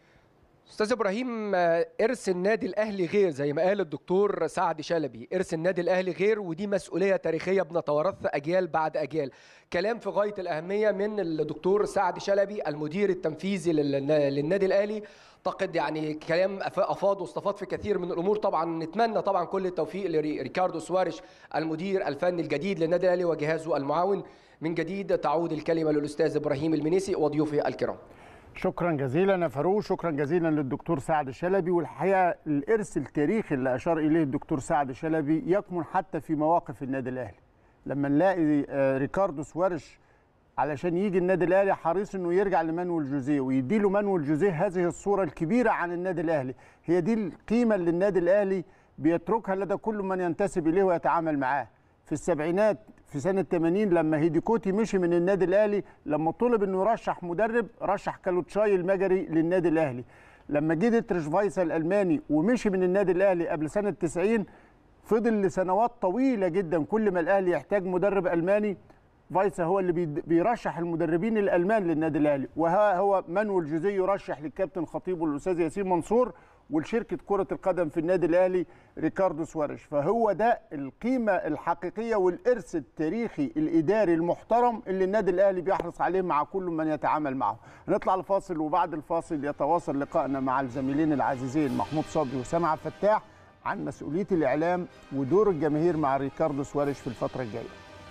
استاذ ابراهيم آه، ارث النادي الاهلي غير زي ما قال الدكتور سعد شلبي ارث النادي الاهلي غير ودي مسؤوليه تاريخيه بنتوارثها اجيال بعد اجيال كلام في غايه الاهميه من الدكتور سعد شلبي المدير التنفيذي لل- للنادي الاهلي اعتقد يعني كلام أف- افاض واستفاض في كثير من الامور طبعا نتمنى طبعا كل التوفيق لريكاردو سواريش المدير الفني الجديد للنادي الاهلي وجهازه المعاون من جديد تعود الكلمه للاستاذ ابراهيم المنيسي وضيوفه الكرام شكرا جزيلا يا فاروق شكرا جزيلا للدكتور سعد شلبي والحقيقه الارث التاريخي اللي اشار اليه الدكتور سعد شلبي يكمن حتى في مواقف النادي الاهلي لما نلاقي آه، ريكاردو سوارش علشان يجي النادي الاهلي حريص انه يرجع لمانويل جوزيه ويدي له مانويل جوزيه هذه الصوره الكبيره عن النادي الاهلي هي دي القيمه اللي النادي الاهلي بيتركها لدى كل من ينتسب اليه ويتعامل معاه في السبعينات في سنه 80 لما هيديكوتي مشي من النادي الاهلي لما طلب انه يرشح مدرب رشح كالوتشاي المجري للنادي الاهلي لما جه ديتريش فايسا الالماني ومشي من النادي الاهلي قبل سنه 90 فضل لسنوات طويله جدا كل ما الاهلي يحتاج مدرب الماني فايسا هو اللي بيد- بيرشح المدربين الالمان للنادي الاهلي وها هو مانويل جوزيه يرشح للكابتن خطيب والاستاذ ياسين منصور ولشركه كره القدم في النادي الاهلي ريكاردو سواريش فهو ده القيمه الحقيقيه والارث التاريخي الاداري المحترم اللي النادي الاهلي بيحرص عليه مع كل من يتعامل معه هنطلع لفاصل وبعد الفاصل يتواصل لقائنا مع الزميلين العزيزين محمود صبري وسام عبد الفتاح عن مسؤوليه الاعلام ودور الجماهير مع ريكاردو سواريش في الفتره الجايه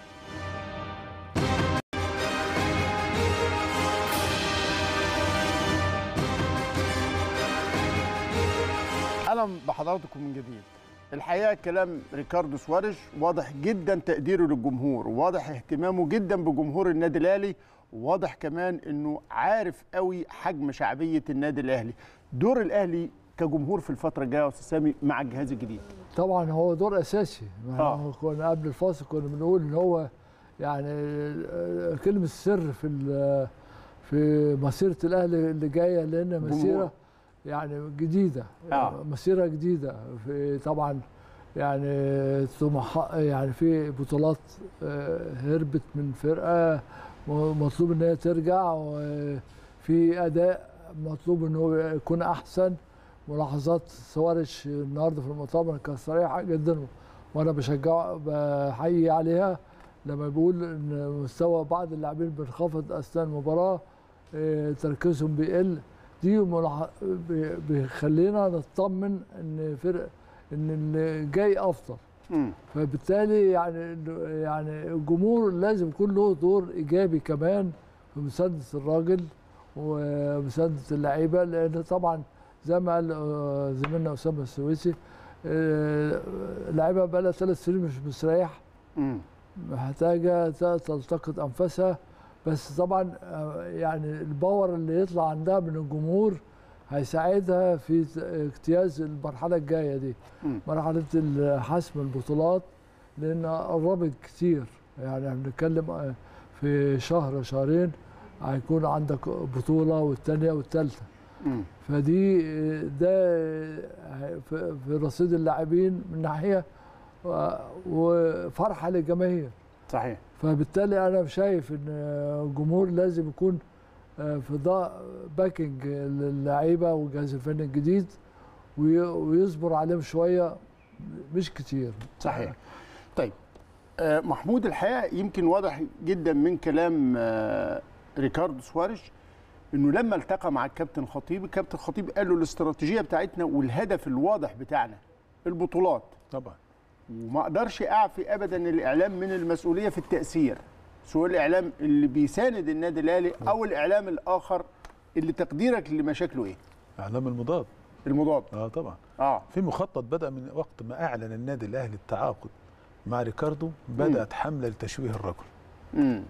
اهلا بحضراتكم من جديد الحقيقه كلام ريكاردو سواريش واضح جدا تقديره للجمهور واضح اهتمامه جدا بجمهور النادي الاهلي واضح كمان انه عارف قوي حجم شعبيه النادي الاهلي دور الاهلي كجمهور في الفتره الجايه يا استاذ سامي مع الجهاز الجديد طبعا هو دور اساسي آه. آه. كنا قبل الفاصل كنا بنقول ان هو يعني آه، كلمه السر في ال- في مسيره الاهلي اللي جايه لان مسيره يعني جديده آه. مسيره جديده في طبعا يعني طموح يعني في بطولات آه، هربت من فرقه م- مطلوب ان هي ترجع وفي اداء مطلوب ان هو يكون احسن ملاحظات سوارش النهارده في المؤتمر كانت صريحه جدا وانا بشجع بحيي عليها لما بيقول ان مستوى بعض اللاعبين بينخفض اثناء المباراه آه، تركيزهم بيقل دي ملاح- بي- بيخلينا نطمن ان فرق ان اللي جاي افضل مم. فبالتالي يعني يعني الجمهور لازم يكون له دور ايجابي كمان في مسانده الراجل ومسانده اللعيبه لان طبعا زي ما قال آه، زميلنا اسامه السويسي آه، اللعيبه بقى لها ثلاث سنين مش مستريحه مم. محتاجه ت- تلتقط انفاسها بس طبعا آه، يعني الباور اللي يطلع عندها من الجمهور هيساعدها في ت- اجتياز المرحله الجايه دي مم. مرحله ال- حسم البطولات لان قربت كتير يعني احنا بنتكلم آه، في شهر شهرين هيكون عندك بطوله والثانيه والثالثه مم. فدي آه، ده آه، في في رصيد اللاعبين من ناحيه و- وفرحه للجماهير صحيح فبالتالي انا شايف ان الجمهور لازم يكون آه، في ضا باكينج للعيبه والجهاز الفني الجديد وي- ويصبر عليهم شويه مش كتير صحيح طيب آه، محمود الحقيقه يمكن واضح جدا من كلام آه، ريكاردو سواريش انه لما التقى مع الكابتن خطيب الكابتن خطيب قال له الاستراتيجيه بتاعتنا والهدف الواضح بتاعنا البطولات طبعا وما اقدرش اعفي ابدا الاعلام من المسؤوليه في التاثير سواء الاعلام اللي بيساند النادي الاهلي او الاعلام الاخر اللي تقديرك لمشاكله ايه اعلام المضاد المضاد اه طبعا اه في مخطط بدا من وقت ما اعلن النادي الاهلي التعاقد مع ريكاردو بدات حمله لتشويه الرجل امم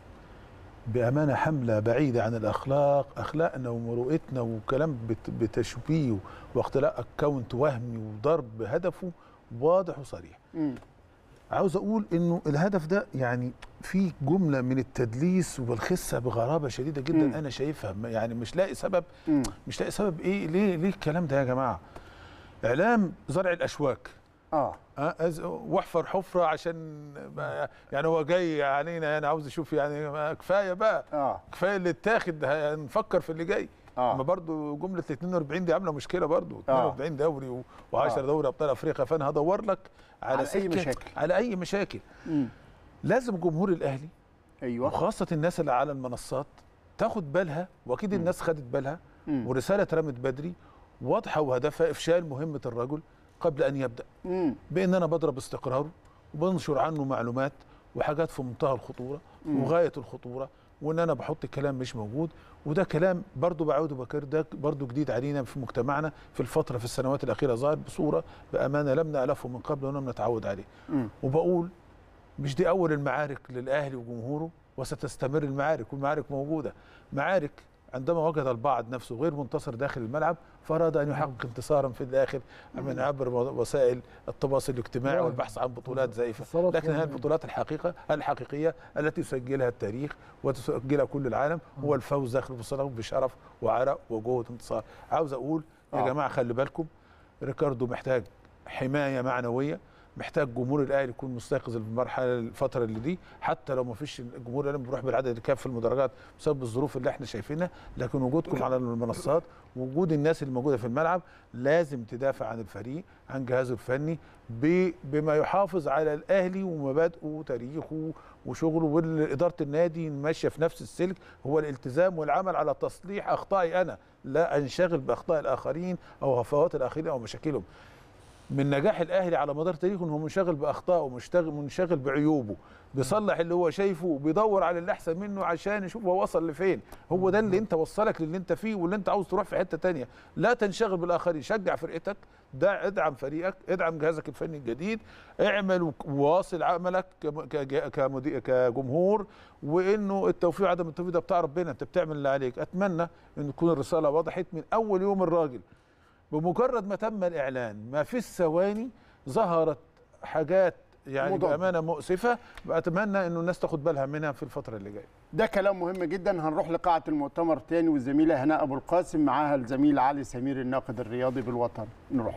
بامانه حمله بعيده عن الاخلاق اخلاقنا ومروءتنا وكلام بت- بتشبيه واختلاق اكونت وهمي وضرب هدفه واضح وصريح امم عاوز اقول انه الهدف ده يعني في جمله من التدليس والخسه بغرابه شديده جدا مم. انا شايفها ما- يعني مش لاقي سبب مم. مش لاقي سبب ايه ليه ليه الكلام ده يا جماعه اعلام زرع الاشواك اه أه أز- واحفر حفره عشان ما- يعني هو جاي علينا يعني عاوز اشوف يعني ما كفايه بقى اه كفايه اللي اتاخد هنفكر في اللي جاي آه. ما برضو جمله 42 دي عامله مشكله برضو آه. 42 دوري و10 آه. دوري ابطال افريقيا فانا هدور لك على, على أي سكة- مشاكل. على اي مشاكل امم لازم جمهور الاهلي ايوه وخاصه الناس اللي على المنصات تاخد بالها واكيد الناس خدت بالها مم. ورساله اترمت بدري واضحه وهدفها افشال مهمه الرجل قبل ان يبدا امم بان انا بضرب استقراره وبنشر عنه معلومات وحاجات في منتهى الخطوره مم. وغايه الخطوره وان انا بحط كلام مش موجود وده كلام برضو بعود وبكر ده برضو جديد علينا في مجتمعنا في الفتره في السنوات الاخيره ظاهر بصوره بامانه لم نالفه من قبل ولم نتعود عليه مم. وبقول مش دي اول المعارك للاهلي وجمهوره وستستمر المعارك والمعارك موجوده معارك عندما وجد البعض نفسه غير منتصر داخل الملعب فاراد ان يحقق انتصارا في الاخر من عبر وسائل التواصل الاجتماعي نعم. والبحث عن بطولات زائفه صارت لكن هذه يعني- البطولات الحقيقه الحقيقيه التي يسجلها التاريخ وتسجلها كل العالم هو الفوز داخل البطوله بشرف وعرق وجهد انتصار عاوز اقول يا آه. جماعه خلي بالكم ريكاردو محتاج حمايه معنويه محتاج جمهور الاهلي يكون مستيقظ المرحله الفتره اللي دي حتى لو ما فيش الجمهور الاهلي بيروح بالعدد الكافي في المدرجات بسبب الظروف اللي احنا شايفينها لكن وجودكم على المنصات وجود الناس اللي موجوده في الملعب لازم تدافع عن الفريق عن جهازه الفني ب- بما يحافظ على الاهلي ومبادئه وتاريخه وشغله واداره النادي ماشيه في نفس السلك هو الالتزام والعمل على تصليح اخطائي انا لا انشغل باخطاء الاخرين او هفوات الاخرين او مشاكلهم من نجاح الاهلي على مدار تاريخه ان هو منشغل باخطائه مشتغل منشغل بعيوبه بيصلح اللي هو شايفه وبيدور على اللي احسن منه عشان يشوف هو وصل لفين هو ده اللي انت وصلك للي انت فيه واللي انت عاوز تروح في حته تانية لا تنشغل بالاخرين شجع فرقتك دع ادعم فريقك ادعم جهازك الفني الجديد اعمل وك- وواصل عملك كم- كج- كمدي- كجمهور وانه التوفيق وعدم التوفيق ده بتاع ربنا انت بتعمل اللي عليك اتمنى ان تكون الرساله وضحت من اول يوم الراجل بمجرد ما تم الاعلان ما في الثواني ظهرت حاجات يعني مضادة. بامانه مؤسفه اتمنى انه الناس تاخد بالها منها في الفتره اللي جايه ده كلام مهم جدا هنروح لقاعة المؤتمر تاني والزميلة هناء أبو القاسم معاها الزميل علي سمير الناقد الرياضي بالوطن نروح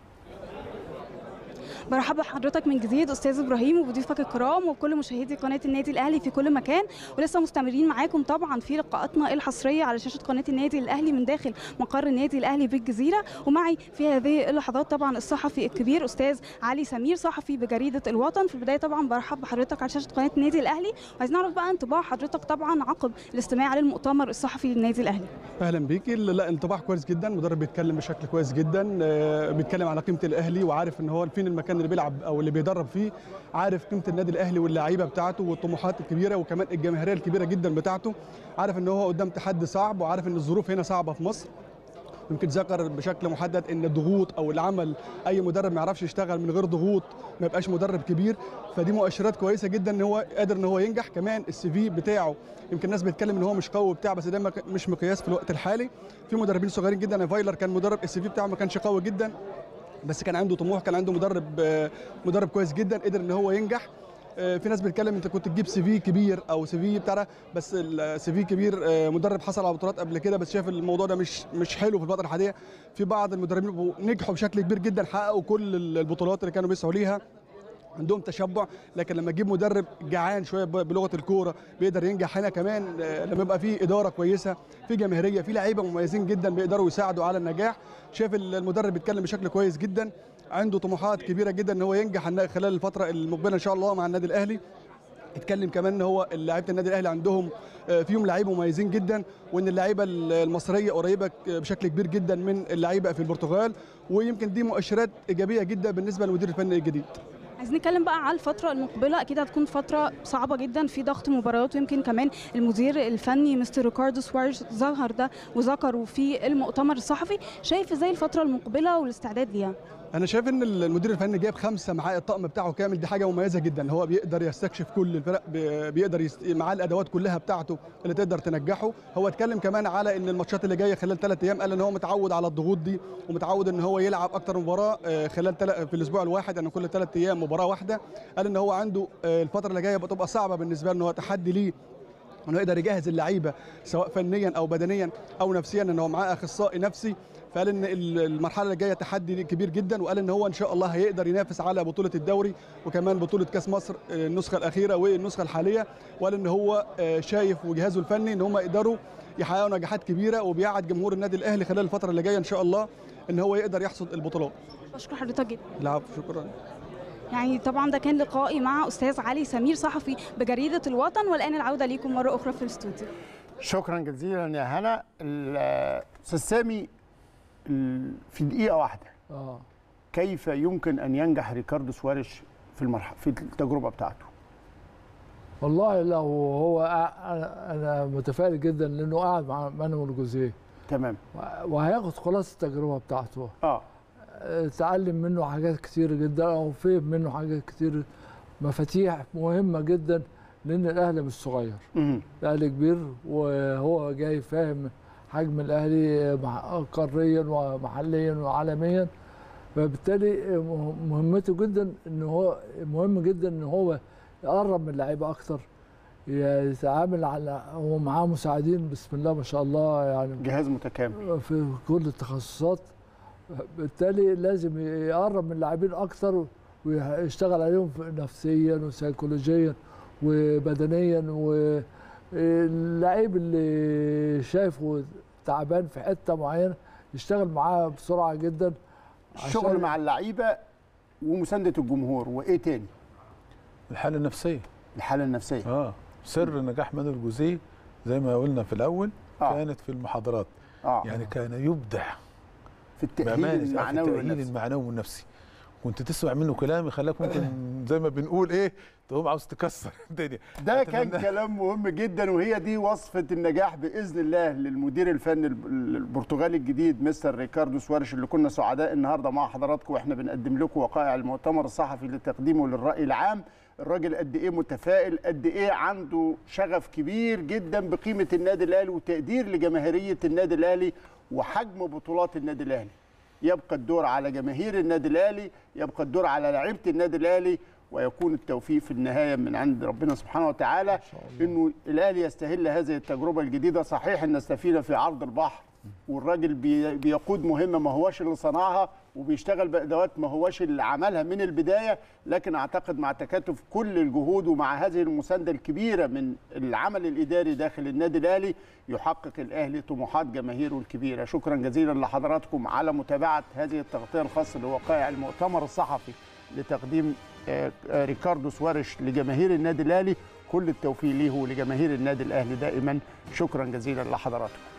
برحب بحضرتك من جديد استاذ ابراهيم وبضيوفك الكرام وبكل مشاهدي قناه النادي الاهلي في كل مكان ولسه مستمرين معاكم طبعا في لقاءاتنا الحصريه على شاشه قناه النادي الاهلي من داخل مقر النادي الاهلي بالجزيره ومعي في هذه اللحظات طبعا الصحفي الكبير استاذ علي سمير صحفي بجريده الوطن في البدايه طبعا برحب بحضرتك على شاشه قناه النادي الاهلي وعايزين نعرف بقى انطباع حضرتك طبعا عقب الاستماع للمؤتمر الصحفي للنادي الاهلي اهلا بيكي لا انطباع كويس جدا مدرب بيتكلم بشكل كويس جدا آه، بيتكلم على قيمه الاهلي وعارف ان هو فين المكان اللي بيلعب او اللي بيدرب فيه عارف قيمه النادي الاهلي واللعيبه بتاعته والطموحات الكبيره وكمان الجماهيريه الكبيره جدا بتاعته عارف ان هو قدام تحدي صعب وعارف ان الظروف هنا صعبه في مصر يمكن ذكر بشكل محدد ان الضغوط او العمل اي مدرب ما يعرفش يشتغل من غير ضغوط ما يبقاش مدرب كبير فدي مؤشرات كويسه جدا ان هو قادر ان هو ينجح كمان السي في بتاعه يمكن الناس بتتكلم ان هو مش قوي بتاع بس ده مك- مش مقياس في الوقت الحالي في مدربين صغيرين جدا فايلر كان مدرب السي في بتاعه ما كانش قوي جدا بس كان عنده طموح كان عنده مدرب آه، مدرب كويس جدا قدر ان هو ينجح آه، في ناس بتتكلم انت كنت تجيب سي في كبير او سي في بتاع ده، بس السي في كبير آه، مدرب حصل على بطولات قبل كده بس شايف الموضوع ده مش مش حلو في الفتره الحاليه في بعض المدربين بيبقوا نجحوا بشكل كبير جدا حققوا كل البطولات اللي كانوا بيسعوا ليها عندهم تشبع لكن لما تجيب مدرب جعان شويه ب- بلغه الكوره بيقدر ينجح هنا كمان آه، لما يبقى في اداره كويسه في جماهيريه في لعيبه مميزين جدا بيقدروا يساعدوا على النجاح شايف ال- المدرب بيتكلم بشكل كويس جدا عنده طموحات كبيره جدا ان هو ينجح النا- خلال الفتره المقبله ان شاء الله مع النادي الاهلي اتكلم كمان ان هو لعيبه النادي الاهلي عندهم آه، فيهم لعيبه مميزين جدا وان اللعيبه المصريه قريبه ك- بشكل كبير جدا من اللعيبه في البرتغال ويمكن دي مؤشرات ايجابيه جدا بالنسبه للمدير الفني الجديد عايزين نتكلم بقى على الفترة المقبلة أكيد هتكون فترة صعبة جدا في ضغط مباريات ويمكن كمان المدير الفني مستر ريكاردو سوارز ظهر ده وذكره في المؤتمر الصحفي شايف ازاي الفترة المقبلة والاستعداد ليها انا شايف ان المدير الفني جايب خمسه معاه الطقم بتاعه كامل دي حاجه مميزه جدا هو بيقدر يستكشف كل الفرق بي- بيقدر يست... معاه الادوات كلها بتاعته اللي تقدر تنجحه هو اتكلم كمان على ان الماتشات اللي جايه خلال ثلاث ايام قال ان هو متعود على الضغوط دي ومتعود ان هو يلعب اكتر من مباراه آه، خلال تل... في الاسبوع الواحد يعني كل ثلاث ايام مباراه واحده قال ان هو عنده آه، الفتره اللي جايه بتبقى صعبه بالنسبه له ان هو تحدي ليه انه يقدر يجهز اللعيبه سواء فنيا او بدنيا او نفسيا ان هو معاه اخصائي نفسي فقال ان ال- المرحله اللي جايه تحدي كبير جدا وقال ان هو ان شاء الله هيقدر ينافس على بطوله الدوري وكمان بطوله كاس مصر آه، النسخه الاخيره والنسخه الحاليه وقال ان هو آه، شايف وجهازه الفني ان هم يقدروا يحققوا نجاحات كبيره وبيعد جمهور النادي الاهلي خلال الفتره اللي جايه ان شاء الله ان هو يقدر يحصد البطولات بشكر حضرتك جدا العفو شكرا يعني طبعا ده كان لقائي مع أستاذ علي سمير صحفي بجريدة الوطن والآن العودة ليكم مرة أخرى في الاستوديو شكرا جزيلا يا هنا ال- استاذ سامي ال- في دقيقه واحده اه كيف يمكن ان ينجح ريكاردو سواريش في المرحله في التجربه بتاعته والله لو هو قاع- انا أنا متفائل جدا لانه قاعد مع مانويل جوزيه تمام وهياخد خلاص التجربه بتاعته اه اتعلم منه حاجات كتير جدا او فهم منه حاجات كتير مفاتيح مهمه جدا لان الاهلي مش صغير الاهلي كبير وهو جاي فاهم حجم الاهلي مع- قاريا ومحليا وعالميا فبالتالي مهمته جدا ان هو مهم جدا ان هو يقرب من اللعيبه اكتر يتعامل على هو معاه مساعدين بسم الله ما شاء الله يعني جهاز متكامل في كل التخصصات بالتالي لازم يقرب من اللاعبين اكتر ويشتغل عليهم نفسيا وسيكولوجيا وبدنيا واللعيب اللي شايفه تعبان في حته معينه يشتغل معاه بسرعه جدا الشغل مع اللعيبه ومسانده الجمهور وايه تاني الحاله النفسيه الحاله النفسيه اه سر نجاح مانويل جوزيه زي ما قلنا في الاول آه. كانت في المحاضرات آه. يعني كان يبدع في التاهيل بأمانة، آه، المعنوي في التأهيل والنفسي. المعنوي والنفسي كنت تسمع منه كلام يخليك ممكن زي ما بنقول ايه تقوم عاوز تكسر الدنيا ده كان أتمنى- كلام مهم جدا وهي دي وصفة النجاح بإذن الله للمدير الفني الب- البرتغالي الجديد مستر ريكاردو سوارش اللي كنا سعداء النهارده مع حضراتكم واحنا بنقدم لكم وقائع المؤتمر الصحفي لتقديمه للرأي العام الراجل قد ايه متفائل قد ايه عنده شغف كبير جدا بقيمة النادي الأهلي وتقدير لجماهيرية النادي الأهلي وحجم بطولات النادي الأهلي يبقى الدور على جماهير النادي الاهلي يبقى الدور على لعيبه النادي الاهلي ويكون التوفيق في النهايه من عند ربنا سبحانه وتعالى انه الاهلي يستهل هذه التجربه الجديده صحيح ان السفينه في عرض البحر والراجل بي- بيقود مهمه ما هوش اللي صنعها وبيشتغل بادوات ما هوش اللي عملها من البدايه لكن اعتقد مع تكاتف كل الجهود ومع هذه المسانده الكبيره من العمل الاداري داخل النادي الاهلي يحقق الاهلي طموحات جماهيره الكبيره شكرا جزيلا لحضراتكم على متابعه هذه التغطيه الخاصه لوقائع المؤتمر الصحفي لتقديم آه، آه، ريكاردو سوارش لجماهير النادي الاهلي كل التوفيق ليه ولجماهير النادي الاهلي دائما شكرا جزيلا لحضراتكم